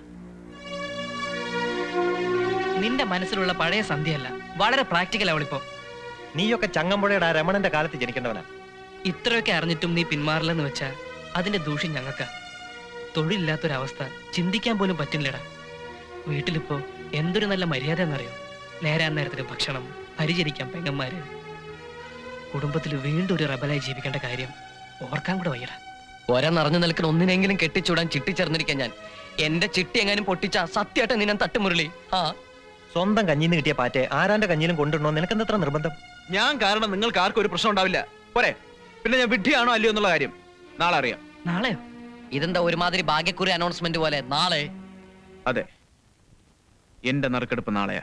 Speaker 9: നിന്റെ മനസ്സിലുള്ള പഴയ സന്ധ്യയല്ല വളരെ പ്രാക്ടിക്കൽ അവളിപ്പോ
Speaker 14: നീയൊക്കെ ചങ്ങമ്പുഴയുടെ ആ രമണന്റെ കാലത്ത് ജനിക്കേണ്ടവനാ
Speaker 9: ഇത്രയൊക്കെ അറിഞ്ഞിട്ടും നീ പിന്മാറില്ലെന്ന് വെച്ചാ അതിന്റെ ദൂഷ്യം ഞങ്ങൾക്കാ തൊഴിലില്ലാത്തൊരവസ്ഥ ചിന്തിക്കാൻ പോലും പറ്റുന്നില്ലടാ വീട്ടിലിപ്പോ എന്തൊരു നല്ല മര്യാദ എന്നറിയോ നേരാൻ നേരത്തിന് ഭക്ഷണം പരിചരിക്കാൻ പെങ്ങന്മാര് കുടുംബത്തിൽ വീണ്ടും ഒരു റബലായി ജീവിക്കേണ്ട കാര്യം ഓർക്കാൻ കൂടെ വയ്യടാ
Speaker 7: ഒര നിറഞ്ഞു നിൽക്കുന്ന ഒന്നിനെങ്കിലും കെട്ടിച്ചൂടാൻ ചിട്ടിച്ചേർന്നിരിക്കാൻ ഞാൻ എന്റെ ചിട്ടി എങ്ങാനും പൊട്ടിച്ച സത്യമായിട്ട് നിന്നെ തട്ടുമുരളി ആ
Speaker 14: സ്വന്തം കഞ്ഞിന്ന് കിട്ടിയ പാറ്റെ ആരാന്റെ കഞ്ഞിലും കൊണ്ടുണ്ടോ നിനക്കെന്തത്ര നിർബന്ധം
Speaker 12: ഞാൻ കാരണം നിങ്ങൾക്ക് ആർക്കും ഒരു പ്രശ്നം ഉണ്ടാവില്ല പോരെ പിന്നെ ഞാൻ വിഡ്ഢിയാണോ അല്ലയോ എന്നുള്ള കാര്യം നാളെ അറിയാം
Speaker 9: നാളെയോ
Speaker 7: ഇതെന്താ ഒരുമാതിരി ഭാഗ്യക്കുറി അനൗൺസ്മെന്റ് പോലെ നാളെ
Speaker 12: അതെ എന്റെ നറുക്കെടുപ്പ് നാളെയാ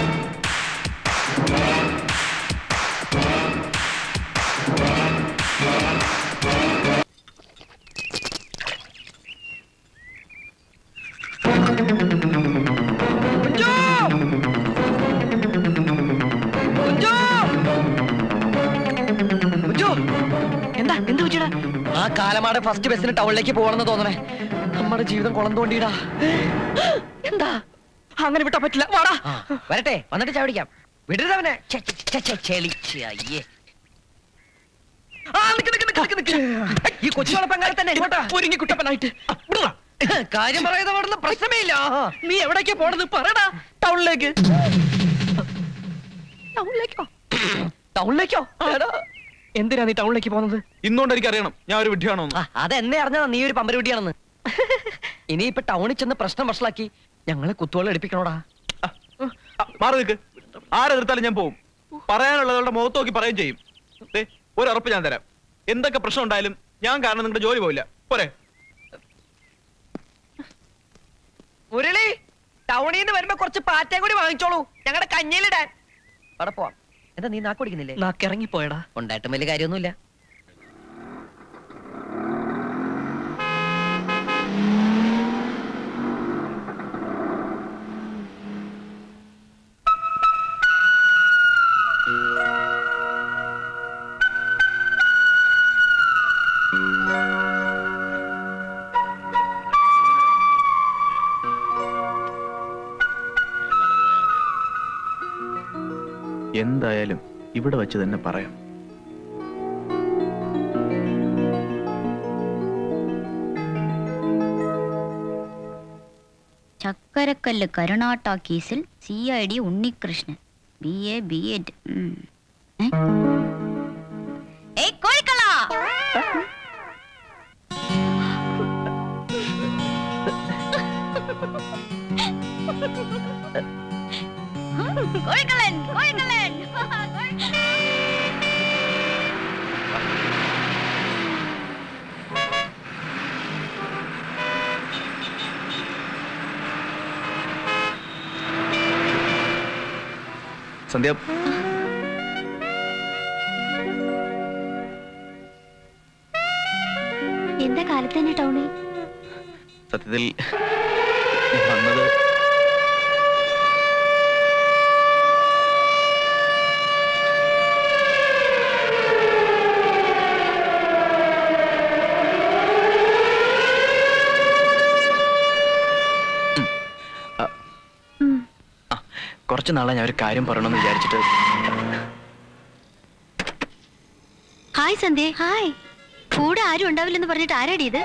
Speaker 9: എന്താ എന്ത് പറ്റിയടാ
Speaker 7: ആ കാലമാടെ ഫസ്റ്റ് ബസ്സിന് ടൗണിലേക്ക് പോകണമെന്ന് തോന്നണേ നമ്മുടെ ജീവിതം കുളം തോണ്ടിയിടാ
Speaker 9: എന്താ അങ്ങനെ വിട്ടാ പറ്റില്ല വാടാ
Speaker 7: ആ, വരട്ടെ വന്നിട്ട് ചാടിക്കാം വിടരുതവനെ ഛെ, ഛെ, ഛെ, ഛെ, ചെളി, ഛെ, അയ്യേ
Speaker 9: ആ, നിക്ക്, നിക്ക്, നിക്ക്, നിക്ക്, നിക്ക്.
Speaker 7: ഈ കൊച്ചുവള പെങ്ങളെ തന്നെ ഇങ്ങോട്ടാ
Speaker 9: ഒരുങ്ങി കുട്ടപ്പനായിട്ട്
Speaker 7: കാര്യം പറയുന്നത് അവിടുന്ന് പ്രശ്നമേ ഇല്ല
Speaker 9: നീ എവിടേക്കാ പോണത് പറടാ ടൗണിലേക്ക് ടൗണിലേക്കോ
Speaker 7: ടൗണിലേക്കോ
Speaker 9: എടാ, എന്തിനാ നീ ടൗണിലേക്ക് പോകുന്നത്
Speaker 12: ഇന്നുകൊണ്ട് എനിക്ക് അറിയണം ഞാൻ ഒരു വിഡ്ഢിയാണോ എന്ന്.
Speaker 7: അതെന്നെ അറിഞ്ഞതാ നീ ഒരു പമ്പരവിട്ടിയാണെന്ന് ഇനിയിപ്പൊ ടൗണിൽ ചെന്ന് പ്രശ്നം വഷളാക്കി ഞങ്ങളെ കുത്തുവെള്ളം എടുപ്പിക്കണോടാ
Speaker 12: ആ, മാറി നിൽക്ക് ആരെതിർത്താലും ഞാൻ പോവും പറയാനുള്ളവരുടെ മുഖത്ത് നോക്കി പറയുകയും ചെയ്യും ദേ, ഒരു ഉറപ്പ് ഞാൻ തരാം എന്തൊക്കെ പ്രശ്നം ഉണ്ടായാലും ഞാൻ കാരണം നിങ്ങളുടെ ജോലി പോയില്ല പോരെ
Speaker 7: മുരളി ടൗണിൽ നിന്ന് വരുമ്പോ കുറച്ച് പാറ്റയും കൂടി വാങ്ങിച്ചോളൂ ഞങ്ങളുടെ കഞ്ഞിലിടാൻ അവിടെ പോവാം എന്താ നീ നാക്ക് പിടിക്കുന്നില്ലേ
Speaker 9: നാക്കിറങ്ങിപ്പോയടാ
Speaker 7: ഉണ്ടായിട്ടും വലിയ കാര്യമൊന്നുമില്ല
Speaker 12: എന്തായാലും ഇവിടെ വെച്ച് തന്നെ പറയാം
Speaker 16: ചക്കരക്കല്ല് കരുണാട്ട കേസിൽ C I D Unnikrishnan B A B Ed ഏയ് കോഴിക്കള്ള കോഴിക്കള്ളൻ കോഴിക്കള്ളൻ
Speaker 12: സന്ധ്യ
Speaker 16: എന്താ കാലത്ത് തന്നെ ടൗണിൽ
Speaker 12: സത്യത്തിൽ ഞാൻ വന്നത് കുറച്ച് നാളെ ഞാൻ ഒരു കാര്യം പറയണമെന്ന് വിചാരിച്ചിട്ട്
Speaker 16: ഹായ് സന്ധ്യ ഹായ് കൂടെ ആരും ഉണ്ടാവില്ലെന്ന് പറഞ്ഞിട്ട് ആരാടി ഇത്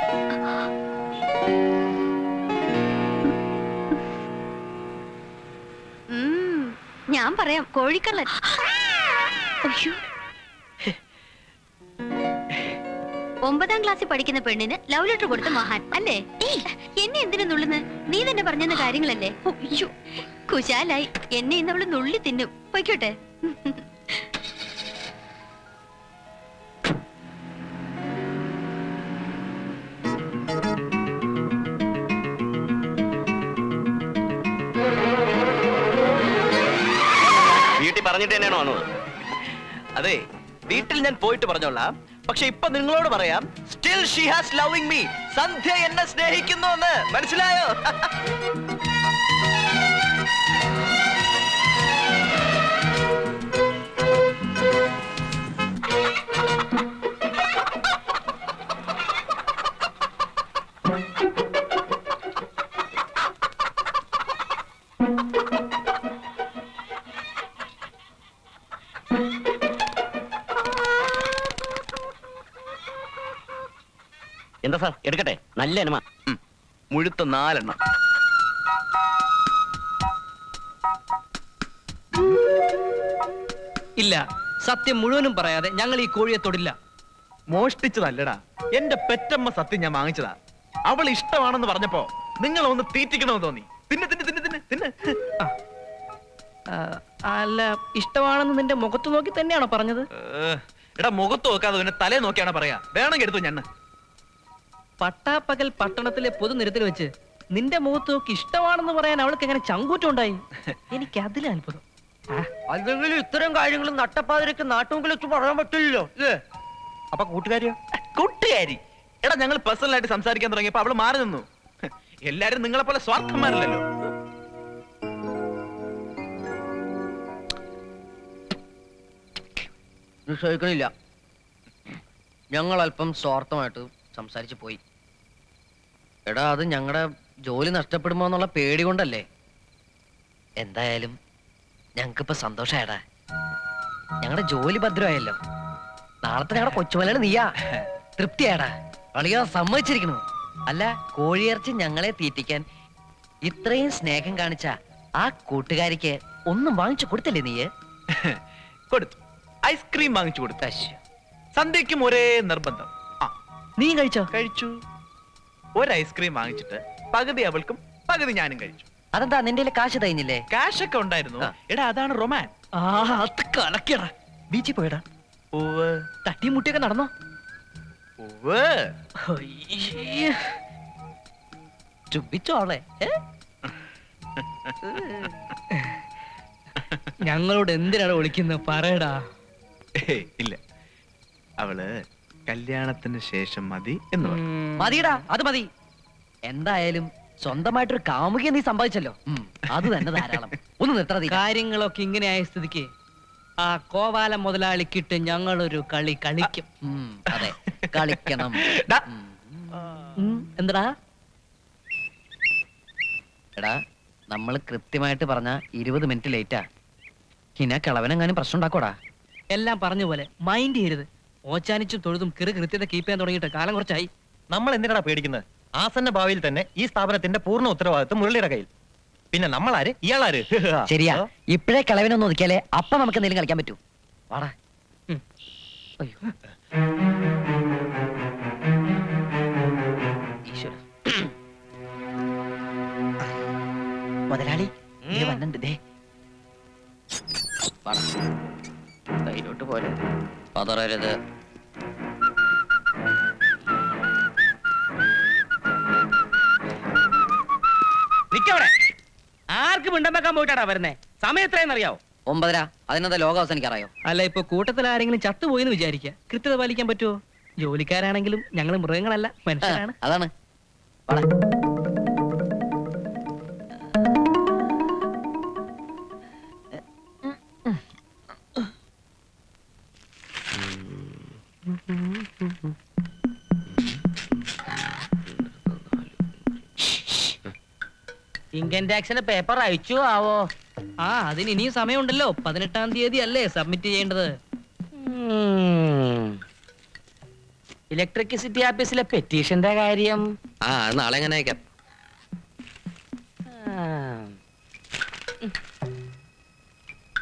Speaker 16: ഉം, ഞാൻ പറയാം കോഴിക്കള്ളൻ അയ്യോ ഒമ്പതാം ക്ലാസ്സിൽ പഠിക്കുന്ന പെണ്ണിന് ലവ് ലെറ്റർ കൊടുത്ത മഹാൻ അല്ലേ എന്നെ എന്തിനു നുള്ളുന്ന് നീ തന്നെ പറഞ്ഞെന്ന കാര്യങ്ങളല്ലേ ഓ, അയ്യോ കുശാലായി എന്നെ ഇന്ന് അവള് നുള്ളി തിന്നും പൊയ്ക്കോട്ടെ
Speaker 12: വീട്ടിൽ പറഞ്ഞിട്ട് തന്നെയാണോ വന്നത് അതെ വീട്ടിൽ ഞാൻ പോയിട്ട് പറഞ്ഞോളാം പക്ഷെ ഇപ്പൊ നിങ്ങളോട് പറയാം still she has loving me Sandhya എന്നെ സ്നേഹിക്കുന്നു എന്ന് മനസ്സിലായോ
Speaker 15: എന്താ സാർ എടുക്കട്ടെ നല്ല എനമ
Speaker 12: മുഴുത്ത നാലെണ്ണം
Speaker 9: ഇല്ല സത്യം മുഴുവനും പറയാതെ ഞങ്ങൾ ഈ കോഴിയെ തൊടില്ല
Speaker 12: മോഷ്ടിച്ചതല്ലടാ എന്റെ പെറ്റമ്മ സത്യം ഞാൻ വാങ്ങിച്ചതാ അവൾ ഇഷ്ടമാണെന്ന് പറഞ്ഞപ്പോ നിങ്ങൾ ഒന്ന് തീറ്റിക്കണമെന്ന് തോന്നി തിന്നെ തിന്നെ തിന്നെ തിന്നെ തിന്നെ
Speaker 9: ആ, അല്ല ഇഷ്ടമാണെന്ന് നിന്റെ മുഖത്ത് നോക്കി തന്നെയാണോ പറഞ്ഞത്
Speaker 12: ഏ, എടാ മുഖത്ത് നോക്കാതെ പിന്നെ തലേ നോക്കിയാണ് പറയാ വേണമെങ്കിൽ എടുത്തു ഞാൻ
Speaker 9: പട്ടാപ്പകൽ പട്ടണത്തിലെ പൊതുനിരത്തിൽ വെച്ച് നിന്റെ മുഖത്ത് നോക്കി ഇഷ്ടമാണെന്ന് പറയാൻ അവൾക്ക് എങ്ങനെ ചങ്കൂറ്റുണ്ടായി എനിക്ക് അതിൽ അത്ഭുതം
Speaker 10: അല്ലെങ്കിൽ ഇത്തരം കാര്യങ്ങളും നട്ടപ്പാതിരക്ക് നാട്ടുമുമ്പിൽ വെച്ച് പറയാൻ പറ്റില്ലല്ലോ അല്ലേ അപ്പൊ കൂട്ടുകാരിയോ
Speaker 12: കൂട്ടുകാരി എടാ ഞങ്ങൾ പേഴ്സണലായിട്ട് സംസാരിക്കാൻ തുടങ്ങിയപ്പോ അവള് മാറി നിന്നു എല്ലാരും നിങ്ങളെ പോലെ സ്വാർത്ഥന്മാരല്ലല്ലോ
Speaker 7: നിഷേധിക്കണില്ല ഞങ്ങൾ അല്പം സ്വാർത്ഥമായിട്ട് സംസാരിച്ചു പോയി എടാ അത് ഞങ്ങളുടെ ജോലി നഷ്ടപ്പെടുമോ എന്നുള്ള പേടി കൊണ്ടല്ലേ എന്തായാലും ഞങ്ങൾക്കിപ്പോ സന്തോഷായടാ ഞങ്ങളുടെ ജോലി ഭദ്രമായല്ലോ നാളത്തെ ഞങ്ങളുടെ കൊച്ചുമലയാണ് നീയാ തൃപ്തിയാടാ അളിയാ സമ്മതിച്ചിരിക്കണു അല്ല കോഴിയിറച്ചി ഞങ്ങളെ തീറ്റിക്കാൻ ഇത്രയും സ്നേഹം കാണിച്ച ആ കൂട്ടുകാരിക്ക് ഒന്നും വാങ്ങിച്ചു കൊടുത്തില്ലേ നീ
Speaker 12: കൊടുത്തു ഐസ്ക്രീം വാങ്ങിച്ചു കൊടുത്തു സന്ധ്യയ്ക്കും ഒരേ നിർബന്ധം ആ
Speaker 9: നീ കഴിച്ചോ
Speaker 12: കഴിച്ചു ഒരു ഐസ്ക്രീം വാങ്ങിച്ചിട്ട് പകുതി അവൾക്കും പകുതി ഞാനും കഴിച്ചു
Speaker 7: അതെന്താ നിന്റെ കാശ് തയ്ഞ്ഞില്ലേ
Speaker 12: കാശ് ഒക്കെ ഉണ്ടായിരുന്നു എടാ അതാണ് റൊമാൻ
Speaker 9: ആ അത് കലക്കിയടാ ബീച്ചിൽ പോയടാ
Speaker 12: ഉവ്വ്
Speaker 9: തട്ടിയും മുട്ടിയൊക്കെ നടന്നോ
Speaker 12: ഉവ്വ്
Speaker 7: ചുബിച്ചോളെ
Speaker 9: ഞങ്ങളോട് എന്തിനാണ് വിളിക്കുന്നത് പറയടാ
Speaker 12: ഏയ്, ഇല്ല അവള് കല്യാണത്തിന് ശേഷം മതി എന്ന് പറഞ്ഞു
Speaker 7: മതിയടാ അത് മതി എന്തായാലും സ്വന്തമായിട്ടൊരു കാമുകിയെ നീ സമ്പാദിച്ചല്ലോ ഉം, അത് തന്നെ ധാരാളം ഒന്ന് നിർത്തണ
Speaker 9: കാര്യങ്ങളൊക്കെ ഇങ്ങനെയായ സ്ഥിതിക്ക് ആ കോവാല മുതലാളിക്കിട്ട് ഞങ്ങളൊരു കളി കളിക്കും
Speaker 7: അതെ കളിക്കണം
Speaker 9: ഉം, എന്താടാ
Speaker 7: എടാ നമ്മൾ കൃത്യമായിട്ട് പറഞ്ഞ ഇരുപത് മിനിറ്റ് ലേറ്റാ ഹിന കിളവനെങ്ങാനും പ്രശ്നം ഉണ്ടാക്കോടാ
Speaker 9: എല്ലാം പറഞ്ഞ പോലെ മൈൻഡ് ചെയ്യരുത് ഓച്ചാനിച്ചും തൊഴുതും കിറു കൃത്യത കീപ്പ് ചെയ്യാൻ തുടങ്ങിയിട്ട് കാലം കുറച്ചായി
Speaker 10: നമ്മൾ എന്തിനാ പേടിക്കുന്നത് ആസന്ന ഭാവിയിൽ തന്നെ ഈ സ്ഥാപനത്തിന്റെ പൂർണ്ണ ഉത്തരവാദിത്വം മുരളിയുടെ കയ്യിൽ പിന്നെ നമ്മളാര് ഇയാളാര്
Speaker 7: ശരിയാ ഇപ്പോഴേ കിളവനൊന്ന് ഒതുക്കിയാലേ അപ്പൊ നമുക്ക് എന്തെങ്കിലും കളിക്കാൻ പറ്റൂ വാടാ അയ്യോ. ഈശ്വരാ. മുതലാളി ഇത് വന്നുണ്ട് ദേ വാടാ. കയ്യിലോട്ട് പോലെ പതറരുത്
Speaker 3: നിക്കവിടെ ആർക്ക് മിണ്ടം വെക്കാൻ പോയിട്ടാടാ വരുന്നേ സമയം എത്രയെന്നറിയാവോ
Speaker 7: ഒമ്പതര അതിനെന്താ ലോകം അവസാനിക്കാറായോ
Speaker 9: അല്ല ഇപ്പൊ കൂട്ടത്തിൽ ആരെങ്കിലും ചത്തുപോയി എന്ന് വിചാരിക്കുക കൃത്യത പാലിക്കാൻ പറ്റുമോ ജോലിക്കാരാണെങ്കിലും ഞങ്ങൾ മൃഗങ്ങളല്ല മനുഷ്യരാണ്
Speaker 7: അതാണ്
Speaker 9: ഇൻകം ടാക്സിന്റെ പേപ്പർ അയച്ചു ആവോ ആ അതിന് ഇനിയും സമയമുണ്ടല്ലോ പതിനെട്ടാം തീയതി അല്ലേ സബ്മിറ്റ് ചെയ്യേണ്ടത്
Speaker 15: ഇലക്ട്രിസിറ്റി ഓഫീസിലെ പെറ്റീഷന്റെ കാര്യം
Speaker 7: ആ അത് നാളെ എങ്ങനെ അയക്കാം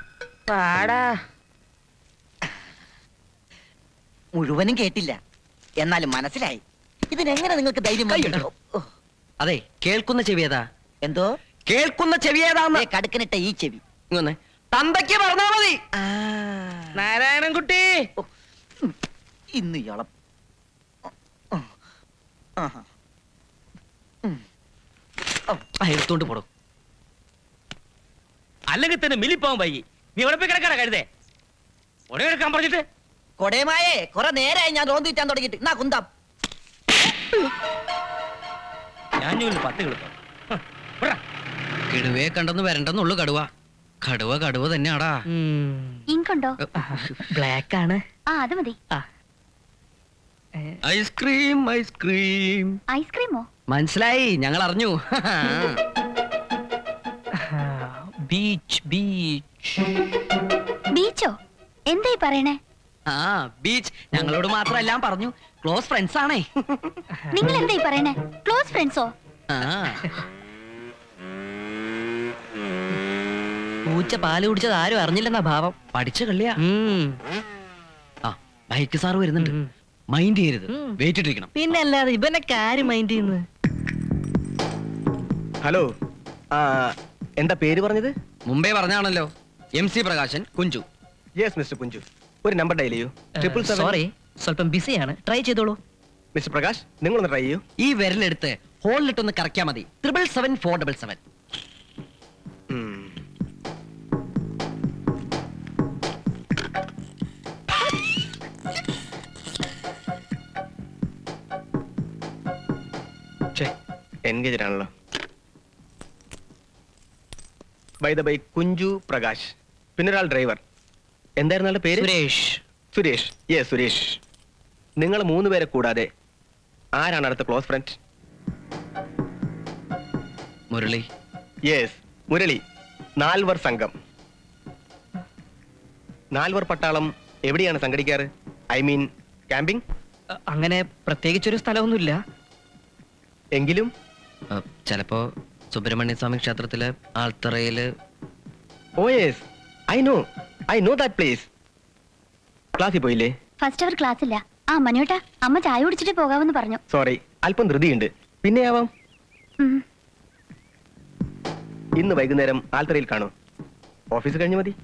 Speaker 15: പാടാ
Speaker 7: മുഴുവനും കേട്ടില്ല
Speaker 1: എന്നാലും മനസ്സിലായി ഇതിനെങ്ങനെ നിങ്ങൾക്ക് ധൈര്യം വന്നു?
Speaker 7: അതെ കേൾക്കുന്ന ചെവി ഏതാ
Speaker 1: എന്തോ
Speaker 7: കേൾക്കുന്ന ചെവി ഏതാന്ന്
Speaker 1: കടുക്കനിട്ട ഈ ചെവി
Speaker 7: ഇങ്ങൊന്ന് തന്തയ്ക്ക് പറഞ്ഞാ മതി
Speaker 3: നാരായണൻകുട്ടി
Speaker 1: ഇന്ന് ഇയാളെ ആഹാ.
Speaker 7: ആ, എടുത്തോണ്ട് പോടും
Speaker 3: അല്ലെങ്കിൽ തന്നെ മില്ലിപ്പോവാൻ വൈകി നീ എവിടെ പോയി കിടക്കട കഴുതേ ഉടനെ എടുക്കാൻ പറഞ്ഞിട്ട്
Speaker 1: കൊടയമായേ കുറെ നേരമായി ഞാൻ റോന്ത് വിറ്റാൻ തുടങ്ങിയിട്ട് എന്നാ കുന്തം
Speaker 3: ഞാൻ ചൂല് പത്ത് കിളിപ്പം
Speaker 7: കിടുവയെ കണ്ടെന്ന് വരണ്ടെന്നുള്ളു കടുവ കടുവ കടുവ തന്നെയാടാ
Speaker 16: ഇങ്കുണ്ടോ
Speaker 9: ബ്ലാക്ക് ആണ്
Speaker 16: ആ അത് മതി
Speaker 7: ഐസ്ക്രീം ഐസ്ക്രീം
Speaker 16: ഐസ്ക്രീമോ
Speaker 7: മനസ്സിലായി ഞങ്ങൾ അറിഞ്ഞു
Speaker 9: ബീച്ച് ബീച്ച്
Speaker 16: ബീച്ചോ എന്തായി പറയണേ
Speaker 7: ആ ബീച്ച് ഞങ്ങളോട് മാത്രം എല്ലാം പറഞ്ഞു ക്ലോസ് ഫ്രണ്ട്സ് ആണേ
Speaker 16: നിങ്ങൾ എന്തായി പറയണേ ക്ലോസ് ഫ്രണ്ട്സോ
Speaker 7: ആ
Speaker 9: പൂച്ച പാല് കുടിച്ചത് ആരും അറിഞ്ഞില്ലെന്നാ ഭാവം
Speaker 7: പഠിച്ച കള്ളിയാ ആ ബൈക്ക് സാർ വരുന്നുണ്ട് മൈൻഡ് ചെയ്യരുത് വെയിറ്റ് ഇട്ടിരിക്കണം
Speaker 9: പിന്നെ അല്ലാതെ ഇവനൊക്കെ ആര് മൈൻഡ് ചെയ്യുന്നത്
Speaker 14: ഹലോ ആ എന്താ പേര് പറഞ്ഞത്
Speaker 7: മുമ്പേ പറഞ്ഞാണല്ലോ M C Prakashan Kunju
Speaker 14: yes mister Kunju ഒരു നമ്പർ ഡയൽ ചെയ്യൂ ട്രിപ്പിൾ സെവൻ
Speaker 9: സോറി സ്വല്പം ബിസിയാണ് ട്രൈ ചെയ്തോളൂ
Speaker 14: മിസ്റ്റർ പ്രകാശ് നിങ്ങളൊന്ന് ട്രൈ ചെയ്യൂ
Speaker 7: ഈ വിരലെടുത്ത് ഹോളിലിട്ടൊന്ന് കറക്കിയാ മതി triple seven four double seven
Speaker 14: engaged ആണല്ലോ by the by Kunju Prakash പിന്നെ ഒരാൾ ഡ്രൈവർ എന്തായിരുന്നു ആളുടെ പേര്
Speaker 9: സുരേഷ്
Speaker 14: സുരേഷ് യെസ് സുരേഷ് നിങ്ങൾ മൂന്ന് പേരെ കൂടാതെ ആരാണ് അടുത്ത close friend
Speaker 7: Murali
Speaker 14: yes Murali നാൽവർ സംഘം നാൽവർ പട്ടാളം എവിടെയാണ് സംഘടിക്കാറ് ഐ മീൻ ക്യാമ്പിംഗ്
Speaker 9: അങ്ങനെ പ്രത്യേകിച്ചൊരു സ്ഥലമൊന്നുമില്ല
Speaker 14: എങ്കിലും
Speaker 7: ചിലപ്പോ സുബ്രഹ്മണ്യ സ്വാമി ക്ഷേത്രത്തിലെ ആൾത്തറയില്
Speaker 14: oh yes I know I know that place ക്ലാസ്സിൽ പോയില്ലേ
Speaker 16: ഫസ്റ്റ് അവർ ക്ലാസ് ഇല്ല ആ മനുവേട്ടാ അമ്മ ചായ കുടിച്ചിട്ട് പോകാമെന്ന് പറഞ്ഞു
Speaker 14: സോറി അല്പം ധൃതിയുണ്ട് പിന്നെയാവാം
Speaker 16: ഉം.
Speaker 14: ഇന്ന് വൈകുന്നേരം ആൽത്തറയിൽ കാണൂ ഓഫീസ് കഴിഞ്ഞു മതി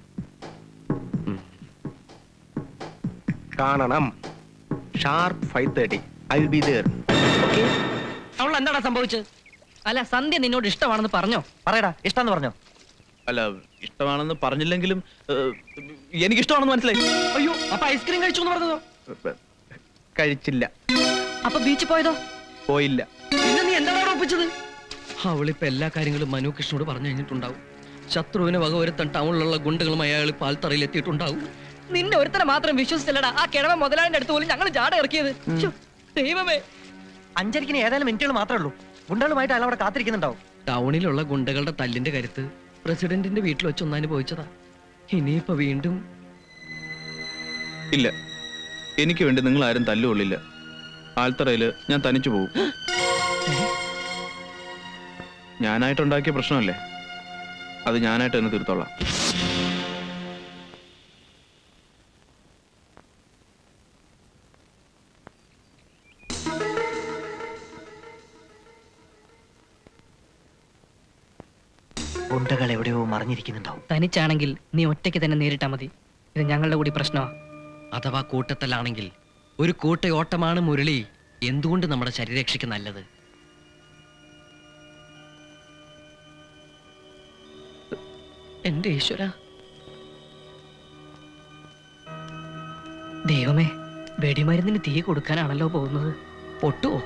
Speaker 14: കാണണം sharp five thirty I will be there
Speaker 9: അവൾ എന്താടാ സംഭവിച്ചത് അല്ല സന്ധ്യ നിന്നോട് ഇഷ്ടമാണെന്ന് പറഞ്ഞോ
Speaker 10: പറയടാ ഇഷ്ടം പറഞ്ഞോ
Speaker 12: അല്ല ഇഷ്ടമാണെന്ന് പറഞ്ഞില്ലെങ്കിലും എനിക്ക് ഇഷ്ടമാണെന്ന് മനസ്സിലായി
Speaker 9: അയ്യോ അപ്പൊ ഐസ്ക്രീം കഴിച്ചു എന്ന് പറഞ്ഞതോ
Speaker 14: കഴിച്ചില്ല
Speaker 9: അപ്പൊ ബീച്ചിൽ പോയതോ
Speaker 14: പോയില്ല
Speaker 9: പിന്നെ നീ എന്താണ് ഒപ്പിച്ചത്
Speaker 7: അവളിപ്പോ എല്ലാ കാര്യങ്ങളും മനു കൃഷ്ണനോട് പറഞ്ഞു കഴിഞ്ഞിട്ടുണ്ടാവും ശത്രുവിന് വകവരുത്താൻ ടൗണിലുള്ള ഗുണ്ടകളും അയാൾ പാൽത്തറയിൽ എത്തിയിട്ടുണ്ടാവും
Speaker 9: നിന്നെ ഒരുത്തനെ മാത്രം വിശ്വസിച്ചല്ലടാ ആ കിഴവ മുതലാളിന്റെ അടുത്ത് പോലും ഞങ്ങൾ ജാട ഇറക്കിയത് ശ്ശോ, ദൈവമേ
Speaker 10: അഞ്ചരിക്കിന് ഏതായാലും മിനിറ്റുകൾ മാത്രമേ ഉള്ളൂ ഗുണ്ടകളുമായിട്ട് അയാൾ അവിടെ കാത്തിരിക്കുന്നുണ്ടാവും
Speaker 7: ടൗണിലുള്ള ഗുണ്ടകളുടെ തല്ലിന്റെ കരുത്ത് പ്രസിഡന്റിന്റെ വീട്ടിൽ വെച്ച് ഒന്ന് അനുഭവിച്ചതാ ഇനിയിപ്പോ വീണ്ടും
Speaker 12: ഇല്ല എനിക്ക് വേണ്ടി നിങ്ങൾ ആരും തല്ലുകൊള്ളില്ല ആൽത്തറയില് ഞാൻ തനിച്ചു പോകും ഞാനായിട്ടുണ്ടാക്കിയ പ്രശ്നമല്ലേ അത് ഞാനായിട്ട് തന്നെ തീർത്തോളാം
Speaker 10: ഗുണ്ടകൾ എവിടെയോ മറിഞ്ഞിരിക്കുന്നുണ്ടാവും
Speaker 9: തനിച്ചാണെങ്കിൽ നീ ഒറ്റയ്ക്ക് തന്നെ നേരിട്ടാ മതി ഇത് ഞങ്ങളുടെ കൂടി പ്രശ്നമാ
Speaker 7: അഥവാ കൂട്ടത്തലാണെങ്കിൽ ഒരു കൂട്ടയോട്ടമാണ് മുരളി എന്തുകൊണ്ട് നമ്മുടെ ശരീരരക്ഷയ്ക്ക് നല്ലത്
Speaker 9: എന്റെ ഈശ്വര ദൈവമേ വെടിമരുന്നിന് തീ കൊടുക്കാനാണല്ലോ പോകുന്നത് പൊട്ടുവോ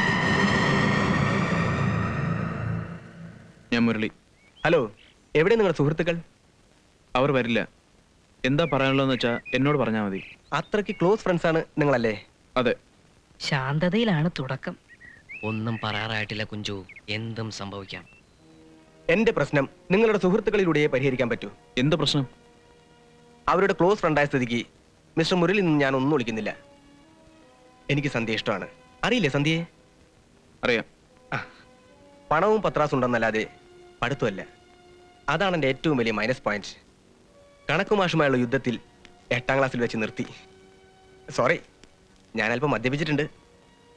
Speaker 12: ഞാൻ മുരളി
Speaker 14: ഹലോ എവിടെ നിങ്ങളുടെ സുഹൃത്തുക്കൾ
Speaker 12: അവർ വരില്ല എന്താ പറയാനുള്ളതെന്ന് വെച്ചാ എന്നോട് പറഞ്ഞാൽ മതി
Speaker 14: അത്രയ്ക്ക് ക്ലോസ് ഫ്രണ്ട്സ് ആണ് നിങ്ങളല്ലേ
Speaker 12: അതെ
Speaker 9: ശാന്തതയിലാണ് തുടക്കം
Speaker 7: ഒന്നും പറയാറായിട്ടില്ല കുഞ്ചു എന്തും സംഭവിക്കാം
Speaker 14: എന്റെ പ്രശ്നം നിങ്ങളുടെ സുഹൃത്തുക്കളിലൂടെയേ പരിഹരിക്കാൻ പറ്റൂ
Speaker 12: എന്ത് പ്രശ്നം
Speaker 14: അവരുടെ ക്ലോസ് ഫ്രണ്ടായ സ്ഥിതിക്ക് മിസ്റ്റർ മുരളി നിന്ന് ഞാൻ ഒന്നും വിളിക്കുന്നില്ല എനിക്ക് സന്ധ്യ ഇഷ്ടമാണ് അറിയില്ലേ സന്ധ്യയെ
Speaker 12: അറിയാം
Speaker 14: പണവും പത്രാസും ഉണ്ടെന്നല്ലാതെ പഠിത്തമല്ല അതാണ് എൻ്റെ ഏറ്റവും വലിയ മൈനസ് പോയിന്റ് കണക്കുമാഷുമായുള്ള യുദ്ധത്തിൽ എട്ടാം ക്ലാസ്സിൽ വെച്ച് നിർത്തി സോറി ഞാൻ അല്പം മദ്യപിച്ചിട്ടുണ്ട്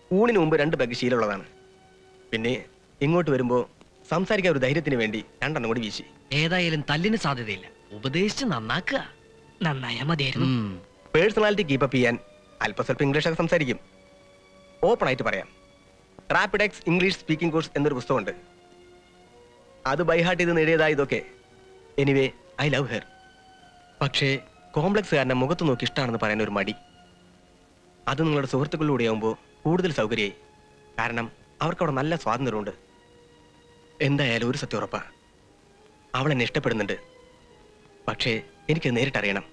Speaker 14: ഊണിന് മുമ്പ് രണ്ട് ബഗ് ശീലമുള്ളതാണ് പിന്നെ ഇങ്ങോട്ട് വരുമ്പോ സംസാരിക്കാൻ ഒരു ധൈര്യത്തിന് വേണ്ടി രണ്ടെണ്ണം കൂടി വീശി
Speaker 7: ഏതായാലും തല്ലിന് സാധ്യതയില്ല ഉപദേശിച്ച് നന്നാക്കുക
Speaker 9: നന്നായാ മതിയായിരുന്നു
Speaker 14: പേഴ്സണാലിറ്റി കീപ്പപ്പ് ചെയ്യാൻ അല്പസ്വല്പം ഇംഗ്ലീഷൊക്കെ സംസാരിക്കും ഓപ്പൺ ആയിട്ട് പറയാം റാപ്പിഡെക്സ് ഇംഗ്ലീഷ് സ്പീക്കിംഗ് കോഴ്സ് എന്നൊരു പുസ്തകമുണ്ട് അത് ബൈഹാർട്ട് ചെയ്ത് നേടിയതാ ഇതൊക്കെ എനിവേ ഐ ലവ് ഹെർ പക്ഷേ കോംപ്ലക്സ് കാരണം മുഖത്ത് നോക്കി ഇഷ്ടമാണെന്ന് പറയാൻ ഒരു മടി അത് നിങ്ങളുടെ സുഹൃത്തുക്കളിലൂടെ ആകുമ്പോൾ കൂടുതൽ സൗകര്യമായി കാരണം അവർക്ക് അവിടെ നല്ല സ്വാതന്ത്ര്യമുണ്ട് എന്തായാലും ഒരു സത്യം ഉറപ്പാ അവൾ എന്നെ ഇഷ്ടപ്പെടുന്നുണ്ട് പക്ഷേ എനിക്ക് നേരിട്ടറിയണം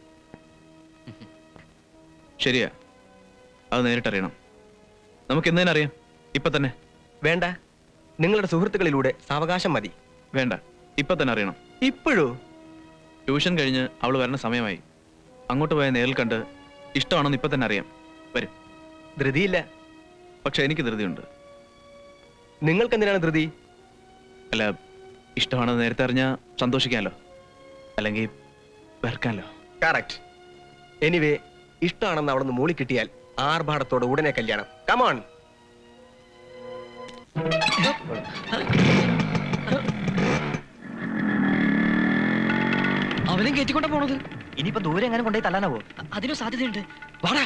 Speaker 12: ശരിയാ അത് നേരിട്ടറിയണം നമുക്ക് എന്നതിനറിയാം ഇപ്പൊ തന്നെ
Speaker 14: വേണ്ട നിങ്ങളുടെ സുഹൃത്തുക്കളിലൂടെ സാവകാശം മതി
Speaker 12: വേണ്ട ഇപ്പൊ തന്നെ അറിയണം
Speaker 14: ഇപ്പോഴോ
Speaker 12: ട്യൂഷൻ കഴിഞ്ഞ് അവൾ വരണ സമയമായി അങ്ങോട്ട് പോയ നേരിൽ കണ്ട് ഇഷ്ടമാണെന്ന് ഇപ്പൊ തന്നെ അറിയാം വരും
Speaker 14: ധൃതിയില്ല
Speaker 12: പക്ഷെ എനിക്ക് ധൃതിയുണ്ട്
Speaker 14: നിങ്ങൾക്ക് എന്തിനാണ് ധൃതി
Speaker 12: അല്ല ഇഷ്ടമാണെന്ന് നേരത്തെ അറിഞ്ഞാൽ സന്തോഷിക്കാമല്ലോ അല്ലെങ്കിൽ വെറുക്കാമല്ലോ
Speaker 14: കറക്റ്റ് എനിവേ ഇഷ്ടമാണെന്ന് അവിടെ നിന്ന് മൂളി കിട്ടിയാൽ ആർഭാടത്തോടെ ഉടനെ കല്യാണം കമോൺ
Speaker 7: അവനും കയറ്റിക്കൊണ്ടാ പോണത്
Speaker 10: ഇനിയിപ്പോ ദൂരെ എങ്ങനെ കൊണ്ടുപോയി തല്ലാനാവോ
Speaker 7: അതിനും സാധ്യതയുണ്ട് വാടാ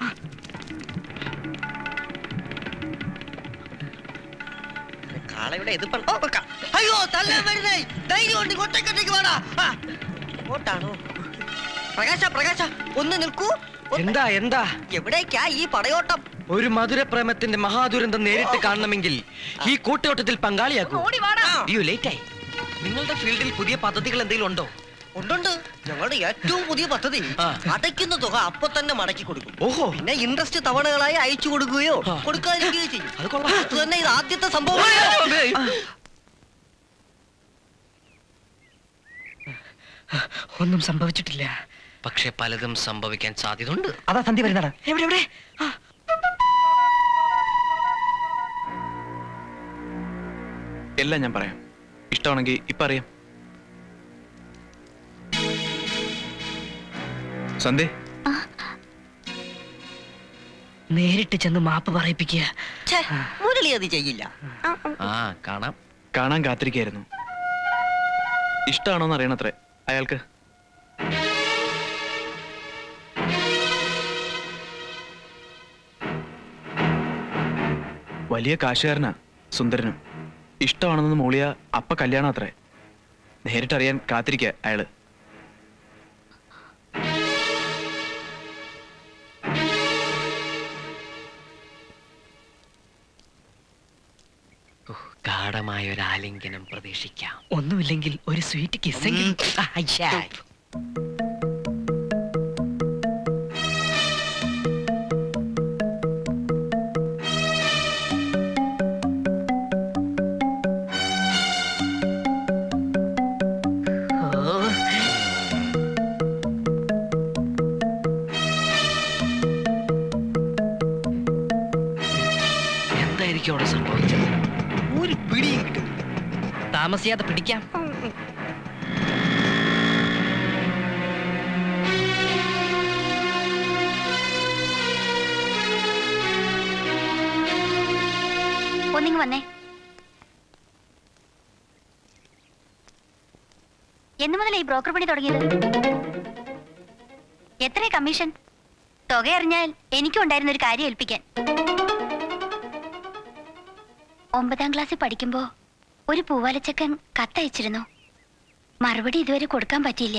Speaker 1: കാളയുടെ എതിർപ്പ് ഓ, ക- അയ്യോ തല്ലാൻ വരുന്നേ ധൈര്യം ഉണ്ട് ഒറ്റക്കൊറ്റയ്ക്ക് വേടാ ഓട്ടാണോ പ്രകാശ പ്രകാശ ഒന്ന് നിൽക്കൂ
Speaker 6: എന്താ എന്താ
Speaker 1: എവിടേക്കാ ഈ പടയോട്ടം
Speaker 6: ഒരു മധുരപ്രേമത്തിന്റെ മഹാദുരന്തം നേരിട്ട് കാണണമെങ്കിൽ ഈ കൂട്ടയോട്ടത്തിൽ പങ്കാളിയാക്കൂ അയ്യോ ലേറ്റായി നിങ്ങളുടെ ഫീൽഡിൽ പുതിയ പദ്ധതികൾ എന്തെങ്കിലും ഉണ്ടോ
Speaker 1: ഉണ്ടുണ്ട് ഞങ്ങളുടെ ഏറ്റവും പുതിയ പദ്ധതി അടയ്ക്കുന്ന തുക അപ്പൊ തന്നെ മടക്കി കൊടുക്കും
Speaker 6: ഓഹോ
Speaker 1: പിന്നെ ഇൻട്രസ്റ്റ് തവണകളായി അയച്ചു കൊടുക്കുകയോ കൊടുക്കാതിരിക്കുകയോ ചെയ്യും അത് തന്നെ ഇത് ആദ്യത്തെ സംഭവം
Speaker 7: ഒന്നും സംഭവിച്ചിട്ടില്ല
Speaker 6: പക്ഷെ പലതും സംഭവിക്കാൻ സാധ്യതയുണ്ട്
Speaker 10: അതാ സന്ധി വരുന്നടാ
Speaker 7: എവിടെ എവിടെ
Speaker 12: എല്ലാം ഞാൻ പറയാം ഇഷ്ടമാണെങ്കിൽ ഇപ്പൊ അറിയാം സന്ധ്യ
Speaker 9: നേരിട്ട് ചെന്ന് മാപ്പ് പറയിപ്പിക്കുക
Speaker 1: മുരളി അത് ചെയ്യില്ല
Speaker 6: ആ കാണാം
Speaker 12: കാണാൻ കാത്തിരിക്കായിരുന്നു ഇഷ്ടമാണോന്ന് അറിയണത്രേ അയാൾക്ക് വലിയ കാശുകാരനാ സുന്ദരനും ഇഷ്ടമാണെന്ന് മൂളിയ അപ്പ കല്യാണം അത്രേ നേരിട്ടറിയാൻ കാത്തിരിക്ക അയാള്
Speaker 6: ഗാഠമായ ഒരു ആലിംഗനം പ്രതീക്ഷിക്കാം
Speaker 9: ഒന്നുമില്ലെങ്കിൽ ഒരു സ്വീറ്റ് കിസ്സെങ്കിലും ആ, അയ്യാ. ഓ,
Speaker 6: എന്തായിരിക്കും അവിടെ സംഭവിച്ചത്
Speaker 1: ഒരു പിടിയും കിട്ടും
Speaker 9: താമസിയാതെ പിടിക്കാം
Speaker 16: ഒന്നിങ്ങ് വന്നേ എന്ന് മുതലാ ഈ ബ്രോക്കർ പണി തുടങ്ങിയത് എത്രയാ കമ്മീഷൻ തുക അറിഞ്ഞാൽ എനിക്കും ഉണ്ടായിരുന്ന ഒരു കാര്യം ഏൽപ്പിക്കാൻ ഒമ്പതാം ക്ലാസ്സിൽ പഠിക്കുമ്പോ ഒരു പൂവാലച്ചക്കൻ കത്തയച്ചിരുന്നു മറുപടി ഇതുവരെ കൊടുക്കാൻ പറ്റിയില്ല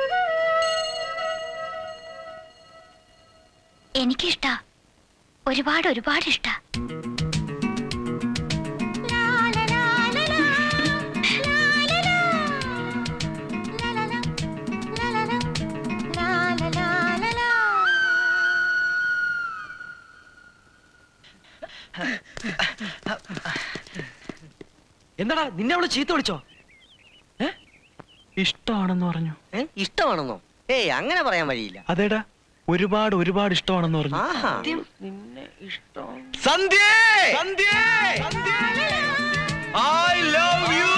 Speaker 16: എനിക്കിഷ്ടാ ഒരുപാട് ഒരുപാട് ഇഷ്ടാ
Speaker 6: എന്താടാ നിന്നെ അവള് ചീത്ത വിളിച്ചോ
Speaker 12: ഇഷ്ടമാണെന്ന് പറഞ്ഞു
Speaker 1: ഏ ഇഷ്ടമാണെന്നോ ഏയ് അങ്ങനെ പറയാൻ വഴിയില്ല
Speaker 12: അതേടാ ഒരുപാട് ഒരുപാട് ഇഷ്ടമാണെന്ന് പറഞ്ഞു
Speaker 1: ആഹാ
Speaker 14: സന്ധ്യ ഐ ലവ് യു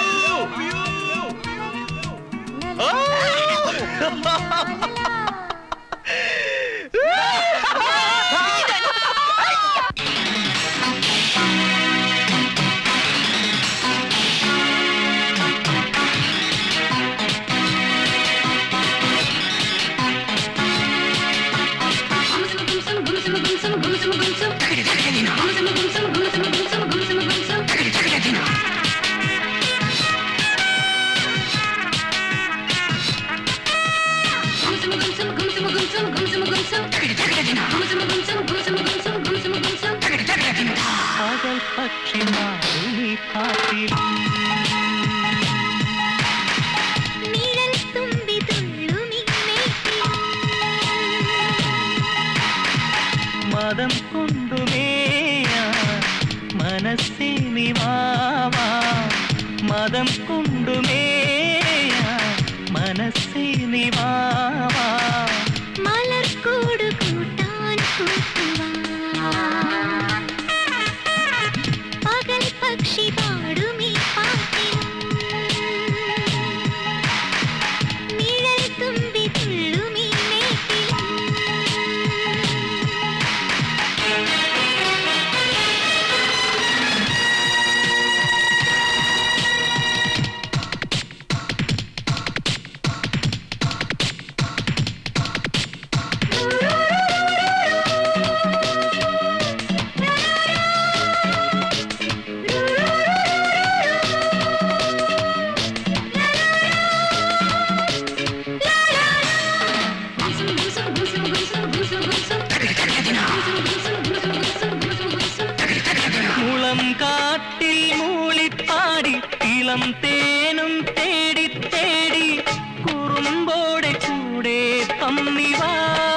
Speaker 17: പകൽ പക്ഷി മാറി പാട്ടിൽ മതം കൊണ്ടുമേയാ മനസ്സിനി വാവാ മതം കൊണ്ടുമേയാ മനസ്സിനി വാവാ
Speaker 18: മലർക്കൂട് കൂട്ടാൻ കൂട്ടുവാ പകൽ പക്ഷി പാടുമീ പാട്ടിൽ നിഴൽ തുമ്പി തുള്ളുമീ മേട്ടിൽ
Speaker 17: മുളം കാട്ടിൽ മൂളിപ്പാടി ഇളം തേനും തേടി തേടി കുറുമ്പോടെ കൂടെ പമ്മിവാ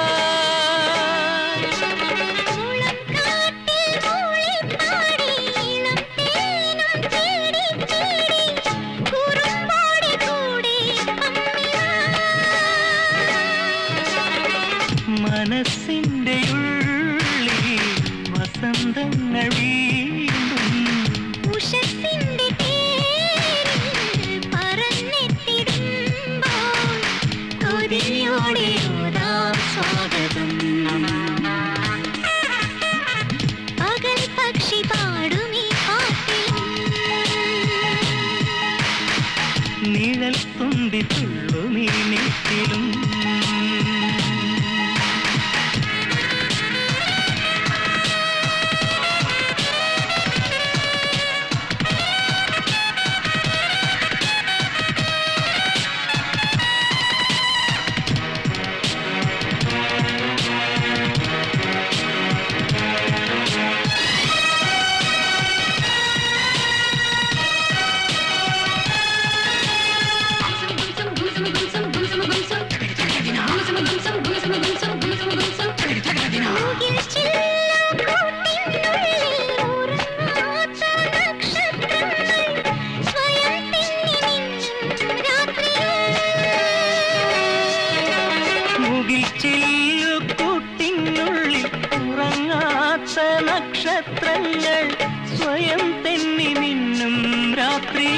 Speaker 17: മനസ്സിന്റെ ഉള്ളിൽ വസന്തങ്ങൾ വീണ്ടും
Speaker 18: ഉഷസ്സിന്റെ തേരിൽ പറന്നെത്തിടുമ്പോൾ കൊതിയോടെ ഓതാം സ്വാഗതം പകൽ പക്ഷി പാടുമീ പാട്ടിൽ
Speaker 17: നിഴൽ തുമ്പി തുള്ളുമീ നെറ്റിലും
Speaker 18: മൂകിൽ ചില്ലും കൂട്ടിനുള്ളിൽ ഉറങ്ങാത്ത നക്ഷത്രങ്ങൾ സ്വയം തിങ്ങി നിന്നും രാത്രിയിൽ
Speaker 17: മുകിൽ ചില്ലുകൂട്ടിനുള്ളിൽ ഉറങ്ങാത്ത നക്ഷത്രങ്ങൾ സ്വയം തെന്നി മിന്നും രാത്രി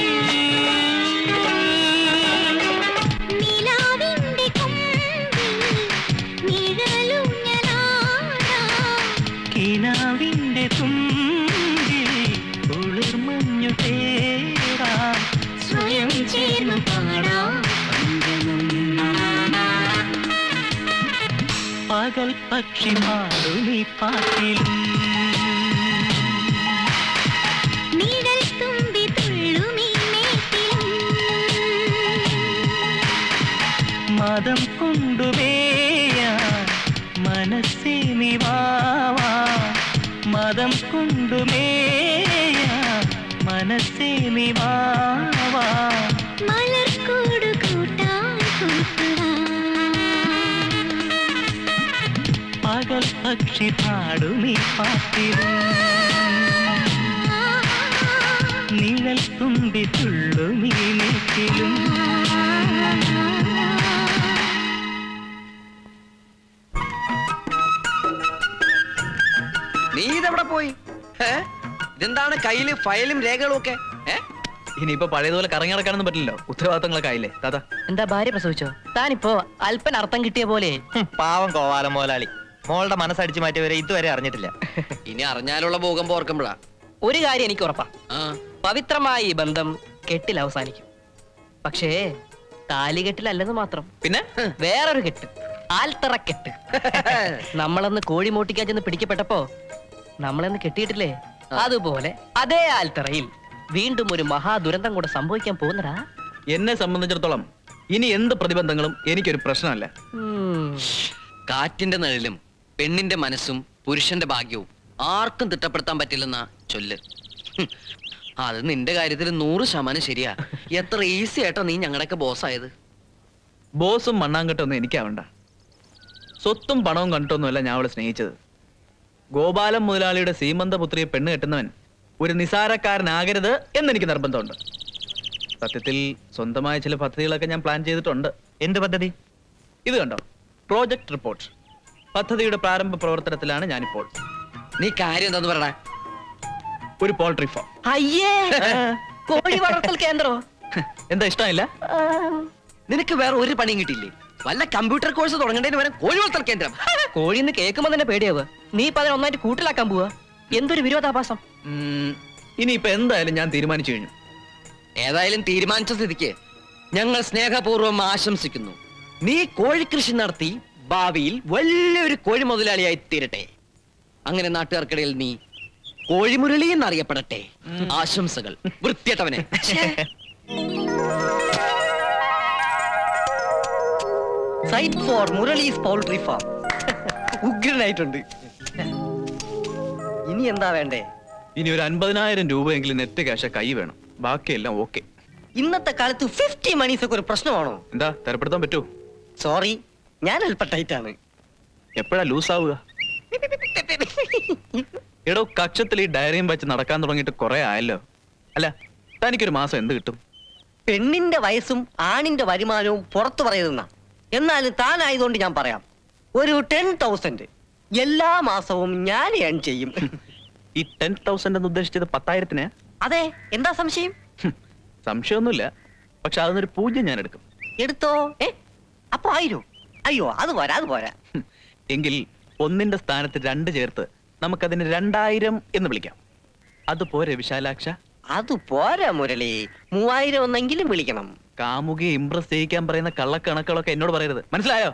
Speaker 18: നിലാവിന്റെ കൊമ്പിൽ നിഴലുഞ്ഞലാടാം
Speaker 17: കിനാവിന്റെ തുമ്പിൽ കുളിർമഞ്ഞു തേടാം സ്വയം ചേർന്നു പാടാം പകൽ പക്ഷി പാടുമീ പാട്ടിലും
Speaker 18: നിഴൽ തുമ്പി തുള്ളുമീ മേട്ടിലും
Speaker 17: മതം കൊണ്ടുവേയാ മനസ്സേ നിവാവാ മതം കൊണ്ടുമേയാ മനസ്സേ നിവാവാ
Speaker 18: മലർക്കൂട് കൂട്ടാൻ കൂട്ടുവാ
Speaker 17: പകൽ പക്ഷി പാടുമീ പാട്ടിലും നിഴൽ തുമ്പി തുള്ളുമീ നെറ്റിലും
Speaker 6: നീ ഇതെവിടെ പോയി ഏ? ഇതെന്താണ് കയ്യില് ഫയലും രേഖകളും ഒക്കെ ഏ?
Speaker 12: ഇനിയിപ്പോ പഴയതുപോലെ കറങ്ങി നടക്കാനൊന്നും പറ്റില്ലല്ലോ ഉത്തരവാദിത്തങ്ങളൊക്കെ ആയില്ലേ താത്ത
Speaker 9: എന്താ ഭാര്യ പ്രസവിച്ചോ താനിപ്പോ അല്പൻ അർത്ഥം കിട്ടിയ പോലെ
Speaker 19: പാവം കോവാലം മോലാളി മോളുടെ മനസ്സടിച്ചു മാറ്റിയവരെ ഇതുവരെ അറിഞ്ഞിട്ടില്ല
Speaker 6: ഇനി അറിഞ്ഞാലുള്ള ഭൂകമ്പം ഓർക്കുമ്പോഴാ
Speaker 9: ഒരു കാര്യം എനിക്ക് ഉറപ്പാ പവിത്രമായ ഈ ബന്ധം കെട്ടിൽ അവസാനിക്കും പക്ഷേ താലികെട്ടിലല്ലെന്ന് മാത്രം
Speaker 12: പിന്നെ
Speaker 9: വേറൊരു കെട്ട് ആൽത്തറ കെട്ട് നമ്മളന്ന് കോഴി മോട്ടിക്കാൻ ചെന്ന് പിടിക്കപ്പെട്ടപ്പോ നമ്മളെന്ന് കെട്ടിയിട്ടില്ലേ അതുപോലെ അതേ ആൽത്തറയിൽ വീണ്ടും ഒരു മഹാദുരന്തം കൂടെ സംഭവിക്കാൻ പോകുന്നടാ
Speaker 12: എന്നെ സംബന്ധിച്ചിടത്തോളം ഇനി എന്ത് പ്രതിബന്ധങ്ങളും എനിക്കൊരു പ്രശ്നമല്ല
Speaker 6: കാറ്റിന്റെ നിഴലും പെണ്ണിന്റെ മനസ്സും പുരുഷന്റെ ഭാഗ്യവും ആർക്കും തിട്ടപ്പെടുത്താൻ പറ്റില്ലെന്ന ചൊല്ല് ഹും. അത് നിന്റെ കാര്യത്തിൽ നൂറ് ശതമാനം ശരിയാ എത്ര ഈസി ആയിട്ടാ നീ ഞങ്ങളുടെയൊക്കെ ബോസ് ആയത്
Speaker 12: ബോസും മണ്ണാങ്കട്ടൊന്നും എനിക്കാവണ്ട സ്വത്തും പണവും കണ്ടിട്ടൊന്നുമല്ല ഞാൻ അവളെ സ്നേഹിച്ചത് ഗോപാലൻ മുതലാളിയുടെ സീമന്തപുത്രിയെ പെണ്ണ് കെട്ടുന്നവൻ ഒരു നിസാരക്കാരനാകരുത് എന്നെനിക്ക് നിർബന്ധമുണ്ട് സത്യത്തിൽ സ്വന്തമായ ചില പദ്ധതികളൊക്കെ ഞാൻ പ്ലാൻ ചെയ്തിട്ടുണ്ട് എന്ത് പദ്ധതി ഇത് കണ്ടോ പ്രോജക്ട് റിപ്പോർട്ട് പദ്ധതിയുടെ പ്രാരംഭ പ്രവർത്തനത്തിലാണ് ഞാനിപ്പോൾ
Speaker 6: നീ കാര്യം എന്താന്ന് പറയടാ
Speaker 12: ഒരു പോൾട്രി ഫാം
Speaker 9: അയ്യേ കോഴി വളർത്തൽ കേന്ദ്രോ
Speaker 12: എന്താ ഇഷ്ടമില്ല
Speaker 6: നിനക്ക് വേറെ ഒരു പണിയും കിട്ടിയില്ലേ വല്ല കമ്പ്യൂട്ടർ കോഴ്സ് തുടങ്ങേണ്ടതിന് വരെ കോഴി വളർത്തൽ കേന്ദ്രം
Speaker 9: കോഴിന്ന് കേൾക്കുമ്പോ തന്നെ പേടിയാവുക നീ ഇപ്പൊ അതിനെ ഒന്നായിട്ട് കൂട്ടിലാക്കാൻ പോവാ എന്തൊരു വിരോധാഭാസം
Speaker 12: ഉം, ഇനിയിപ്പോ എന്തായാലും ഞാൻ തീരുമാനിച്ചു കഴിഞ്ഞു
Speaker 6: ഏതായാലും തീരുമാനിച്ച സ്ഥിതിക്ക് ഞങ്ങൾ സ്നേഹപൂർവ്വം ആശംസിക്കുന്നു നീ കോഴിക്കൃഷി നടത്തി ഭാവിയിൽ വലിയൊരു കോഴി മുതലാളിയായി തീരട്ടെ അങ്ങനെ നാട്ടുകാർക്കിടയിൽ നീ കോഴിമുരളി എന്നറിയപ്പെടട്ടെ ആശംസകൾ വൃത്തിയട്ടവനെ
Speaker 10: site for Murali's poultry farm ഉഗ്രനായിട്ടുണ്ട് ഇനി എന്താ വേണ്ടേ
Speaker 12: ഇനി ഒരു അൻപതിനായിരം രൂപയെങ്കിലും നെറ്റ് ക്യാഷ് കൈ വേണം ബാക്കിയെല്ലാം ഓക്കെ
Speaker 10: ഇന്നത്തെ കാലത്ത് ഫിഫ്റ്റി മണീസ് ഒക്കെ ഒരു പ്രശ്നമാണോ
Speaker 12: എന്താ തരപ്പെടുത്താൻ പറ്റൂ
Speaker 10: സോറി ഞാൻ അല്പ ടൈറ്റ് ആണ്
Speaker 12: എപ്പോഴാ ലൂസ് ആവുക എടോ കക്ഷത്തിൽ ഈ ഡയറിയും വെച്ച് നടക്കാൻ തുടങ്ങിയിട്ട് കുറെ ആയല്ലോ അല്ല തനിക്കൊരു മാസം എന്ത് കിട്ടും
Speaker 10: പെണ്ണിന്റെ വയസ്സും ആണിന്റെ വരുമാനവും പുറത്തു പറയുന്ന എന്നാലും താനായതുകൊണ്ട് ഞാൻ പറയാം ഒരു ടെൻ തൗസൻഡ് എല്ലാ മാസവും ഞാൻ ഏൺ ചെയ്യും
Speaker 12: ഈ ടെൻ തൗസൻഡ് എന്ന് ഉദ്ദേശിച്ചത് പത്തായിരത്തിന്
Speaker 10: അതെ എന്താ സംശയം
Speaker 12: സംശയമൊന്നുമില്ല പക്ഷെ അതിനൊരു പൂജ്യം ഞാൻ എടുക്കും
Speaker 10: എടുത്തോ ഏ അപ്പൊ ആയിരോ അയ്യോ അത് പോരാ അത് പോരാ
Speaker 12: എങ്കിൽ ഒന്നിന്റെ സ്ഥാനത്ത് രണ്ട് ചേർത്ത് നമുക്കതിന് രണ്ടായിരം എന്ന് വിളിക്കാം അത് പോരെ വിശാലാക്ഷ
Speaker 10: അത് പോരാ മുരളി മൂവായിരം ഒന്നെങ്കിലും വിളിക്കണം
Speaker 12: കാമുകിയെ ഇംപ്രസ് ചെയ്യിക്കാൻ പറയുന്ന കള്ളക്കണക്കുകളൊക്കെ എന്നോട് പറയരുത് മനസ്സിലായോ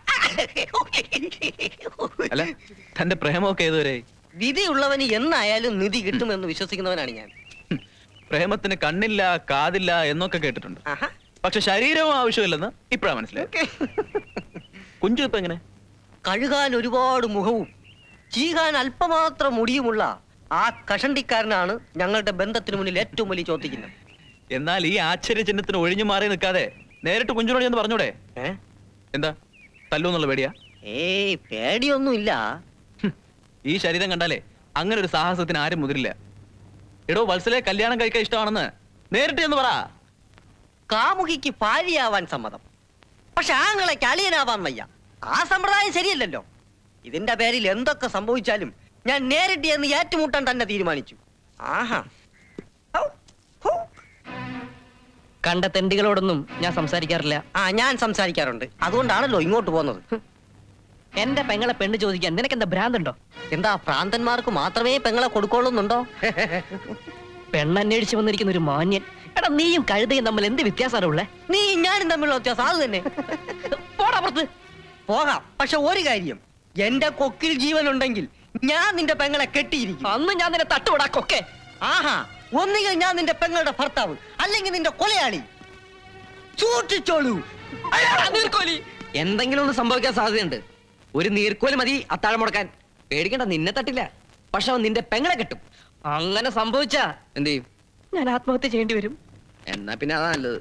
Speaker 12: അല്ല തന്റെ പ്രേമമൊക്കെ ഏതുവരെ
Speaker 10: വിധിയുള്ളവന് എന്നായാലും നിധി കിട്ടുമെന്ന് വിശ്വസിക്കുന്നവനാണ് ഞാൻ
Speaker 12: പ്രേമത്തിന് കണ്ണില്ല കാതില്ല എന്നൊക്കെ കേട്ടിട്ടുണ്ട് പക്ഷെ ശരീരവും ആവശ്യമില്ലെന്ന് ഇപ്പഴാ മനസ്സിലായി കുഞ്ചു ഇപ്പൊ എങ്ങനെ
Speaker 10: കഴുകാൻ ഒരുപാട് മുഖവും ചീകാൻ അല്പമാത്രം മുടിയുമുള്ള ആ കഷണ്ടിക്കാരനാണ് ഞങ്ങളുടെ ബന്ധത്തിന് മുന്നിൽ ഏറ്റവും വലിയ ചോദിക്കുന്നത്
Speaker 12: എന്നാൽ ഈ ആശ്ചര്യ ചിഹ്നത്തിന് ഒഴിഞ്ഞു മാറി നിൽക്കാതെ നേരിട്ട് കുഞ്ചുനോട് എന്ന് പറഞ്ഞൂടെ എന്താ തല്ലൂന്നുള്ള പേടിയാ
Speaker 10: ഏയ് പേടിയൊന്നുമില്ല
Speaker 12: ഈ ശരീരം കണ്ടാലേ അങ്ങനെ ഒരു സാഹസത്തിന് ആരും മുതിരില്ല എടോ വത്സലെ കല്യാണം കഴിക്കാൻ ഇഷ്ടമാണെന്ന് നേരിട്ട് എന്ന് പറ
Speaker 10: കാമുകിക്ക് ഭാര്യയാവാൻ സമ്മതം പക്ഷെ ആങ്ങളയ്ക്ക് അളിയനാവാൻ വയ്യ ആ സമ്പ്രദായം ശരിയല്ലല്ലോ ഇതിന്റെ പേരിൽ എന്തൊക്കെ സംഭവിച്ചാലും ഞാൻ നേരിട്ട് എന്ന് ഏറ്റുമുട്ടാൻ തന്നെ തീരുമാനിച്ചു ആഹാ
Speaker 9: കണ്ട തെണ്ടികളോടൊന്നും ഞാൻ സംസാരിക്കാറില്ല
Speaker 10: ആ ഞാൻ സംസാരിക്കാറുണ്ട് അതുകൊണ്ടാണല്ലോ ഇങ്ങോട്ട് പോകുന്നത്
Speaker 9: എന്റെ പെങ്ങളെ പെണ്ണ് ചോദിക്കാൻ നിനക്ക് എന്താ ഭ്രാന്തുണ്ടോ
Speaker 10: എന്താ പ്രാന്തന്മാർക്ക് മാത്രമേ പെങ്ങളെ കൊടുക്കോളുന്നുണ്ടോ
Speaker 9: പെണ്ണന്വേഷിച്ച് വന്നിരിക്കുന്ന ഒരു മാന്യൻ എടാ നീയും കഴുതയും തമ്മിൽ എന്ത് വ്യത്യാസമാണ് ഉള്ളേ
Speaker 10: നീ ഞാനും തമ്മിലുള്ള വ്യത്യാസം അത് തന്നെ
Speaker 9: പോടാ പുറത്ത്
Speaker 10: പോകാം പക്ഷെ ഒരു കാര്യം എന്റെ കൊക്കിൽ ജീവൻ ഉണ്ടെങ്കിൽ ഞാൻ നിന്റെ പെങ്ങളെ കെട്ടിയിരിക്കും
Speaker 9: അന്ന് ഞാൻ നിന്നെ തട്ടുവിടാ കൊക്കെ
Speaker 10: ആഹാ ഒന്നുകിൽ ഞാൻ നിന്റെ പെങ്ങളുടെ ഭർത്താവ് അല്ലെങ്കിൽ നിന്റെ കൊലയാളി സൂക്ഷിച്ചോളൂ
Speaker 6: എന്തെങ്കിലും ഒന്ന് സംഭവിക്കാൻ സാധ്യതയുണ്ട് ഒരു നീർക്കോല് മതി അത്താഴം മുടക്കാൻ പേടിക്കണ്ട നിന്നെ തട്ടില്ല പക്ഷെ അവൻ നിന്റെ പെങ്ങളെ കെട്ടും
Speaker 9: അങ്ങനെ സംഭവിച്ചാ
Speaker 6: എന്ത് ചെയ്യും
Speaker 9: ഞാൻ ആത്മഹത്യ ചെയ്യേണ്ടി വരും
Speaker 6: എന്നാ പിന്നെ അതാ നല്ലത്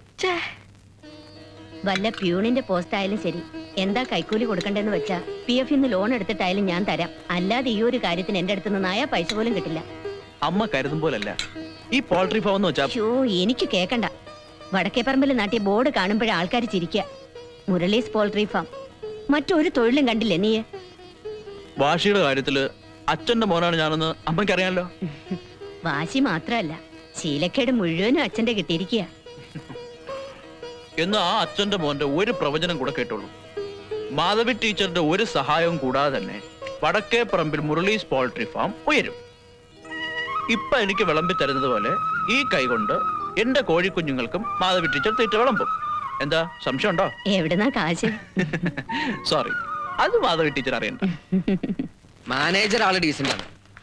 Speaker 11: വല്ല പ്യൂണിന്റെ പോസ്റ്റ് ആയാലും ശരി എന്താ കൈക്കൂലി കൊടുക്കണ്ടെന്ന് വെച്ചാ പി എഫ് ഇന്ന് ലോൺ എടുത്തിട്ടായാലും ഞാൻ തരാം അല്ലാതെ ഈ ഒരു കാര്യത്തിന് എന്റെ അടുത്ത് നിന്ന് നായ പൈസ പോലും കിട്ടില്ല
Speaker 12: അമ്മ കരുതും പോലല്ല ഈ പോൾട്രി ഫാം എന്ന് വെച്ചാ
Speaker 11: ഷോ എനിക്ക് കേക്കണ്ട വടക്കേപ്പറമ്പിൽ നാട്ടിയ ബോർഡ് കാണുമ്പോഴേ ആൾക്കാർ ചിരിക്കുക മുരളീസ് പോൾട്രി ഫാം മറ്റൊരു തൊഴിലും കണ്ടില്ലേ നീ
Speaker 12: വാശിയുടെ കാര്യത്തില് അച്ഛന്റെ മോനാണ് ഞാനെന്ന് അമ്മയ്ക്ക് അറിയാമല്ലോ
Speaker 11: വാശി മാത്രമല്ല ശീലക്കേട് മുഴുവനും അച്ഛന്റെ കിട്ടിയിരിക്കുക
Speaker 12: എന്ന് ആ അച്ഛന്റെ മോന്റെ ഒരു പ്രവചനം കൂടെ കേട്ടുള്ളൂ മാധവി ടീച്ചറുടെ ഒരു സഹായവും കൂടാതെ തന്നെ വടക്കേ പറമ്പിൽ മുരളീസ് പോൾട്രി ഫാം ഉയരും ഇപ്പൊ എനിക്ക് വിളമ്പി തരുന്നത് പോലെ ഈ കൈ കൊണ്ട് എന്റെ കോഴിക്കുഞ്ഞുങ്ങൾക്കും മാധവി ടീച്ചർ തീറ്റ വിളമ്പും എന്താ സംശയമുണ്ടോ
Speaker 11: എവിടുന്നാ കാശ്
Speaker 12: സോറി അത് മാധവി ടീച്ചർ അറിയണ്ട
Speaker 6: മാനേജർ ആള് ഡീസന്റ് ആണ്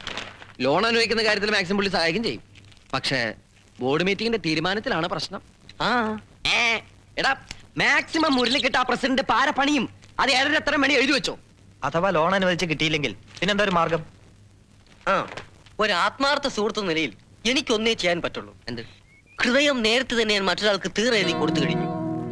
Speaker 6: ലോൺ അനുവദിക്കുന്ന കാര്യത്തിൽ മാക്സിമം പുള്ളി സഹായിക്കും ചെയ്യും പക്ഷേ ബോർഡ് മീറ്റിംഗിന്റെ തീരുമാനത്തിലാണ് പ്രശ്നം ആ ഏ, എടാ മാക്സിമം മുരളിക്കിട്ട് ആ പ്രസിഡന്റ് പാര പണിയും അത് ഏഴര എത്ര മണി എഴുതി വെച്ചോ
Speaker 19: അഥവാ ലോൺ അനുവദിച്ച് കിട്ടിയില്ലെങ്കിൽ പിന്നെന്താ ഒരു മാർഗം
Speaker 10: ആ ഒരു ആത്മാർത്ഥ സുഹൃത്ത് നിലയിൽ എനിക്കൊന്നേ ചെയ്യാൻ പറ്റുള്ളൂ
Speaker 6: എന്ത്
Speaker 10: ഹൃദയം നേരത്തെ തന്നെ ഞാൻ മറ്റൊരാൾക്ക് തീർ എഴുതി കൊടുത്തു കഴിഞ്ഞു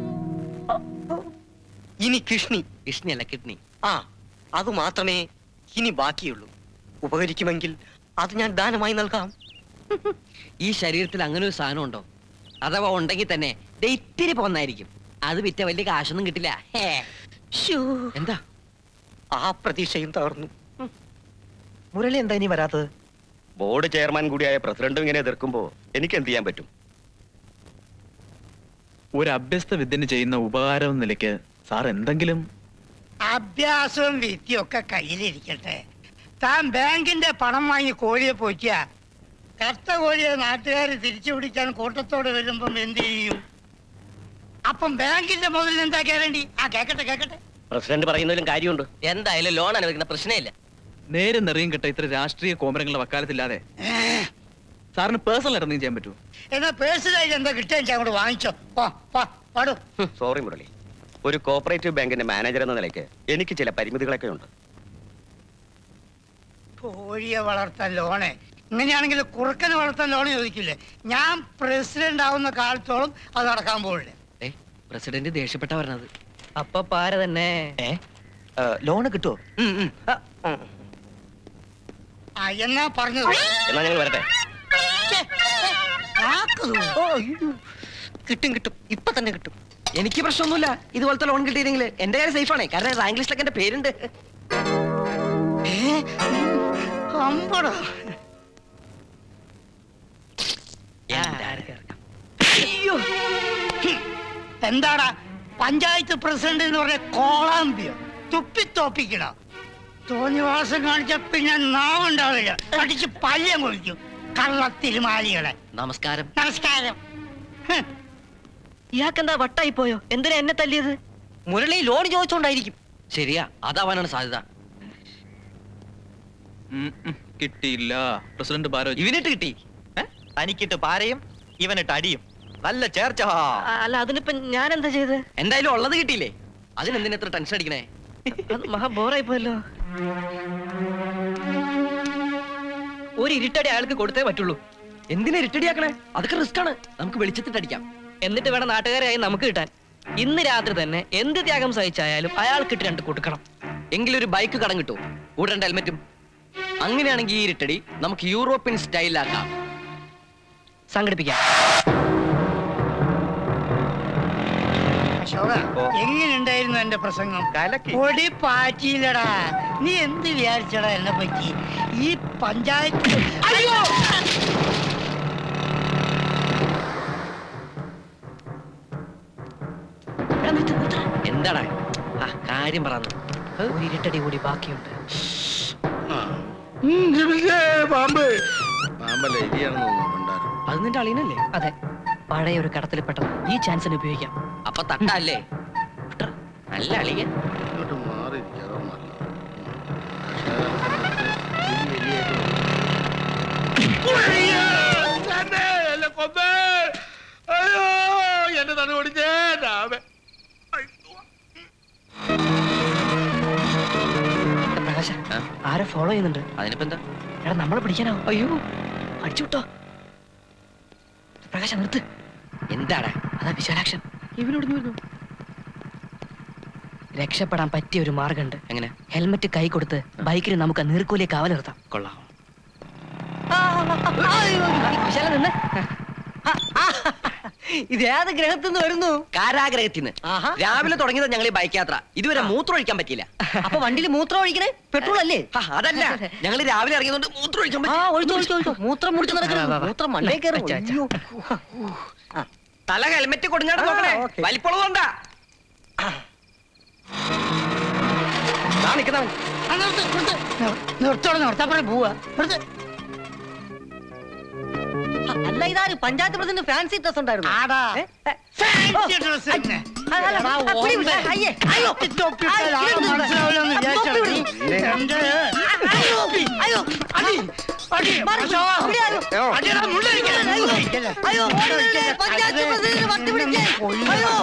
Speaker 10: ഇനി കിഷ്ണി
Speaker 6: കിഷ്ണി അല്ല കിഡ്നി
Speaker 10: ആ അത് മാത്രമേ ഇനി ബാക്കിയുള്ളൂ ഉപകരിക്കുമെങ്കിൽ അത് ഞാൻ ദാനമായി നൽകാം
Speaker 6: ഈ ശരീരത്തിൽ അങ്ങനെ ഒരു സാധനം ഉണ്ടോ അഥവാ ഉണ്ടെങ്കിൽ തന്നെ ദേ ഇത്തിരി പോന്നായിരിക്കും അത് വിറ്റ വലിയ കാശൊന്നും കിട്ടില്ല ഹേ. എന്താ
Speaker 10: ആ പ്രതീക്ഷയും തകർന്നു
Speaker 19: മുരളി എന്താ ഇനി വരാത്തത്
Speaker 13: ബോർഡ് ചെയർമാൻ കൂടിയായ പ്രസിഡന്റും ഇങ്ങനെ എതിർക്കുമ്പോ എനിക്ക് എന്ത് ചെയ്യാൻ പറ്റും
Speaker 12: ഒരു അഭ്യസ്ത വിദ്യന് ചെയ്യുന്ന ഉപകാരം എന്ന നിലയ്ക്ക് സാർ എന്തെങ്കിലും
Speaker 4: അഭ്യാസവും വിദ്യയും ഒക്കെ കയ്യിലിരിക്കട്ടെ താൻ ബാങ്കിന്റെ പണം വാങ്ങി കോഴിയെ പോയിക്കുക കറുത്ത കോഴിയെ നാട്ടുകാർ തിരിച്ചു പിടിക്കാൻ കൂട്ടത്തോടെ വരുമ്പം എന്ത് ചെയ്യും അപ്പം ബാങ്കിന്റെ മുതൽ എന്താ കയറേണ്ടി ആ കേക്കട്ടെ കേക്കട്ടെ
Speaker 10: പ്രസിഡന്റ് പറയുന്നതിലും കാര്യമുണ്ട് എന്തായാലും ലോൺ അനുവദിക്കുന്ന പ്രശ്നമില്ല
Speaker 12: നേരെ നിറയും കിട്ട ഇത്ര രാഷ്ട്രീയ കോമരങ്ങളുടെ വക്കാലത്തില്ലാതെ സാറിന് പേഴ്സണൽ ഇറങ്ങുകയും ചെയ്യാൻ പറ്റുമോ
Speaker 4: എന്നാ പേഴ്സണലായിട്ട് എന്താ കിട്ടുക അങ്ങോട്ട് വാങ്ങിച്ചോ പോ പോ പാടൂ
Speaker 13: സോറി മുരളി ഒരു കോപ്പറേറ്റീവ് ബാങ്കിന്റെ മാനേജർ എന്ന നിലയ്ക്ക് എനിക്ക് ചില പരിമിതികളൊക്കെ ഉണ്ട്
Speaker 4: കോഴിയെ വളർത്താൻ ലോണ് ഇങ്ങനെയാണെങ്കിൽ കുറുക്കനെ വളർത്താൻ ലോൺ ചോദിക്കില്ലേ ഞാൻ പ്രസിഡന്റ് ആവുന്ന കാലത്തോളം അത് നടക്കാൻ പോകില്ലേ
Speaker 6: പ്രസിഡന്റ് ദേഷ്യപ്പെട്ട പറഞ്ഞത്
Speaker 9: അപ്പൊ പാര തന്നെ
Speaker 19: ലോണ് കിട്ടുമോ
Speaker 4: ആ എന്നാ പറഞ്ഞത്
Speaker 13: എന്നാ ഞങ്ങൾ വരട്ടെ
Speaker 10: കിട്ടും കിട്ടും ഇപ്പൊ തന്നെ കിട്ടും
Speaker 6: എനിക്ക് പ്രശ്നമൊന്നുമില്ല ഇതുപോലത്തെ ലോൺ കിട്ടിയില്ലെങ്കിൽ എന്റെ കാര്യം സേഫ് ആണ് കാരണം റാങ്ക് ലിസ്റ്റിലൊക്കെ എന്റെ പേരുണ്ട്
Speaker 4: അമ്പടോ അയ്യോ. ഹും. എന്താടാ പഞ്ചായത്ത് പ്രസിഡന്റ് എന്ന് പറഞ്ഞ കോളാമ്പിയോ തുപ്പിത്തോപ്പിക്കണോ തോന്നിവാസം കാണിച്ച പിന്നെ നാവുണ്ടാവില്ല അടിച്ച് പല്യം കൊഴിക്കും കള്ളത്തിരുമാലികളെ
Speaker 6: നമസ്കാരം
Speaker 4: നമസ്കാരം
Speaker 9: ഇയാൾക്കെന്താ വട്ടായി പോയോ എന്തിനാ എന്നെ തല്ലിയത്
Speaker 10: മുരളി ലോൺ ചോദിച്ചോണ്ടായിരിക്കും
Speaker 6: ശരിയാ അതാവാനാണ് സാധ്യത
Speaker 12: ഉം, ഉം, കിട്ടിയില്ല പ്രസിഡന്റ് ബാരോ
Speaker 6: ഇവനിട്ട് കിട്ടി
Speaker 19: തനിക്കിട്ട് പാരയും ഇവനിട്ട് അടിയും നല്ല ചേർച്ച
Speaker 9: അല്ല അതിനിപ്പോ ഞാൻ എന്താ ചെയ്ത്
Speaker 6: എന്തായാലും ഉള്ളത് കിട്ടിയില്ലേ അതിനെന്തിനാ എത്ര ടെൻഷൻ അടിക്കണേ
Speaker 9: അത് മഹാ ബോറായി പോയല്ലോ ഒരു ഇരുട്ടടി അയാൾക്ക് കൊടുത്തേ പറ്റുള്ളൂ
Speaker 6: എന്തിനാ ഇരുട്ടടിയാക്കണേ അതൊക്കെ റിസ്ക് ആണ് നമുക്ക് വെളിച്ചത്തിട്ട് അടിക്കാം
Speaker 9: എന്നിട്ട് വേണം നാട്ടുകാരായി നമുക്ക് കിട്ടാൻ ഇന്ന് രാത്രി തന്നെ എന്ത് ത്യാഗം സഹിച്ചായാലും അയാൾക്കിട്ട് രണ്ട് കൊടുക്കണം
Speaker 6: എങ്കിലൊരു ബൈക്ക് കടം കിട്ടും കൂടെ രണ്ട് ഹെൽമെറ്റും അങ്ങനെയാണെങ്കിൽ ഈ ഇരുട്ടടി നമുക്ക് യൂറോപ്യൻ സ്റ്റൈലാക്കാം
Speaker 9: സംഘടിപ്പിക്കാം
Speaker 4: അശോക എങ്ങനെയുണ്ടായിരുന്നു എന്റെ പ്രസംഗം പൊടി പാറ്റിയില്ലടാ നീ എന്ത് വിചാരിച്ചടാ എന്നെ പറ്റി ഈ പഞ്ചായത്ത് അയ്യോ
Speaker 6: എന്താടാ ആ കാര്യം പറഞ്ഞു
Speaker 9: ഒരു ഇരുട്ടടി കൂടി ബാക്കിയുണ്ട്
Speaker 8: പാമ്പ് പാമ്പല്ല ഇരിയാണെന്ന് തോന്നുന്നു
Speaker 6: അത് നിന്റെ അളിയനല്ലേ
Speaker 9: അതെ പഴയ ഒരു കടത്തിൽപ്പെട്ടത് ഈ ചാൻസിന് ഉപയോഗിക്കാം
Speaker 6: അപ്പൊ തട്ടല്ലേ നല്ല അളിയൻ
Speaker 8: ഇങ്ങോട്ട് മാറിയിരിക്കാതെ
Speaker 3: എന്റെ തന്നെ ഓടിച്ചേ രാമേ
Speaker 9: പ്രകാശ ആരെ ഫോളോ ചെയ്യുന്നുണ്ട്
Speaker 6: അതിനിപ്പോ എന്താ
Speaker 9: എടാ നമ്മളെ പിടിക്കാനോ അയ്യോ അടിച്ചു വിട്ടോ പ്രകാശ നിർത്ത്
Speaker 6: എന്താടാ
Speaker 9: അതാ വിശാലാക്ഷൻ ഇവനോട് വരുന്നു രക്ഷപ്പെടാൻ പറ്റിയ ഒരു മാർഗമുണ്ട്
Speaker 6: എങ്ങനെ
Speaker 9: ഹെൽമെറ്റ് കൈ കൊടുത്ത് ബൈക്കിന് നമുക്ക് നീർക്കോലിയെ കാവൽ നിർത്താം
Speaker 6: കൊള്ളാം
Speaker 9: വിശാല നിന്ന്
Speaker 10: ഇത് ഏത് ഗ്രഹത്തിൽ നിന്ന് വരുന്നു
Speaker 6: കാരാഗ്രഹത്തിന്ന് രാവിലെ തുടങ്ങിയത് ഞങ്ങൾ ഈ ബൈക്ക് യാത്ര ഇതുവരെ മൂത്രം ഒഴിക്കാൻ പറ്റിയില്ല
Speaker 10: അപ്പൊ വണ്ടിയിൽ മൂത്രം ഒഴിക്കണേ പെട്രോൾ അല്ലേ
Speaker 6: ആ, അതല്ല ഞങ്ങൾ രാവിലെ ഇറങ്ങിയതുകൊണ്ട് മൂത്രം ഒഴിക്കാൻ
Speaker 10: ആ ഒഴിച്ചു ഒഴിച്ചു ഒഴിച്ചു മൂത്രം മുടിച്ച് നടക്കണം മൂത്രം മണ്ടേ കയറും അയ്യോ.
Speaker 6: തല ഹെൽമെറ്റ് കൊടുങ്ങാട് നോക്കണേ വലിപ്പുള്ളതുകൊണ്ടാ നിൽക്കുന്നവൻ
Speaker 4: ആ, നിർത്ത്, നിർത്ത്. നിർ- നിർത്തോടെ നിർത്താപ്പഴേ പോവാ നിർത്ത്.
Speaker 10: അല്ല ഇതാര് പഞ്ചായത്ത് പ്രസിഡന്റ് ഫാൻസി ഡ്രസ് ഉണ്ടായിരുന്നു
Speaker 4: ആടാ ഫാൻസി ഡ്രസ് തന്നെ എടാ, ഒന്ന് തൊപ്പിട്ടാൽ ആളെ മനസ്സിലാവില്ലെന്ന് വിചാരിച്ചാ നീ. എന്റെ
Speaker 1: അയ്യോ
Speaker 4: അടി അടി മാഷാ. അടിയെടാ, മുള്ളിരിക്കല്ലേ, മുള്ളിരിക്കല്ലേ.
Speaker 1: അയ്യോ ഓടി വരണേ, പഞ്ചായത്ത് പ്രസിഡന്റ് വട്ടി പിടിക്കേ അയ്യോ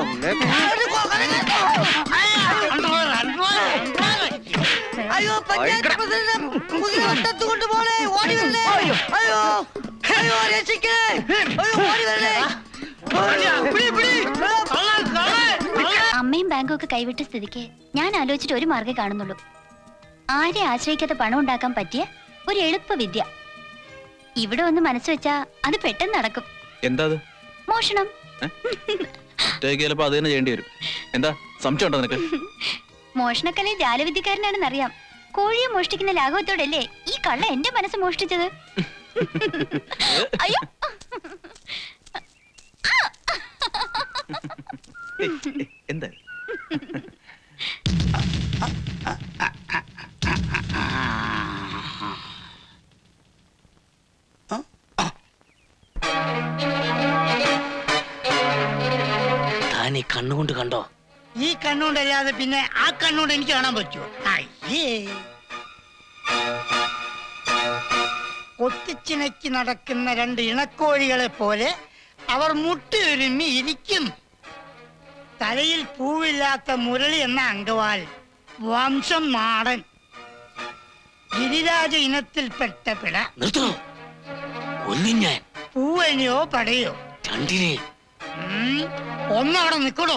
Speaker 1: അയ്യോ പഞ്ചായത്ത് പ്രസിഡന്റ് കുതിര വട്ടത്ത് കൊണ്ടുപോണേ ഓടി വരണേ അയ്യോ അയ്യോ രക്ഷിക്കേ അയ്യോ ഓടി വരണേ
Speaker 16: അമ്മയും ബാങ്കും ഒക്കെ കൈവിട്ട സ്ഥിതിക്ക് ഞാൻ ആലോചിച്ചിട്ട് ഒരു മാർഗ്ഗേ കാണുന്നുള്ളൂ ആരെ ആശ്രയിക്കാതെ പണം ഉണ്ടാക്കാൻ പറ്റിയ ഒരു എളുപ്പ വിദ്യ ഇവിടെ ഒന്ന് മനസ്സ് വെച്ചാ അത് പെട്ടെന്ന് നടക്കും
Speaker 12: എന്താ അത്
Speaker 16: മോഷണം
Speaker 12: ഒറ്റയ്ക്ക് ചിലപ്പോ അത് തന്നെ ചെയ്യേണ്ടി വരും എന്താ സംശയം ഉണ്ടോ നിനക്ക്
Speaker 16: മോഷണക്കലയിൽ ജാലവിദ്യക്കാരനാണെന്ന് അറിയാം കോഴിയെ മോഷ്ടിക്കുന്ന ലാഘവത്തോടല്ലേ ഈ കള്ള എന്റെ മനസ്സ് മോഷ്ടിച്ചത് അയ്യോ
Speaker 12: ഏയ്, ഏയ്, എന്താ
Speaker 3: താൻ ഈ കണ്ണുകൊണ്ട് കണ്ടോ
Speaker 4: ഈ കണ്ണുകൊണ്ടല്ലാതെ പിന്നെ ആ കണ്ണുകൊണ്ട് എനിക്ക് കാണാൻ പറ്റുമോ അയ്യേ ഒത്തിച്ചിണക്കി നടക്കുന്ന രണ്ട് ഇണക്കോഴികളെ പോലെ അവർ മുട്ടിയൊരുമ്മി ഇരിക്കും തലയിൽ പൂവില്ലാത്ത മുരളി എന്ന അങ്കവാൽ വംശം നാടൻ ഗിരിരാജ ഇനത്തിൽപ്പെട്ട പിട
Speaker 3: നിർത്തോ കൊല്ലും ഞാൻ
Speaker 4: പൂവനിയോ പടയോ
Speaker 3: രണ്ടിനെ
Speaker 4: ഉം, ഒന്നവിടെ നിക്കടോ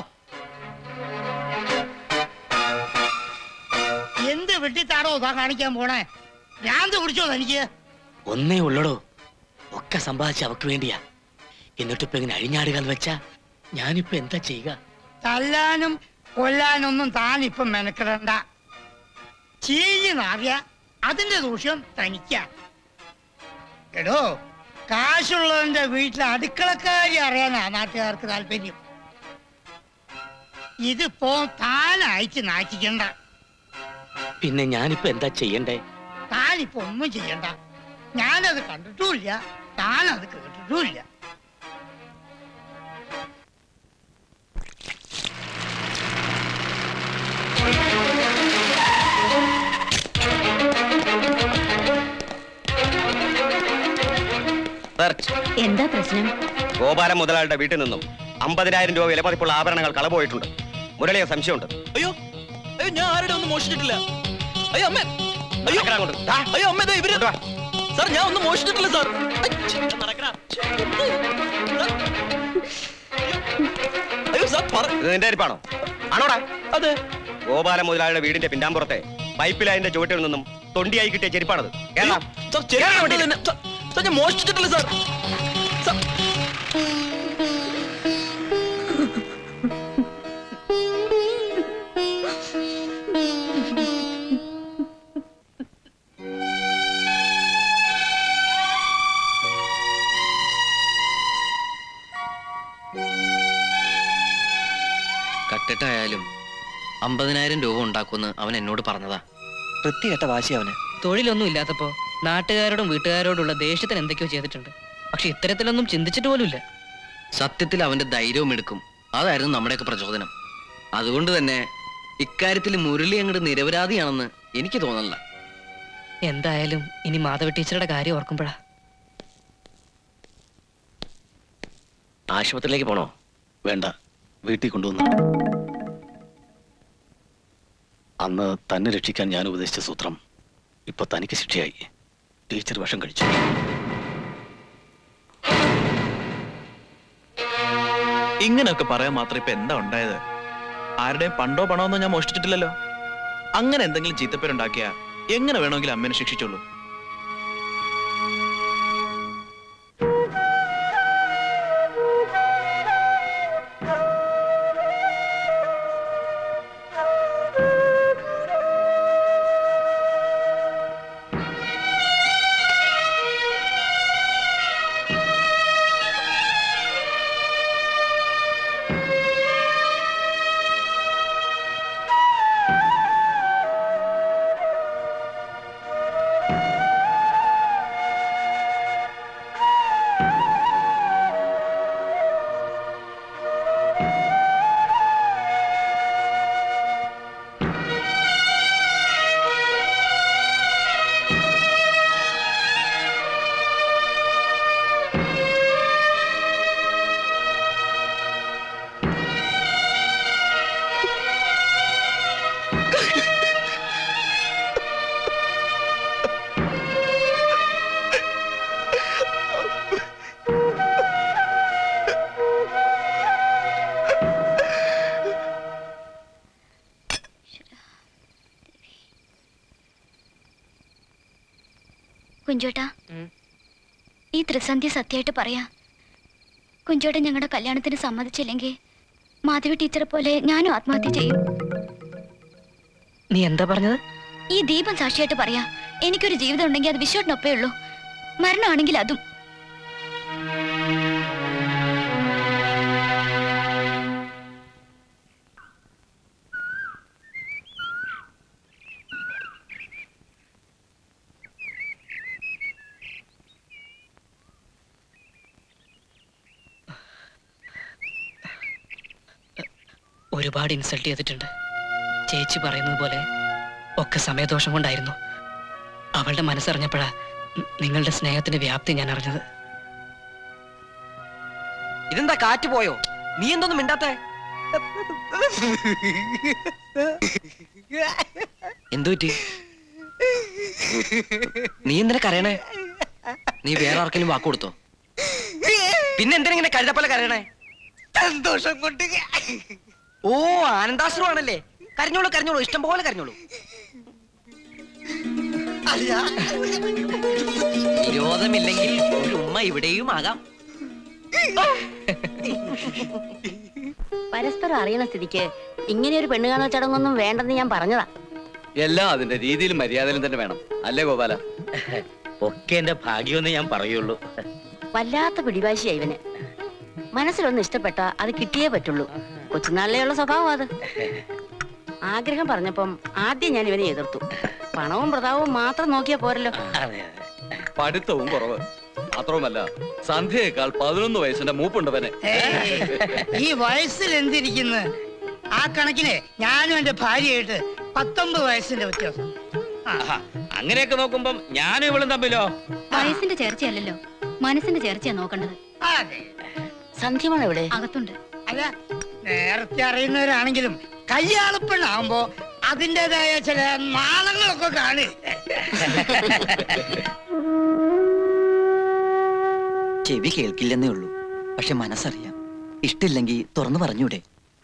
Speaker 4: എന്ത് വെട്ടിത്താടോ താ കാണിക്കാൻ പോണേ ഭ്രാന്ത് കുടിച്ചോ തനിക്ക്
Speaker 3: ഒന്നേ ഉള്ളടോ ഒക്കെ സമ്പാദിച്ച അവക്ക് വേണ്ടിയാ എന്നിട്ടിപ്പോ ഇങ്ങനെ അഴിഞ്ഞാടുകാന്ന് വെച്ചാ ഞാനിപ്പോ എന്താ ചെയ്യുക
Speaker 4: തല്ലാനും കൊല്ലാനൊന്നും താൻ ഇപ്പം മെനക്കിടണ്ട ചീഞ്ഞ് നാറിയ അതിന്റെ ദൂഷ്യം തനിക്ക എടോ കാശുള്ളവന്റെ വീട്ടിലെ അടുക്കളക്കാരി അറിയാനാ നാട്ടുകാർക്ക് താല്പര്യം ഇതിപ്പോ താനായിട്ട് നാറ്റിക്കണ്ട
Speaker 3: പിന്നെ ഞാനിപ്പോ എന്താ ചെയ്യണ്ടേ
Speaker 4: താനിപ്പോ ഒന്നും ചെയ്യണ്ട ഞാനത് കണ്ടിട്ടുമില്ല താനത് കേട്ടിട്ടുമില്ല
Speaker 13: സെർച്ച്
Speaker 11: എന്താ പ്രശ്നം
Speaker 13: ഗോപാലം മുതലാളിയുടെ വീട്ടിൽ നിന്നും അമ്പതിനായിരം രൂപ വിലമതിപ്പുള്ള ആഭരണങ്ങൾ കളപോയിട്ടുണ്ട് മുരളിയെ സംശയമുണ്ട്
Speaker 12: അയ്യോ അയ്യോ ഞാൻ ആരുടെ ഒന്നും മോഷിച്ചിട്ടില്ല അയ്യോ അമ്മ അയ്യോ അയ്യോ അമ്മ ദേ ഇവര് സാർ ഞാൻ ഒന്നും മോഷിച്ചിട്ടില്ല സാർ അയ്യോ സാർ പറ
Speaker 13: ഇത് നിന്റെ അരിപ്പാണോ ആണോടാ
Speaker 12: അതെ
Speaker 13: ഗോപാലം മുതലാളിയുടെ വീടിന്റെ പിന്നാമ്പുറത്തെ പൈപ്പ് ലൈനിന്റെ ചുവട്ടിൽ നിന്നും തൊണ്ടിയായി കിട്ടിയ ചെരുപ്പാണത് കേരള
Speaker 12: സാർ ചെരുപ്പ് തന്നെ. സാർ, സാർ ഞാൻ മോഷിച്ചിട്ടില്ല സാർ സാർ
Speaker 6: കട്ടിട്ടായാലും അമ്പതിനായിരം രൂപ ഉണ്ടാക്കുമെന്ന് അവൻ എന്നോട് പറഞ്ഞതാ
Speaker 19: വൃത്തികെട്ട വാശി അവന്
Speaker 9: തൊഴിലൊന്നും ഇല്ലാത്തപ്പോ നാട്ടുകാരോടും വീട്ടുകാരോടുള്ള ദേഷ്യത്തിന് എന്തൊക്കെയോ ചെയ്തിട്ടുണ്ട് പക്ഷെ ഇത്തരത്തിലൊന്നും ചിന്തിച്ചിട്ട് പോലുമില്ല
Speaker 6: സത്യത്തിൽ അവന്റെ ധൈര്യവും എടുക്കും അതായിരുന്നു നമ്മുടെയൊക്കെ പ്രചോദനം അതുകൊണ്ട് തന്നെ ഇക്കാര്യത്തിൽ മുരളി അങ്ങോട്ട് നിരപരാധിയാണെന്ന് എനിക്ക് തോന്നണില്ല
Speaker 9: എന്തായാലും ഇനി മാധവ ടീച്ചറുടെ കാര്യം ഓർക്കുമ്പോഴാ
Speaker 3: ആശുപത്രിയിലേക്ക് പോണോ വേണ്ട വീട്ടിൽ കൊണ്ടുവന്നു അന്ന് തന്നെ രക്ഷിക്കാൻ ഞാൻ ഉപദേശിച്ച സൂത്രം ഇപ്പൊ തനിക്ക് ശിക്ഷയായി ടീച്ചർ വിഷം കഴിച്ചു
Speaker 12: ഇങ്ങനെയൊക്കെ പറയാൻ മാത്രം ഇപ്പൊ എന്താ ഉണ്ടായത് ആരുടെയും പണ്ടോ പണമൊന്നും ഞാൻ മോഷ്ടിച്ചിട്ടില്ലല്ലോ അങ്ങനെ എന്തെങ്കിലും ചീത്തപ്പേരുണ്ടാക്കിയാ എങ്ങനെ വേണമെങ്കിലും അമ്മേനെ ശിക്ഷിച്ചോളൂ
Speaker 16: കുഞ്ചോട്ടാ ഈ ത്രിസന്ധ്യ സത്യമായിട്ട് പറയാ കുഞ്ചോട്ടൻ ഞങ്ങളുടെ കല്യാണത്തിന് സമ്മതിച്ചില്ലെങ്കിൽ മാധവി ടീച്ചറെ പോലെ ഞാനും ആത്മഹത്യ ചെയ്യും
Speaker 9: നീ എന്താ പറഞ്ഞത്
Speaker 16: ഈ ദീപം സാക്ഷിയായിട്ട് പറയാ എനിക്കൊരു ജീവിതം ഉണ്ടെങ്കിൽ അത് വിശ്വട്ടിനൊപ്പേ ഉള്ളൂ മരണമാണെങ്കിൽ അതും
Speaker 9: ഒരുപാട് ഇൻസൾട്ട് ചെയ്തിട്ടുണ്ട് ചേച്ചി പറയുന്നത് പോലെ ഒക്കെ സമയദോഷം കൊണ്ടായിരുന്നു അവളുടെ മനസ്സറിഞ്ഞപ്പോഴാ നി- നിങ്ങളുടെ സ്നേഹത്തിന്റെ വ്യാപ്തി ഞാൻ അറിഞ്ഞത്
Speaker 6: ഇതെന്താ കാറ്റ് പോയോ നീ എന്തൊന്നും മിണ്ടാത്തേ എന്തു പറ്റി നീ എന്തിനാ കരയണേ നീ വേറെ ആർക്കെങ്കിലും വാക്ക് കൊടുത്തോ പിന്നെ എന്തിനാ ഇങ്ങനെ കഴുതപ്പല കരയണേ
Speaker 1: സന്തോഷം കൊണ്ട്
Speaker 6: ഓ ആനന്ദാശ്രമാണല്ലേ കരഞ്ഞോളൂ കരഞ്ഞോളൂ ഇഷ്ടം പോലെ കരഞ്ഞോളൂ വിരോധമില്ലെങ്കിൽ ഒരു ഉമ്മ ഇവിടെയും ആകാം
Speaker 11: പരസ്പരം അറിയണ സ്ഥിതിക്ക് ഇങ്ങനെ ഒരു പെണ്ണ് കാണൽ ചടങ്ങൊന്നും വേണ്ടെന്ന് ഞാൻ പറഞ്ഞതാ
Speaker 13: എല്ലാം അതിന്റെ രീതിയിലും മര്യാദയിലും തന്നെ വേണം അല്ലേ ഗോപാല
Speaker 3: ഒക്കെ എന്റെ ഭാഗ്യമെന്ന് ഞാൻ പറയുള്ളൂ
Speaker 11: വല്ലാത്ത പിടിവാശിയാ ഇവന് മനസ്സിലൊന്ന് ഇഷ്ടപ്പെട്ട അത് കിട്ടിയേ പറ്റുള്ളൂ കൊച്ചുനാളിലെയുള്ള സ്വഭാവം അത് ആഗ്രഹം പറഞ്ഞപ്പം ആദ്യം ഞാൻ ഇവനെ എതിർത്തു പണവും പ്രതാപവും മാത്രം നോക്കിയാ പോരല്ലോ
Speaker 13: പഠിത്തവും കുറവ് മാത്രവുമല്ല സന്ധ്യയേക്കാൾ പതിനൊന്ന് വയസ്സിന്റെ മൂപ്പുണ്ടവനെ
Speaker 4: ഈ വയസ്സിൽ എന്തിരിക്കുന്നു ആ കണക്കിന് ഞാനും എന്റെ ഭാര്യയായിട്ട് പത്തൊമ്പത് വയസ്സിന്റെ വ്യത്യാസം
Speaker 3: ആഹാ, അങ്ങനെയൊക്കെ നോക്കുമ്പം ഞാനും ഇവളും തമ്മിലോ
Speaker 16: വയസ്സിന്റെ ചേർച്ചയല്ലല്ലോ മനസ്സിന്റെ ചേർച്ചയാ നോക്കേണ്ടത്
Speaker 11: സന്ധ്യമോൾ എവിടെ
Speaker 16: അകത്തുണ്ട്
Speaker 4: അല്ല നേരത്തെ അറിയുന്നവരാണെങ്കിലും കല്യാണപ്പെണ്ണാവുമ്പോ അതിൻ്റെതായ ചില നാളങ്ങളൊക്കെ കാണി
Speaker 10: ചെവി കേൾക്കില്ലെന്നേ ഉള്ളൂ പക്ഷെ മനസ്സറിയാം ഇഷ്ടില്ലെങ്കിൽ തുറന്നു പറഞ്ഞൂടെ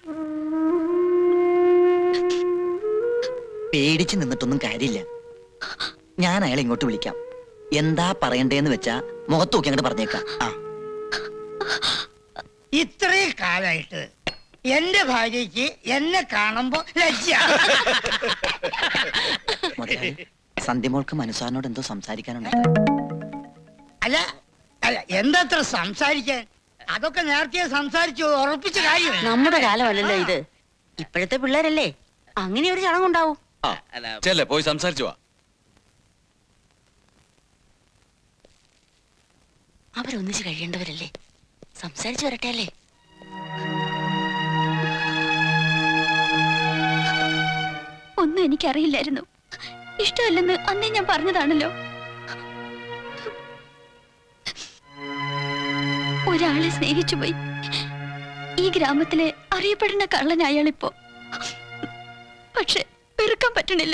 Speaker 10: പേടിച്ച് നിന്നിട്ടൊന്നും കാര്യമില്ല ഞാൻ അയാളെ ഇങ്ങോട്ട് വിളിക്കാം എന്താ പറയണ്ടേന്ന് വെച്ചാ മുഖത്ത് നോക്കി അങ്ങോട്ട് പറഞ്ഞേക്കാം ആ
Speaker 4: ഇത്രയും കാലായിട്ട് എന്റെ ഭാര്യയ്ക്ക് എന്നെ കാണുമ്പോ ലജ്ജ
Speaker 10: മുതലാളി സന്ധ്യമോൾക്ക് മനസ്സാറിനോട് എന്തോ സംസാരിക്കാനുണ്ട്
Speaker 4: അല്ല അല്ല എന്തത്ര സംസാരിക്കാൻ അതൊക്കെ നേരത്തെ സംസാരിച്ചു ഉറപ്പിച്ച കാര്യം
Speaker 11: നമ്മുടെ കാലമല്ലല്ലോ ഇത് ഇപ്പോഴത്തെ പിള്ളേരല്ലേ അങ്ങനെ ഒരു ചടങ്ങുണ്ടാവും
Speaker 13: ആ ചെല്ലേ പോയി സംസാരിച്ചു വാ
Speaker 11: അവരൊന്നിച്ച് കഴിയേണ്ടവരല്ലേ സംസാരിച്ചു വരട്ടെ അല്ലേ
Speaker 16: ഒന്നും എനിക്കറിയില്ലായിരുന്നു ഇഷ്ടമല്ലെന്ന് അന്നേ ഞാൻ പറഞ്ഞതാണല്ലോ ഒരാളെ സ്നേഹിച്ചു പോയി ഈ ഗ്രാമത്തിലെ അറിയപ്പെടുന്ന കള്ളൻ അയാളിപ്പോ പക്ഷെ വെറുക്കാൻ പറ്റണില്ല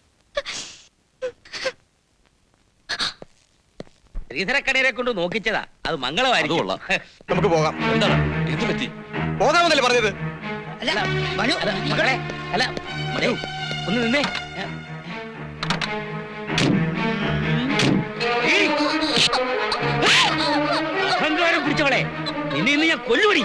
Speaker 3: ശ്രീധരക്കടയരെ കൊണ്ട് നോക്കിച്ചതാ അത് മംഗളമായിരിക്കും
Speaker 14: നമുക്ക് പോകാം
Speaker 13: എന്താണ് എന്ത് പറ്റി
Speaker 14: പോകാമെന്നല്ലേ പറഞ്ഞത്
Speaker 4: അല്ല മനു
Speaker 3: അല്ല മകളെ അല്ല മനു ഒന്ന് നിന്നേ ഏയ്! അഹങ്കാരം പിടിച്ചവളെ നിന്നെ ഇന്ന് ഞാൻ കൊല്ലുപടി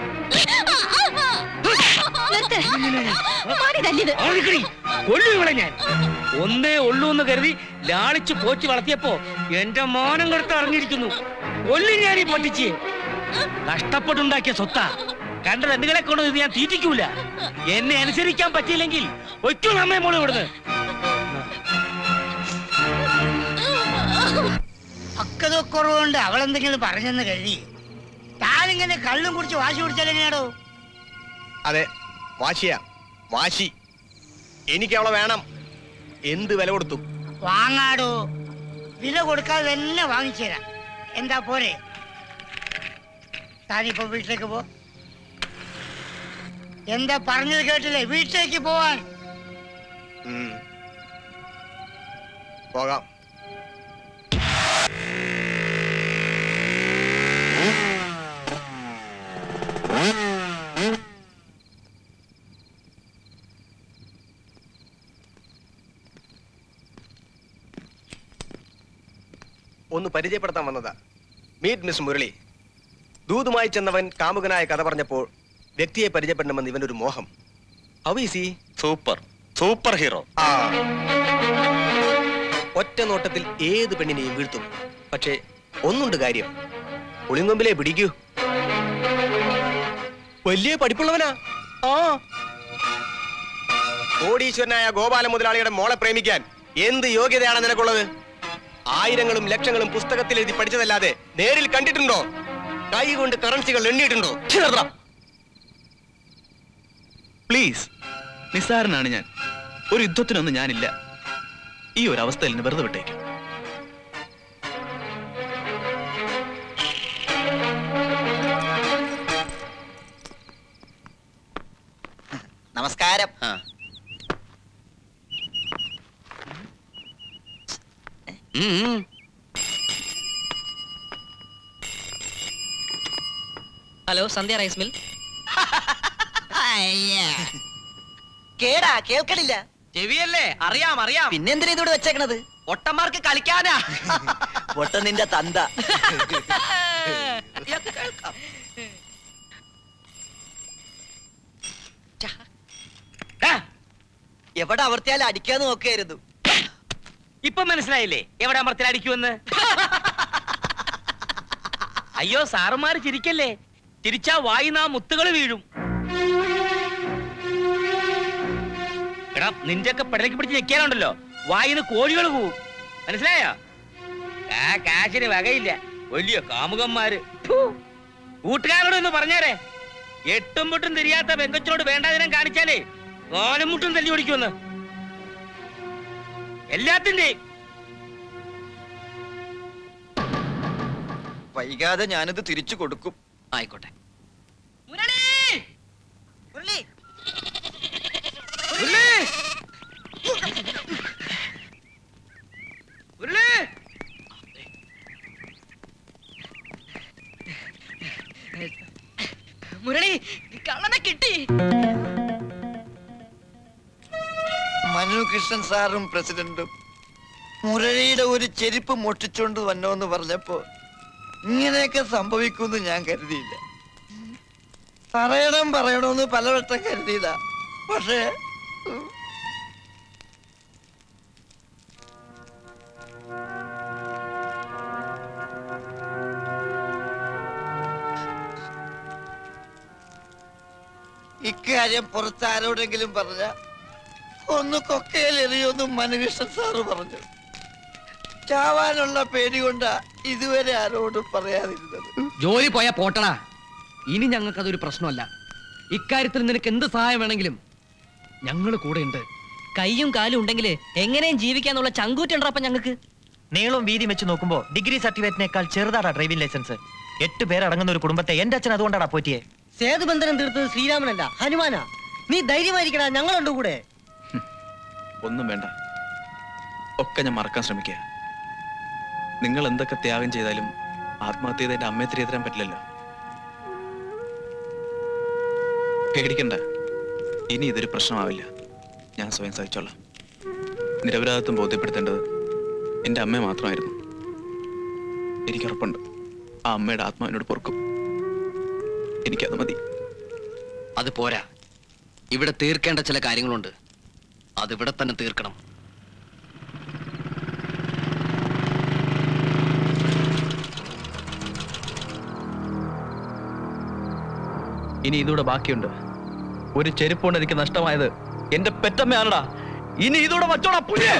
Speaker 16: നിർത്ത്. മാറി തല്ലിയത്.
Speaker 3: കൊല്ലു ഇവളെ ഞാൻ ഒന്നേ ഉള്ളൂ എന്ന് കരുതി ലാളിച്ച് പോച്ച് വളർത്തിയപ്പോ എന്റെ മാനം കെടുത്ത് അറിഞ്ഞിരിക്കുന്നു കൊല്ലു ഞാൻ ഈ പൊട്ടിച്ച് കഷ്ടപ്പെട്ടുണ്ടാക്കിയ സ്വത്താ കണ്ട രണ്ടുകളെ കൊണ്ട് ഇത് ഞാൻ തീറ്റിക്കൂല എന്നെ അനുസരിക്കാൻ പറ്റിയില്ലെങ്കിൽ ഒറ്റ നമ്മെ മോള് ഇവിടുന്ന്
Speaker 4: പക്വതക്കുറവുകൊണ്ട് അവളെന്തെങ്കിലും പറഞ്ഞെന്ന് കരുതി താനിങ്ങനെ കള്ളും കുടിച്ച് വാശി കുടിച്ചാൽ എങ്ങനെയാടോ
Speaker 14: അതെ വാശിയാ വാശി എനിക്ക് അവളെ വേണം എന്ത് വില കൊടുത്തു
Speaker 4: വാങ്ങാടോ വില കൊടുക്കാതെ തന്നെ വാങ്ങിച്ചു തരാം എന്താ പോരെ താനിപ്പോ വീട്ടിലേക്ക് പോ എന്താ പറഞ്ഞത് കേട്ടില്ലേ വീട്ടിലേക്ക് പോവാൻ
Speaker 14: ഉം. പോകാം ഒന്ന് പരിചയപ്പെടുത്താൻ വന്നതാ മീറ്റ് മിസ് മുരളി ദൂതുമായി ചെന്നവൻ കാമുകനായ കഥ പറഞ്ഞപ്പോൾ വ്യക്തിയെ പരിചയപ്പെടണമെന്ന് ഇവനൊരു മോഹം അവീസി
Speaker 13: സൂപ്പർ സൂപ്പർ ഹീറോ
Speaker 14: ആ ഒറ്റ നോട്ടത്തിൽ ഏത് പെണ്ണിനെയും വീഴ്ത്തും പക്ഷേ ഒന്നുണ്ട് കാര്യം ഒളിങ്കൊമ്പിലെ പിടിക്കൂ വലിയ പഠിപ്പുള്ളവനാ ആ കോടീശ്വരനായ ഗോപാല മുതലാളിയുടെ മോളെ പ്രേമിക്കാൻ എന്ത് യോഗ്യതയാണ് നിനക്കുള്ളത് ആയിരങ്ങളും ലക്ഷങ്ങളും പുസ്തകത്തിൽ എഴുതി പഠിച്ചതല്ലാതെ നേരിൽ കണ്ടിട്ടുണ്ടോ കൈ കൊണ്ട് കറൻസികൾ എണ്ണിയിട്ടുണ്ടോ
Speaker 12: പ്ലീസ് നിസ്സാരനാണ് ഞാൻ ഒരു യുദ്ധത്തിനൊന്നും ഞാനില്ല ഈ ഒരു അവസ്ഥയിൽ നിന്ന് വെറുതെ വിട്ടേക്കും
Speaker 1: നമസ്കാരം
Speaker 9: ഹലോ സന്ധ്യ റൈസ് മിൽ
Speaker 1: കേടാ കേൾക്കണില്ല
Speaker 9: ചെവിയല്ലേ അറിയാം അറിയാം
Speaker 1: പിന്നെന്തിനാ ഇതോടെ വെച്ചേക്കണത്
Speaker 9: ഒട്ടന്മാർക്ക് കളിക്കാനാ
Speaker 1: പൊട്ട നിന്റെ തന്ത എവിടെ അവർത്തിയാലും അടിക്കാന്ന് നോക്കായിരുന്നു
Speaker 3: ഇപ്പൊ മനസ്സിലായില്ലേ എവിടെ അമർത്തിൽ അടിക്കുമെന്ന് അയ്യോ സാറുമാര് ചിരിക്കല്ലേ ചിരിച്ചാ വായിന്നാ മുത്തുകൾ വീഴും എടാ നിന്റെയൊക്കെ പെടലേക്ക് പിടിച്ച് ഞെക്കാനുണ്ടല്ലോ വായിന്ന് കോഴികൾ പോവും മനസ്സിലായോ ആ കാശിന് വകയില്ല വലിയ കാമുകന്മാര് ഫു. കൂട്ടുകാരോട് ഒന്ന് പറഞ്ഞേരെ എട്ടും മുട്ടും തിരിയാത്ത പെങ്കച്ചോട് വേണ്ടാതിനം കാണിച്ചാലേ കാലും മുട്ടും തല്ലി ഓടിക്കുമെന്ന് എല്ലാത്തിന്റെയും
Speaker 1: വൈകാതെ ഞാനിത് തിരിച്ചു കൊടുക്കും
Speaker 6: ആയിക്കോട്ടെ
Speaker 9: മുരളി കള്ളനെ കിട്ടി
Speaker 1: മനു കൃഷ്ണൻ സാറും പ്രസിഡന്റും മുരളിയുടെ ഒരു ചെരുപ്പ് മോഷ്ടിച്ചോണ്ട് വന്നോന്ന് പറഞ്ഞപ്പോ ഇങ്ങനെയൊക്കെ സംഭവിക്കുമെന്ന് ഞാൻ കരുതിയില്ല പറയണം പറയണമെന്ന് പലവട്ടം കരുതിയതാ പക്ഷേ ഇക്കാര്യം പുറത്ത് ആരോടെങ്കിലും പറഞ്ഞ ഒന്ന് കൊക്കയിൽ എറിയൊന്ന് മനുകൃഷ്ണൻ സാറ് പറഞ്ഞു ചാവാനുള്ള പേടി കൊണ്ടാ ഇതുവരെ ആരോടും പറയാതിരുന്നത്
Speaker 7: ജോലി പോയാ പോട്ടടാ ഇനി ഞങ്ങൾക്കതൊരു പ്രശ്നമല്ല ഇക്കാര്യത്തിൽ നിനക്ക് എന്ത് സഹായം വേണമെങ്കിലും ഞങ്ങൾ കൂടെ ഉണ്ട്
Speaker 9: കൈയും കാലും ഉണ്ടെങ്കിൽ എങ്ങനെയും ജീവിക്കാന്നുള്ള ചങ്കൂറ്റുണ്ടപ്പ ഞങ്ങൾക്ക്
Speaker 19: നീളവും വീതിയും വെച്ച് നോക്കുമ്പോ ഡിഗ്രി സർട്ടിഫിക്കറ്റിനേക്കാൾ ചെറുതാടാ ഡ്രൈവിംഗ് ലൈസൻസ് എട്ട് പേരടങ്ങുന്ന ഒരു കുടുംബത്തെ എന്റെ അച്ഛൻ അതുകൊണ്ടാടാ പോറ്റിയെ
Speaker 10: സേതുബന്ധനം തീർത്തത് ശ്രീരാമനല്ല ഹനുമാനാ നീ ധൈര്യമായിരിക്കടാ ഞങ്ങളുണ്ട് കൂടെ
Speaker 12: ഒന്നും വേണ്ട ഒക്കെ ഞാൻ മറക്കാൻ ശ്രമിക്കുക നിങ്ങൾ എന്തൊക്കെ ത്യാഗം ചെയ്താലും ആത്മഹത്യ ചെയ്ത് എന്റെ അമ്മയെ തിരികെ തരാൻ പറ്റില്ലല്ലോ പേടിക്കണ്ട ഇനി ഇതൊരു പ്രശ്നമാവില്ല ഞാൻ സ്വയം സഹിച്ചോളാം നിരപരാധിത്വം ബോധ്യപ്പെടുത്തേണ്ടത് എൻ്റെ അമ്മ മാത്രമായിരുന്നു എനിക്കുറപ്പുണ്ട് ആ അമ്മയുടെ ആത്മാവിനോട് പൊറുക്കും എനിക്കത് മതി
Speaker 6: അത് പോരാ ഇവിടെ തീർക്കേണ്ട ചില കാര്യങ്ങളുണ്ട് അതിവിടെ തന്നെ തീർക്കണം
Speaker 12: ഇനി ഇതൂടെ ബാക്കിയുണ്ട് ഒരു ചെരുപ്പുകൊണ്ട് എനിക്ക് നഷ്ടമായത് എന്റെ പെറ്റമ്മയാണടാ ഇനി ഇതൂടെ വച്ചോടാ പുല്ലേ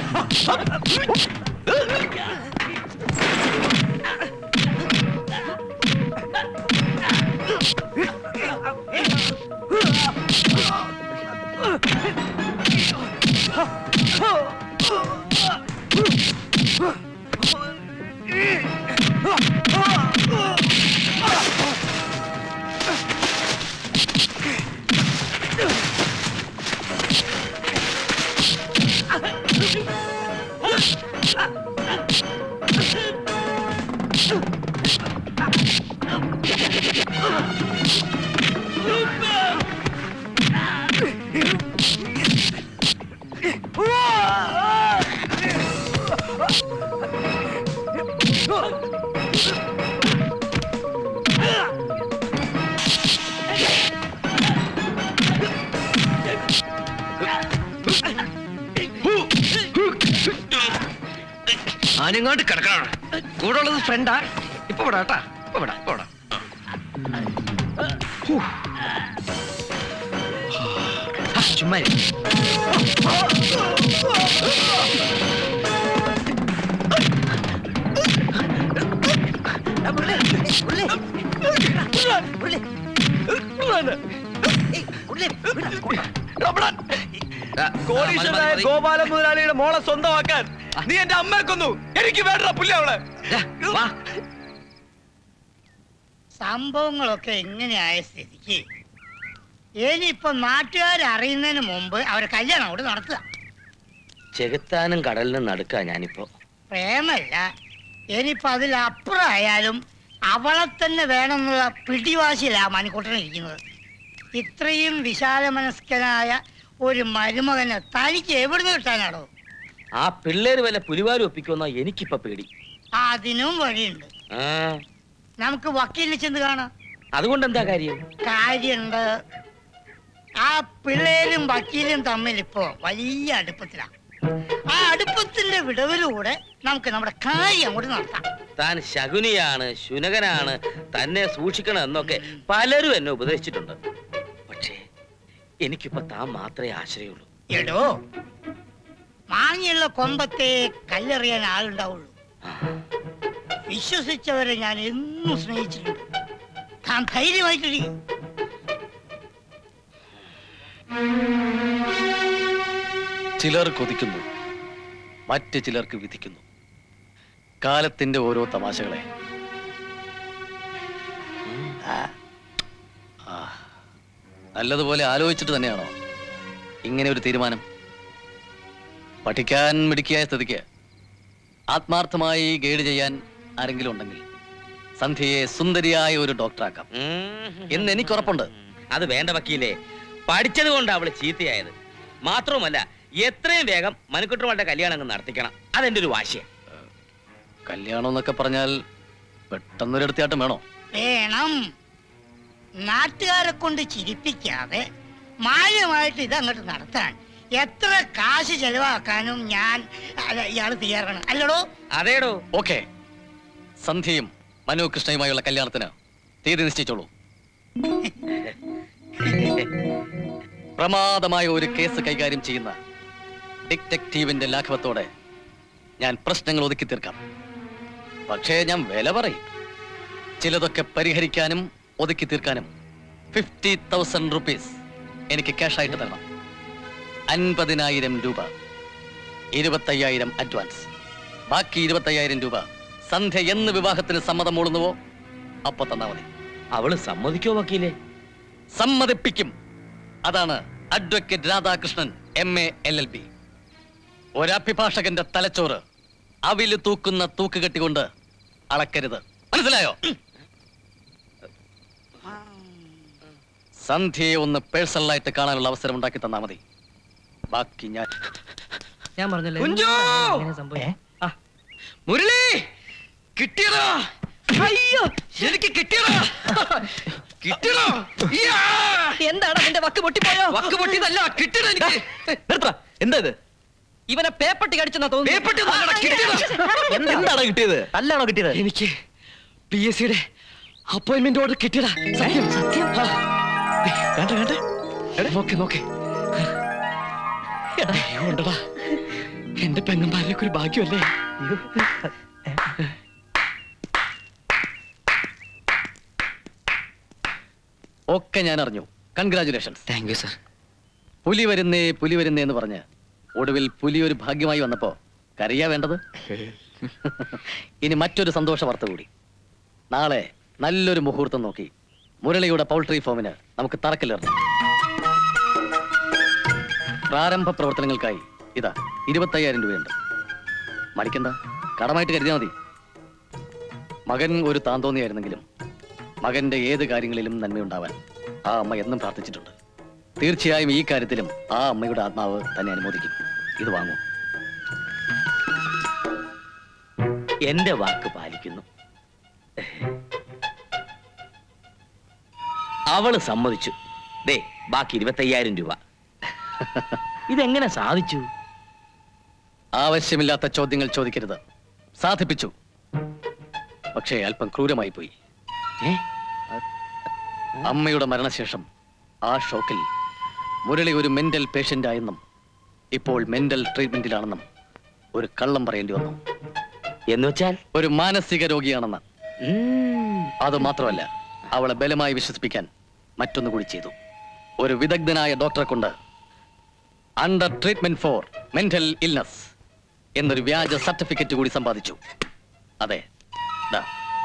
Speaker 6: ആനിങ്ങോട്ട് കിടക്കണം കൂടെ ഉള്ളത് ഫ്രണ്ടാ ഇപ്പൊ വിടാ കേട്ടാ ഇപ്പൊ വിടാ ഇപ്പൊ വിടാ ഹൂ. ആ, ചുമ്മാ ഇരി.
Speaker 12: കോടീശ്വരനായ ഗോപാല മുതലാളിയുടെ മോളെ സ്വന്തമാക്കാൻ നീ എന്റെ അമ്മയെ കൊന്നു എനിക്ക് വേണ്ട പുല്ല അവളെ
Speaker 4: സംഭവങ്ങളൊക്കെ എങ്ങനെയായ സ്ഥിതിക്ക് ഇനിയിപ്പൊ നാട്ടുകാർ അറിയുന്നതിന് മുമ്പ് അവരെ കല്യാണം അവിടെ നടത്തുക
Speaker 3: ചെകുത്താനും കടലിനും നടുക്കാ ഞാനിപ്പോ
Speaker 4: പ്രേമല്ല ഇനിയിപ്പൊ അതിലപ്പുറമായാലും അവളെ തന്നെ വേണമെന്നുള്ള പിടിവാശിയിലാ മണിക്കൂട്ടൻ ഇരിക്കുന്നത് ഇത്രയും വിശാല മനസ്കനായ ഒരു മരുമകനെ തനിക്ക് എവിടുന്ന് കിട്ടാനാണോ
Speaker 3: ആ പിള്ളേര് വല്ല പുലിവാരും ഒപ്പിക്കുമെന്നാ എനിക്കിപ്പോ പേടി
Speaker 4: അതിനും വഴിയുണ്ട്
Speaker 3: ആ
Speaker 4: നമുക്ക് വക്കീലിനെ ചെന്ന് കാണാം
Speaker 3: അതുകൊണ്ട് എന്താ കാര്യം
Speaker 4: കാര്യണ്ട് ആ പിള്ളേരും വക്കീലും തമ്മിൽ ഇപ്പോ വലിയ അടുപ്പത്തിലാണ് ആ അടുപ്പത്തിന്റെ വിടവിലൂടെ നമുക്ക് നമ്മുടെ കാര്യം അങ്ങോട്ട് നടത്താം
Speaker 3: താൻ ശകുനിയാണ് ശുനകനാണ് തന്നെ സൂക്ഷിക്കണം എന്നൊക്കെ പലരും എന്നെ ഉപദേശിച്ചിട്ടുണ്ട് പക്ഷേ എനിക്കിപ്പോ താൻ മാത്രമേ ആശ്രയമുള്ളൂ
Speaker 4: എടോ മാങ്ങിയുള്ള കൊമ്പത്തെ കല്ലെറിയാൻ ആളുണ്ടാവുള്ളൂ വിശ്വസിച്ചവരെ ഞാൻ എന്നും സ്നേഹിച്ചിട്ടുണ്ട് താൻ ധൈര്യമായിട്ടിരിക്കും
Speaker 13: ചിലർ കൊതിക്കുന്നു മറ്റ് ചിലർക്ക് വിധിക്കുന്നു കാലത്തിന്റെ ഓരോ തമാശകളെ ആ. ആ. നല്ലതുപോലെ ആലോചിച്ചിട്ട് തന്നെയാണോ ഇങ്ങനെ ഒരു തീരുമാനം പഠിക്കാൻ മിടുക്കിയായ സ്ഥിതിക്ക് ആത്മാർത്ഥമായി ഗൈഡ് ചെയ്യാൻ ആരെങ്കിലും ഉണ്ടെങ്കിൽ സന്ധ്യയെ സുന്ദരിയായ ഒരു ഡോക്ടറാക്കാം എന്ന് എനിക്ക് ഉറപ്പുണ്ട്
Speaker 3: അത് വേണ്ട വക്കീലേ പഠിച്ചത് കൊണ്ട് അവള് ചീത്തയായത് മാത്രവുമല്ല എത്രയും വേഗം മനുക്കുട്ടറുമായിട്ട് കല്യാണം അങ്ങ് നടത്തിക്കണം അതെന്റെ ഒരു വാശിയ
Speaker 13: കല്യാണം എന്നൊക്കെ പറഞ്ഞാൽ പെട്ടെന്നൊരു എടുത്തിയാട്ടം വേണോ
Speaker 4: വേണം നാട്ടുകാരെ കൊണ്ട് ചിരിപ്പിക്കാതെ മാന്യമായിട്ട് ഇത് അങ്ങോട്ട് നടത്താൻ എത്ര കാശ് ചെലവാക്കാനും ഞാൻ അല്ല, ഇയാള് തയ്യാറാണ് അല്ലടോ
Speaker 3: അതേടോ
Speaker 13: ഓക്കെ സന്ധ്യയും മനു കൃഷ്ണയുമായുള്ള കല്യാണത്തിന് തീയതി നിശ്ചയിച്ചോളൂ പ്രമാദമായ ഒരു കേസ് കൈകാര്യം ചെയ്യുന്ന ഡിറ്റക്റ്റീവിന്റെ ലാഘവത്തോടെ ഞാൻ പ്രശ്നങ്ങൾ ഒതുക്കി തീർക്കാം പക്ഷേ ഞാൻ വില പറയും ചിലതൊക്കെ പരിഹരിക്കാനും ഒതുക്കി തീർക്കാനും ഫിഫ്റ്റി തൗസൻഡ് റുപ്പീസ് എനിക്ക് ക്യാഷായിട്ട് തരണം അൻപതിനായിരം രൂപ ഇരുപത്തയ്യായിരം അഡ്വാൻസ് ബാക്കി ഇരുപത്തയ്യായിരം രൂപ സന്ധ്യ എന്ന് വിവാഹത്തിന് സമ്മതം മൂളുന്നുവോ അപ്പൊ തന്നാ മതി
Speaker 3: അവള് സമ്മതിക്കോ വക്കീലേ
Speaker 13: സമ്മതിപ്പിക്കും അതാണ് advocate Radhakrishnan M A L L B ഒരഭിഭാഷകന്റെ തലച്ചോറ് അവില് തൂക്കുന്ന തൂക്കുകെട്ടി കൊണ്ട് അളക്കരുത് മനസ്സിലായോ സന്ധ്യയെ ഒന്ന് പേഴ്സണലായിട്ട് കാണാനുള്ള അവസരം ഉണ്ടാക്കി തന്നാ മതി ബാക്കി ഞാൻ
Speaker 9: ഞാൻ പറഞ്ഞല്ലേ
Speaker 6: കുഞ്ചു!
Speaker 9: ഇങ്ങനെ സംഭവിക്കും. ആ,
Speaker 6: മുരളി കിട്ടിയടാ അയ്യോ എനിക്ക് കിട്ടിയടാ കിട്ടിയടാ യാ!
Speaker 9: എന്താണ് നിന്റെ വക്ക് പൊട്ടിപ്പോയോ
Speaker 6: വക്ക് പൊട്ടിയതല്ല കിട്ടിയടാ എനിക്ക്
Speaker 12: എന്താ ഇത്
Speaker 9: ഇവനെ പേപ്പട്ടി കടിച്ചെന്നാ
Speaker 6: പേപ്പട്ടി ഒന്നുമല്ലടാ, കിട്ടിയതാ.
Speaker 12: എന്താണ് കിട്ടിയത് കല്ലാണോ കിട്ടിയത്
Speaker 6: എനിക്ക് പി എസ് സിയുടെ അപ്പോയിന്റ്മെന്റ് ഓർഡർ കിട്ടിയടാ സത്യം സത്യം
Speaker 12: കണ്ടേ കണ്ടേ
Speaker 6: നോക്കെ നോക്കെ ഉണ്ടടാ എന്റെ പെങ്ങന്മാരിലേക്ക് ഒരു ഭാഗ്യമല്ലേ
Speaker 13: ഒക്കെ ഞാൻ അറിഞ്ഞു കൺഗ്രാചുലേഷൻസ്
Speaker 6: താങ്ക് യു സർ
Speaker 13: പുലി വരുന്നേ പുലി വരുന്നേ എന്ന് പറഞ്ഞ് ഒടുവിൽ പുലി ഒരു ഭാഗ്യമായി വന്നപ്പോ കരയാ വേണ്ടത് ഇനി മറ്റൊരു സന്തോഷ വാർത്ത കൂടി നാളെ നല്ലൊരു മുഹൂർത്തം നോക്കി മുരളിയുടെ പൗൾട്രി ഫോമിന് നമുക്ക് തറക്കല്ലിറങ്ങാം പ്രാരംഭ പ്രവർത്തനങ്ങൾക്കായി ഇതാ ഇരുപത്തയ്യായിരം രൂപയുണ്ട് മടിക്കണ്ട കടമായിട്ട് കരുതിയാൽ മതി മകൻ ഒരു താന്തോന്നിയായിരുന്നെങ്കിലും മകന്റെ ഏത് കാര്യങ്ങളിലും നന്മയുണ്ടാവാൻ ആ അമ്മ എന്നും പ്രാർത്ഥിച്ചിട്ടുണ്ട് തീർച്ചയായും ഈ കാര്യത്തിലും ആ അമ്മയുടെ ആത്മാവ് തന്നെ അനുമോദിക്കും ഇത് വാങ്ങൂ
Speaker 3: എന്റെ വാക്ക് പാലിക്കുന്നു അവള് സമ്മതിച്ചു ദേ ബാക്കി ഇരുപത്തയ്യായിരം രൂപ ഇതെങ്ങനെ സാധിച്ചു
Speaker 13: ആവശ്യമില്ലാത്ത ചോദ്യങ്ങൾ ചോദിക്കരുത് സാധിപ്പിച്ചു പക്ഷേ അല്പം ക്രൂരമായി പോയി
Speaker 3: ഏ?
Speaker 13: അമ്മയുടെ മരണശേഷം ആ ഷോക്കിൽ മുരളി ഒരു മെന്റൽ പേഷ്യന്റ് ആയെന്നും ഇപ്പോൾ മെന്റൽ ട്രീറ്റ്മെന്റിലാണെന്നും ഒരു കള്ളം പറയേണ്ടി വന്നു
Speaker 3: എന്ന് വെച്ചാൽ
Speaker 13: ഒരു മാനസിക രോഗിയാണെന്ന് അത് മാത്രമല്ല അവളെ ബലമായി വിശ്വസിപ്പിക്കാൻ മറ്റൊന്നു കൂടി ചെയ്തു ഒരു വിദഗ്ധനായ ഡോക്ടറെ കൊണ്ട് under treatment for mental illness എന്നൊരു വ്യാജ സർട്ടിഫിക്കറ്റ് കൂടി സമ്പാദിച്ചു അതെ ദാ.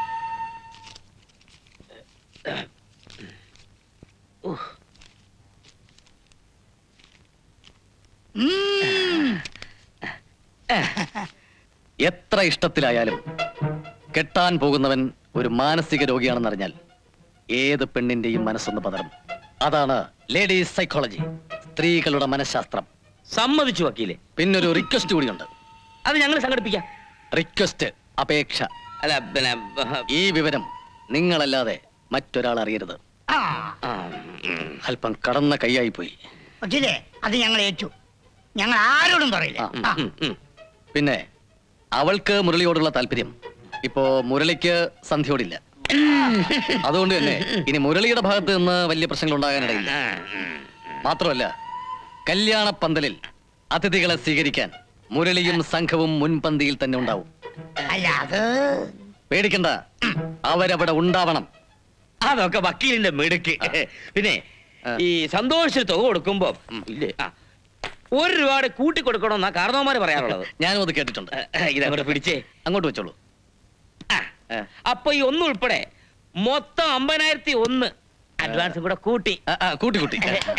Speaker 13: എത്ര ഇഷ്ടത്തിലായാലും കെട്ടാൻ പോകുന്നവൻ ഒരു മാനസിക രോഗിയാണെന്നറിഞ്ഞാൽ ഏത് പെണ്ണിന്റെയും മനസ്സൊന്ന് പതറും അതാണ് ലേഡീസ് സൈക്കോളജി സ്ത്രീകളുടെ മനഃശാസ്ത്രം
Speaker 3: സമ്മതിച്ചു വക്കീലെ
Speaker 13: പിന്നൊരു റിക്വസ്റ്റ് കൂടിയുണ്ട്
Speaker 3: അത് ഞങ്ങൾ സംഘടിപ്പിക്കാം
Speaker 13: റിക്വസ്റ്റ് അപേക്ഷ
Speaker 3: അല്ല പിന്നെ
Speaker 13: ഈ വിവരം നിങ്ങളല്ലാതെ മറ്റൊരാൾ അറിയരുത് അല്പം കടന്ന കൈയായി പോയി
Speaker 4: വക്കീലേ അത് ഞങ്ങൾ ഏറ്റു ഞങ്ങൾ ആരോടും പറയില്ല ആ.
Speaker 13: പിന്നെ അവൾക്ക് മുരളിയോടുള്ള താല്പര്യം ഇപ്പോ മുരളിക്ക് സന്ധ്യയോടില്ല അതുകൊണ്ട് തന്നെ ഇനി മുരളിയുടെ ഭാഗത്ത് നിന്ന് വലിയ പ്രശ്നങ്ങൾ ഉണ്ടാകാനിടയില്ല മാത്രമല്ല കല്യാണ പന്തലിൽ അതിഥികളെ സ്വീകരിക്കാൻ മുരളിയും സംഘവും മുൻപന്തിയിൽ തന്നെ ഉണ്ടാവും
Speaker 4: അല്ല അത്
Speaker 13: പേടിക്കണ്ട അവരവിടെ ഉണ്ടാവണം
Speaker 3: അതൊക്കെ വക്കീലിന്റെ മിടുക്ക് പിന്നെ ഈ സന്തോഷത്തിന് തുക കൊടുക്കുമ്പോ ഇല്ലേ ആ ഒരു രൂപയുടെ കൂട്ടി കൊടുക്കണമെന്നാ കാരണവന്മാര് പറയാറുള്ളത്
Speaker 13: ഞാനും അത് കേട്ടിട്ടുണ്ട്
Speaker 3: ഇതങ്ങോട്ട് പിടിച്ചേ
Speaker 13: അങ്ങോട്ട് വെച്ചോളൂ
Speaker 3: അപ്പൊ ഈ ഒന്നും ഉൾപ്പെടെ മൊത്തം അമ്പതിനായിരത്തി ഒന്ന് അഡ്വാൻസും കൂടെ കൂട്ടി
Speaker 13: കൂട്ടി കൂട്ടി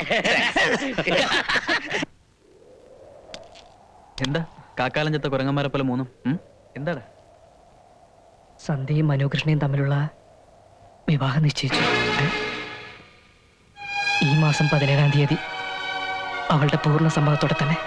Speaker 12: എന്താ കാക്കാലഞ്ചത്തെ കുരങ്ങന്മാരെ പോലെ മൂന്നും ഉം? എന്താടാ
Speaker 9: സന്ധ്യയും മനോകൃഷ്ണയും തമ്മിലുള്ള വിവാഹം നിശ്ചയിച്ചു ഈ മാസം പതിനേഴാം തീയതി അവളുടെ പൂർണ്ണ സമ്മതത്തോടെ തന്നെ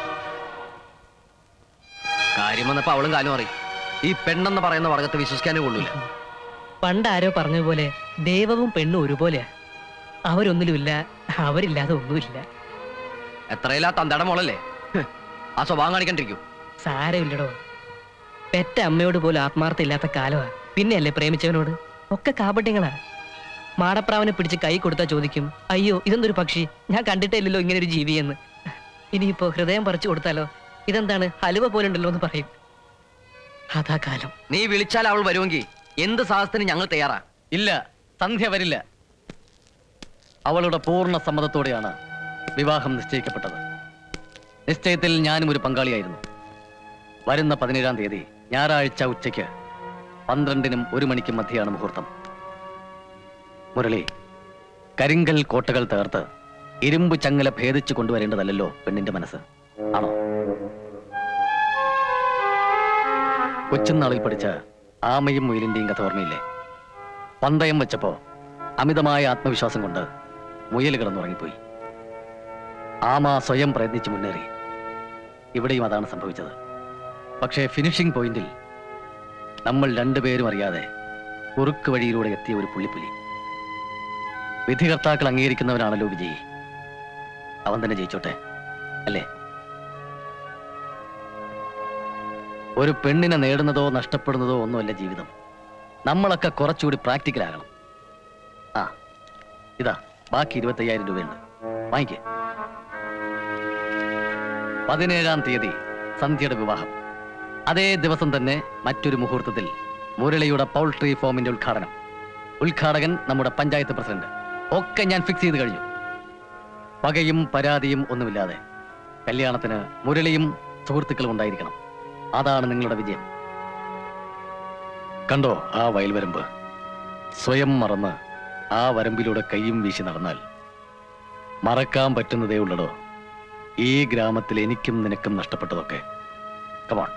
Speaker 6: കാര്യം വന്നപ്പോ അവളും കാലും അറിയും ഈ പെണ്ണെന്ന് പറയുന്ന വർഗത്തെ വിശ്വസിക്കാനേ കൊള്ളൂല
Speaker 9: പണ്ട് ആരോ പറഞ്ഞതുപോലെ ദൈവവും പെണ്ണും ഒരുപോലെയാ അവരൊന്നിലുമില്ല അവരില്ലാതെ ഒന്നുമില്ല
Speaker 6: എത്രയില്ലാ തന്തയുടെ മോളല്ലേ ഹ്, ആ സ്വഭാവം കാണിക്കണ്ടിരിക്കൂ
Speaker 9: സാരമില്ലടോ പെറ്റ അമ്മയോട് പോലും ആത്മാർത്ഥ ഇല്ലാത്ത കാലമാ പിന്നെയല്ലേ പ്രേമിച്ചവനോട് ഒക്കെ കാപട്യങ്ങളാ മാടപ്രാവനെ പിടിച്ച് കൈ കൊടുത്താ ചോദിക്കും അയ്യോ ഇതെന്തൊരു പക്ഷി ഞാൻ കണ്ടിട്ടേ ഇല്ലല്ലോ ഇങ്ങനെ ഒരു ജീവിയെന്ന് ഇനിയിപ്പോ ഹൃദയം പറിച്ചു കൊടുത്താലോ ഇതെന്താണ് ഹലുവ പോലെ ഉണ്ടല്ലോ എന്ന് പറയും അതാ കാലം
Speaker 6: നീ വിളിച്ചാൽ അവൾ വരുമെങ്കിൽ എന്ത് സാഹസത്തിന് ഞങ്ങൾ തയ്യാറാ
Speaker 13: ഇല്ല സന്ധ്യ വരില്ല അവളുടെ പൂർണ്ണ സമ്മതത്തോടെയാണ് വിവാഹം നിശ്ചയിക്കപ്പെട്ടത് നിശ്ചയത്തിൽ ഞാനും ഒരു പങ്കാളിയായിരുന്നു വരുന്ന പതിനേഴാം തീയതി ഞായറാഴ്ച ഉച്ചയ്ക്ക് പന്ത്രണ്ടിനും ഒരു മണിക്കും മധ്യയാണ് മുഹൂർത്തം മുരളി കരിങ്കൽ കോട്ടകൾ തേർത്ത് ഇരുമ്പ് ചങ്ങല ഭേദിച്ചു കൊണ്ടുവരേണ്ടതല്ലോ പെണ്ണിന്റെ മനസ്സ് ആണോ കൊച്ചുനാളിൽ പഠിച്ച ആമയും മുയലിന്റെയും കഥ ഓർമ്മയില്ലേ പന്തയം വെച്ചപ്പോ അമിതമായ ആത്മവിശ്വാസം കൊണ്ട് മുയൽ കിടന്നുറങ്ങിപ്പോയി ആമ സ്വയം പ്രയത്നിച്ച് മുന്നേറി ഇവിടെയും അതാണ് സംഭവിച്ചത് പക്ഷേ ഫിനിഷിംഗ് പോയിന്റിൽ നമ്മൾ രണ്ടുപേരും അറിയാതെ കുറുക്ക് വഴിയിലൂടെ എത്തിയ ഒരു പുള്ളിപ്പുലി വിധികർത്താക്കൾ അംഗീകരിക്കുന്നവനാണല്ലോ വിജയി അവൻ തന്നെ ജയിച്ചോട്ടെ അല്ലേ ഒരു പെണ്ണിനെ നേടുന്നതോ നഷ്ടപ്പെടുന്നതോ ഒന്നുമല്ല ജീവിതം നമ്മളൊക്കെ കുറച്ചുകൂടി പ്രാക്ടിക്കൽ ആകണം ആ ഇതാ ബാക്കി ഇരുപത്തയ്യായിരം രൂപയുണ്ട് വാങ്ങിക്കേ പതിനേഴാം തീയതി സന്ധ്യയുടെ വിവാഹം അതേ ദിവസം തന്നെ മറ്റൊരു മുഹൂർത്തത്തിൽ മുരളിയുടെ പൗൾട്രി ഫോമിന്റെ ഉദ്ഘാടനം ഉദ്ഘാടകൻ നമ്മുടെ പഞ്ചായത്ത് പ്രസിഡന്റ് ഒക്കെ ഞാൻ ഫിക്സ് ചെയ്ത് കഴിഞ്ഞു പകയും പരാതിയും ഒന്നുമില്ലാതെ കല്യാണത്തിന് മുരളിയും സുഹൃത്തുക്കളും ഉണ്ടായിരിക്കണം അതാണ് നിങ്ങളുടെ വിജയം കണ്ടോ ആ വയൽവരമ്പ് സ്വയം മറന്ന് ആ വരമ്പിലൂടെ കൈയും വീശി നടന്നാൽ മറക്കാൻ പറ്റുന്നതേ ഉള്ളടോ ഈ ഗ്രാമത്തിൽ എനിക്കും നിനക്കും നഷ്ടപ്പെട്ടതൊക്കെ കമോൺ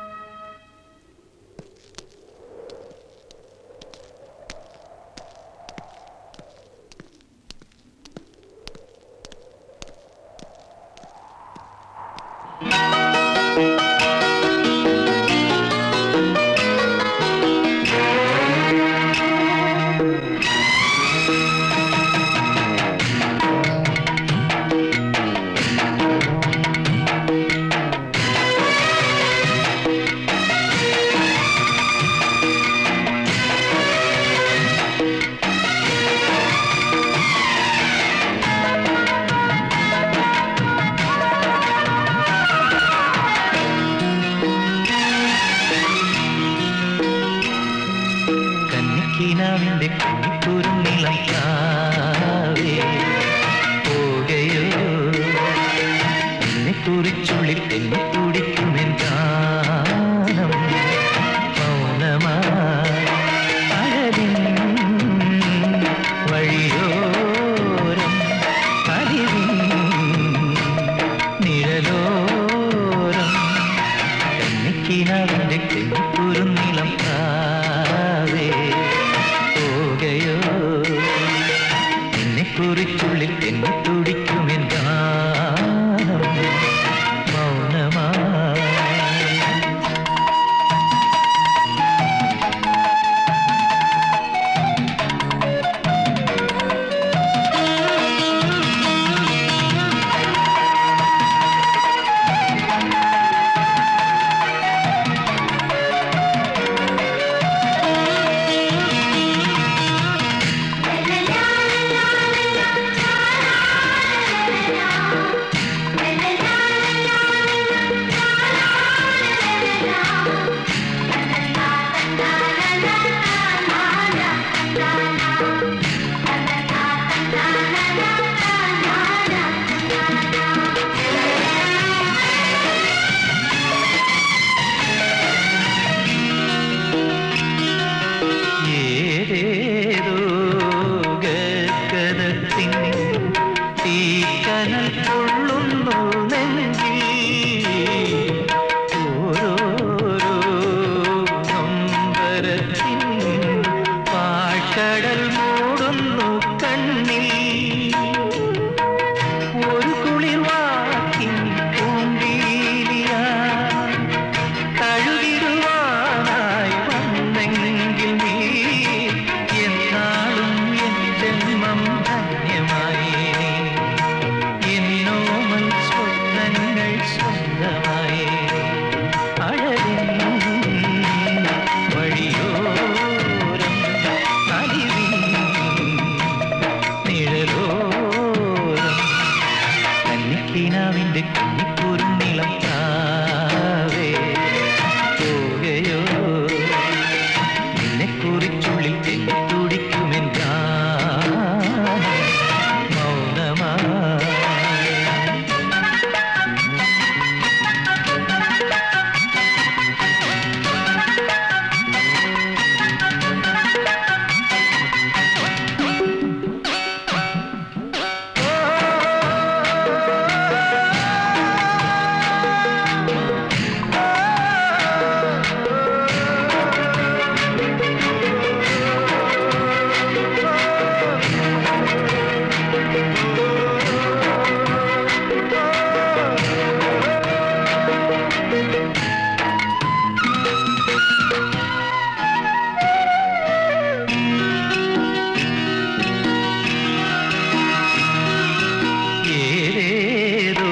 Speaker 17: കുറിച്ചുള്ളിൽ തെന്നി തുടിക്കുമെൻ ഗാനം മൗനമായി അഴലിൻ വഴിയോരം അലിവിൻ നിഴലോരം കന്നിക്കിനാവിന്റെ തെന്നിക്കുറുന്നിളം പ്രാവേ പോകയോ നിന്നെ കുറിച്ചുള്ളിൽ തെന്നി തുടിക്കുമെൻ ഗാനം മൗനമായി ഏതേതോ ഗദ്ഗദത്തിൻ തീക്കനൽ കൊള്ളുന്നു നെഞ്ചിൽ ഓരോരോ നൊമ്പരത്തിൻ പാഴ്ക്കടൽ മൂടുന്നു കണ്ണിൽ ഒരു കുളിർ വാക്കിൻ പൂമ്പീലിയാ തഴുകിടുവാനായി വന്നെങ്കിൽ നീ എന്നാളും എൻ ജന്മം ധന്യമായി എന്നോമൽ സ്വപ്നങ്ങൾ സ്വന്തമായി അഴലിൻ വഴിയോരം അലിവിൻ നിഴലോരം കന്നിക്കിനാവിന്റെ കുഞ്ഞിക്കുറുന്നിളം താവേ പോകയോ നിന്നെ കുറിച്ചുള്ളിൽ തെന്നി തുടിക്കുമെൻ ഗാനം മൗനമായി ഏതേതോ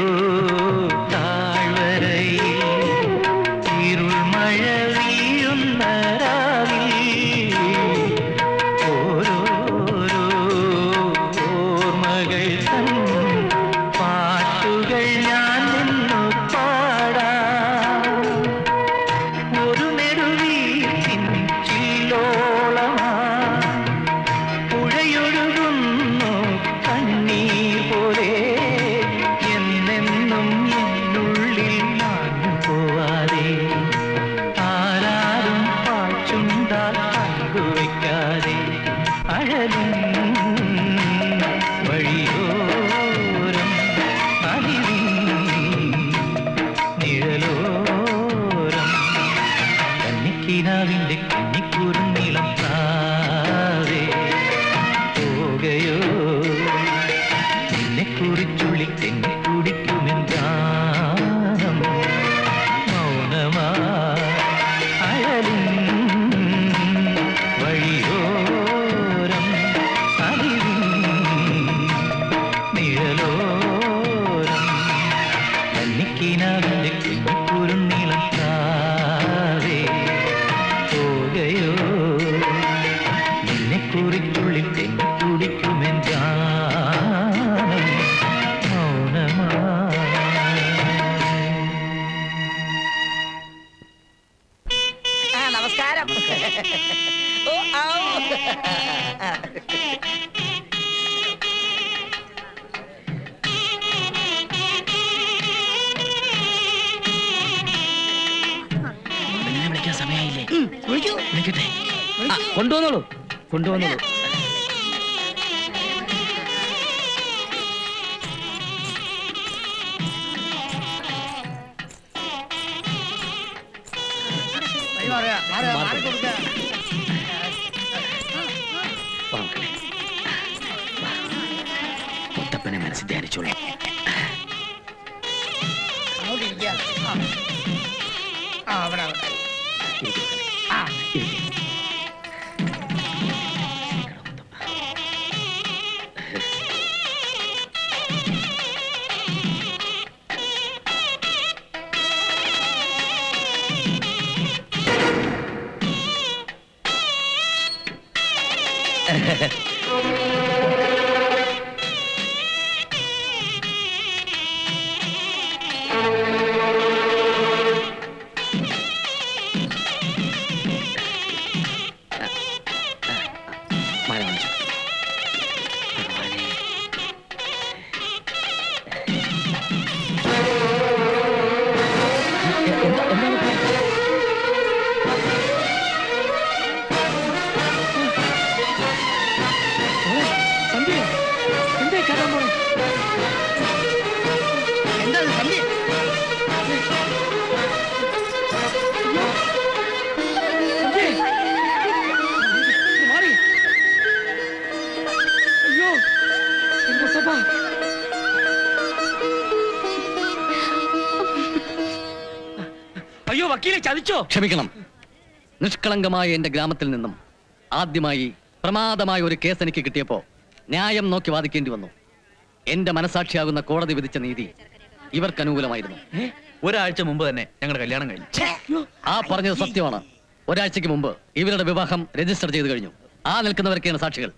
Speaker 17: താഴ്വരയിൽ ഇരുൾ മഴ വീഴുന്ന രാവിൽ ഓരോരോ ഓർമ്മകൾ തൻ പാട്ടുകൾ ഞാൻ നിന്നു പാടാം ഒരു നെടുവീട്ടിൻ ചില്ലോളമാ പുഴയൊഴുകുന്നു കണ്ണീർ പോലെ എന്നെന്നും എന്നുള്ളിൽ മാഞ്ഞു പോവാതെ ആരാരും പാച്ചുണ്ടാൽ പങ്കുവയ്ക്കാതെ അഴലും വഴിയോരം അലിവിൻ നിഴലോരം കന്നിക്കിനാവിന്റെ കന്നിക്കുറുന്നിളം താവേ പോകയോ നിന്നെ കുറിച്ചുള്ളിൽ തെന്നി കുടിക്കുമെൻ ഗാനം മൗനമായി അഴലിൻ വഴിയോരം അലിവിൻ നിഴലോരം കന്നിക്കിനാവിന്റെ കുഞ്ഞിക്കുറുന്നിളം താവേ പോകയോ നിന്നെ കുറിച്ചുള്ളിൽ തെന്നി കുടിക്കുമെൻ ഗാനം മൗനമായി
Speaker 1: ആ നമസ്കാരം ഓ ഔ.
Speaker 3: കാണിക്കട്ടെ ആ, കൊണ്ടുവന്നോളൂ കൊണ്ടുവന്നോളൂ വാ മക്കളെ. വാ. മുത്തപ്പനെ മനസ്സിൽ ധ്യാനിച്ചോളൂ
Speaker 4: അങ്ങോട്ട് ഇരിക്കുക. ആ. ആ, അവിടെ, അവിടെ. ആ.
Speaker 3: മാല വാങ്ങിച്ചു ഭഗവാനെ. എന്താ- എന്താണ് ഇപ്പൊ? മോളെ, സന്ധ്യ, എന്തായി കഥ മോളെ?
Speaker 4: എന്താ ഇത് സന്ധ്യ?
Speaker 3: സന്ധ്യ, മാറി. അയ്യോ എന്റെ സഭ അയ്യോ വക്കീലെ ചതിച്ചോ
Speaker 13: ക്ഷമിക്കണം നിഷ്കളങ്കമായ എന്റെ ഗ്രാമത്തിൽ നിന്നും ആദ്യമായി പ്രമാദമായ ഒരു കേസ് എനിക്ക് കിട്ടിയപ്പോ ന്യായം നോക്കി വാദിക്കേണ്ടി വന്നു എന്റെ മനസാക്ഷിയാകുന്ന കോടതി വിധിച്ച നീതി ഇവർക്ക് അനുകൂലമായിരുന്നു
Speaker 12: ഒരാഴ്ച മുമ്പ് തന്നെ ഞങ്ങളുടെ കല്യാണം കഴിഞ്ഞു
Speaker 13: ആ പറഞ്ഞത് സത്യമാണ് ഒരാഴ്ചക്ക് മുമ്പ് ഇവരുടെ വിവാഹം രജിസ്റ്റർ ചെയ്തു കഴിഞ്ഞു ആ നിൽക്കുന്നവരൊക്കെയാണ് സാക്ഷികൾ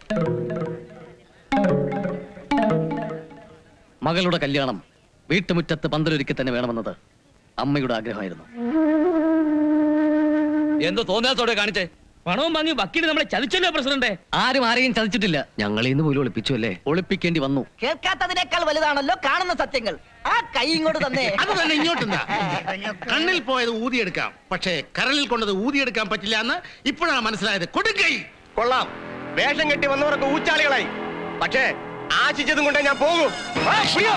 Speaker 13: മകളുടെ കല്യാണം വീട്ടുമുറ്റത്ത് പന്തലൊരുക്കി തന്നെ വേണമെന്നത് അമ്മയുടെ ആഗ്രഹമായിരുന്നു
Speaker 3: എന്തോ തോന്നാത്തോടെ കാണിച്ചേ പണവും വാങ്ങി വക്കീല് നമ്മളെ ചതിച്ചല്ലോ പ്രസിഡന്റ്
Speaker 13: ആരും ആരെയും ചതിച്ചിട്ടില്ല ഞങ്ങളെ ഇന്ന് പോലും ഒളിപ്പിച്ചു അല്ലേ ഒളിപ്പിക്കേണ്ടി വന്നു
Speaker 1: കേൾക്കാത്തതിനേക്കാൾ വലുതാണല്ലോ കാണുന്ന സത്യങ്ങൾ ആ കൈ ഇങ്ങോട്ട് തന്നെ
Speaker 8: അത് തന്നെ ഇങ്ങോട്ടെന്താ കണ്ണിൽ പോയത് ഊതിയെടുക്കാം പക്ഷേ കരളിൽ കൊണ്ടത് ഊതിയെടുക്കാൻ പറ്റില്ല എന്ന് ഇപ്പോഴാണ് മനസ്സിലായത് കൊടുക്കൈ
Speaker 14: കൊള്ളാം വേഷം കെട്ടി വന്നവരൊക്കെ ഊച്ചാളികളായി പക്ഷേ ആശിച്ചതും കൊണ്ടേ ഞാൻ പോകും ആ, പിടിയോ.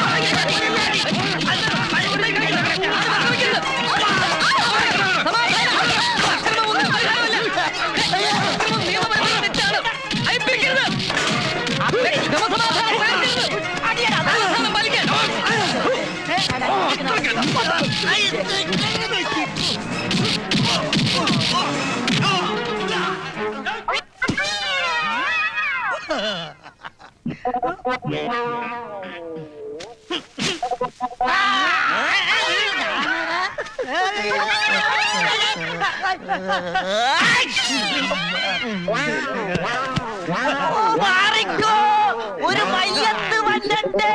Speaker 1: മാറിക്കോ ഒരു മയ്യത്ത് വന്നിട്ട്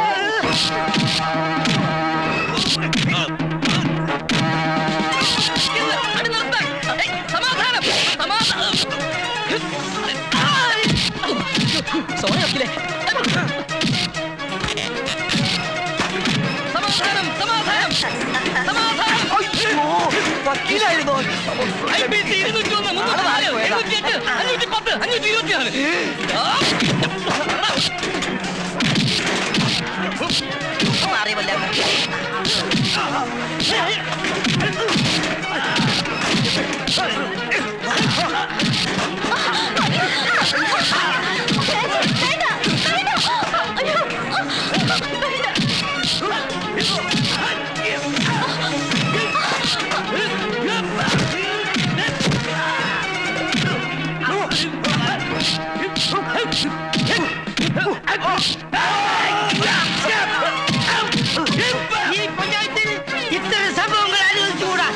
Speaker 9: സോറി വക്കീലെ
Speaker 1: സമാധാനം സമാധാനം സമാധാനം വക്കീലായിരുന്നോ മാറിയല്ല ഈ പഞ്ചായത്തിൽ ഇത്തരം സംഭവങ്ങൾ അനുവദിച്ചുകൂടാ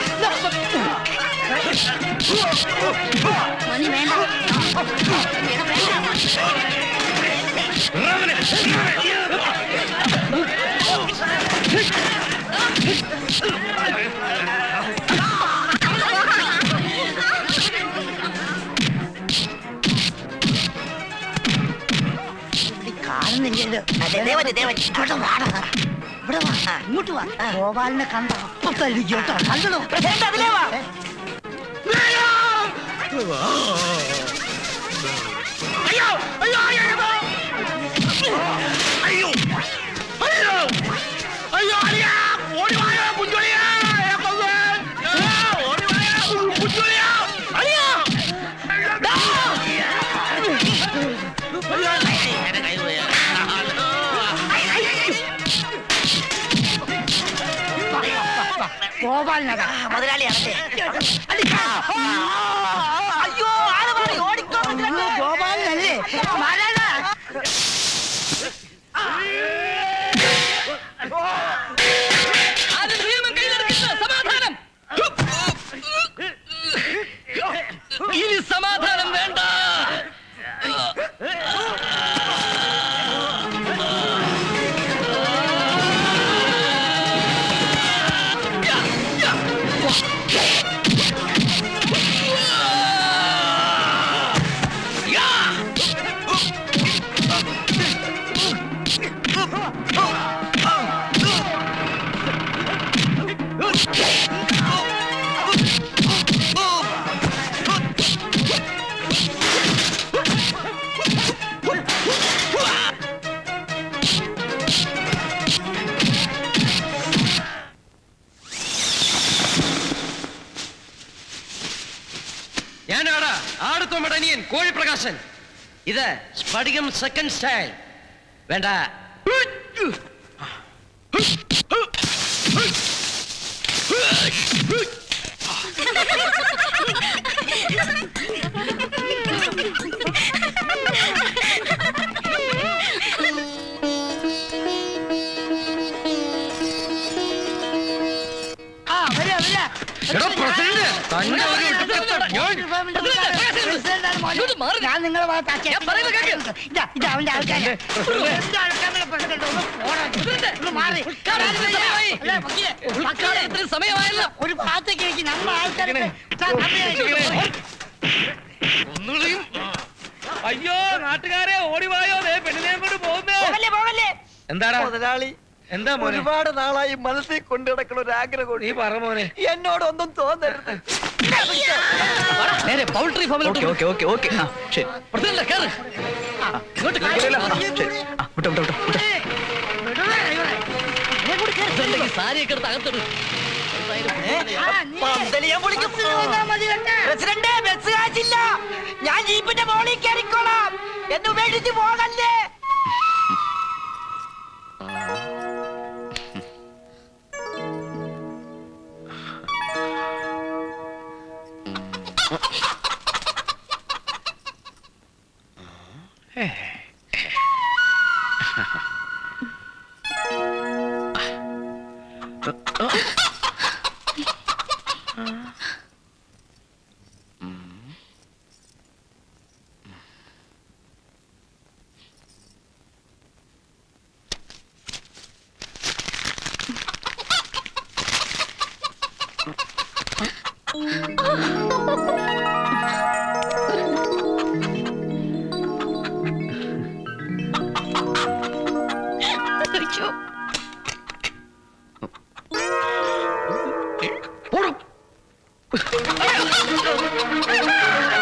Speaker 1: കാണുന്നില്ലല്ലോ ഇങ്ങോട്ട് വാടാ ഇവിടെ വാ ഇങ്ങോട്ട് വാ ഗോപാലിനെ കണ്ട അപ്പൊ തല്ലിക്കോട്ടോ കണ്ടോ അതിലേ വാ
Speaker 3: അയ്യോ അയ്യോ അയ്യോ അയ്യോ അയ്യോ അയ്യോ അളിയാ ഓടി വായോ കുഞ്ചോളിയാ കൊല്ലൻ ഓടി വായോ കുഞ്ചോളിയാ അളിയാ ദാ! അയ്യോ എന്റെ കൈ പോയാ
Speaker 4: ഗോപാലിനതാ
Speaker 1: മുതലാളിയാണല്ലേ അയ്യോ ആള് മാറി ഓടിക്കോ മുതലാളി.
Speaker 4: ഗോപാലിനല്ലേ മലന
Speaker 9: സമാധാനം ഇനി സമാധാനം വേണ്ട
Speaker 6: ഞാനാടാ ആടുത്തോമട അനിയൻ കോഴിപ്രകാശൻ ഇത് സ്ഫടികം സെക്കൻഡ് സ്റ്റൈൽ വേണ്ട
Speaker 4: ആ വരാ വരാ
Speaker 6: എടോ പ്രസിഡന്റ് തന്നെ ഒരു ഒടുക്കത്തെ ഞാൻ
Speaker 4: ഞാൻ നിങ്ങളെ ഭാഗത്താക്കി ഇതാ ഇതാ അവന്റെ ആൾക്കാരെ എന്റെ ആൾക്കാരുടെ പ്രസിഡന്റ് ഒന്ന് പോടാ. ഒന്ന് മാറി. അല്ല, വക്കീലെ, വക്കീലെ,
Speaker 9: സമയമായല്ലോ
Speaker 4: ഒരു ഭാഗത്തേക്ക് വെച്ച് നമ്മളെ ആൾക്കാരെ
Speaker 3: ഒന്നുകൂടിയും അയ്യോ നാട്ടുകാരെ ഓടി വായോ ദേ പെണ്ണിനെ കൊണ്ട് പോകുന്നേ
Speaker 1: പോകല്ലേ പോകല്ലേ
Speaker 3: എന്താടാ
Speaker 10: മുതലാളി
Speaker 3: എന്താ മോനെ
Speaker 10: ഒരുപാട് നാളായി മനസ്സിൽ കൊണ്ടു നടക്കണ ഒരു ആഗ്രഹം
Speaker 3: നീ പറ മോനെ
Speaker 10: എന്നോടൊന്നും തോന്നരുത്
Speaker 9: നേരെ പൗൾട്രി ഫാമിലോട്ട്
Speaker 12: ഓക്കെ ഓക്കെ ഓക്കെ ഓക്കെ ആ ശരി
Speaker 9: പ്രസിഡന്റ് കേറ് ഇങ്ങോട്ട്
Speaker 12: ഇല്ല, ആ, ശരി ആ വിട്ടോ വിട്ടോ വിട്ടോ വിട്ടോ
Speaker 9: പ്രസിഡന്റ് ഈ സാരിയൊക്കെ എടുത്ത് അകത്തിട്
Speaker 1: പന്തലിയാൻ പൊളിക്കും പ്രസിഡന്റ് ബസ് കാശില്ല ഞാൻ ജീപ്പിന്റെ മോളിൽ കയറിക്കോളാം എന്നെ ഉപേക്ഷിച്ച് പോകല്ലേ
Speaker 6: പോടും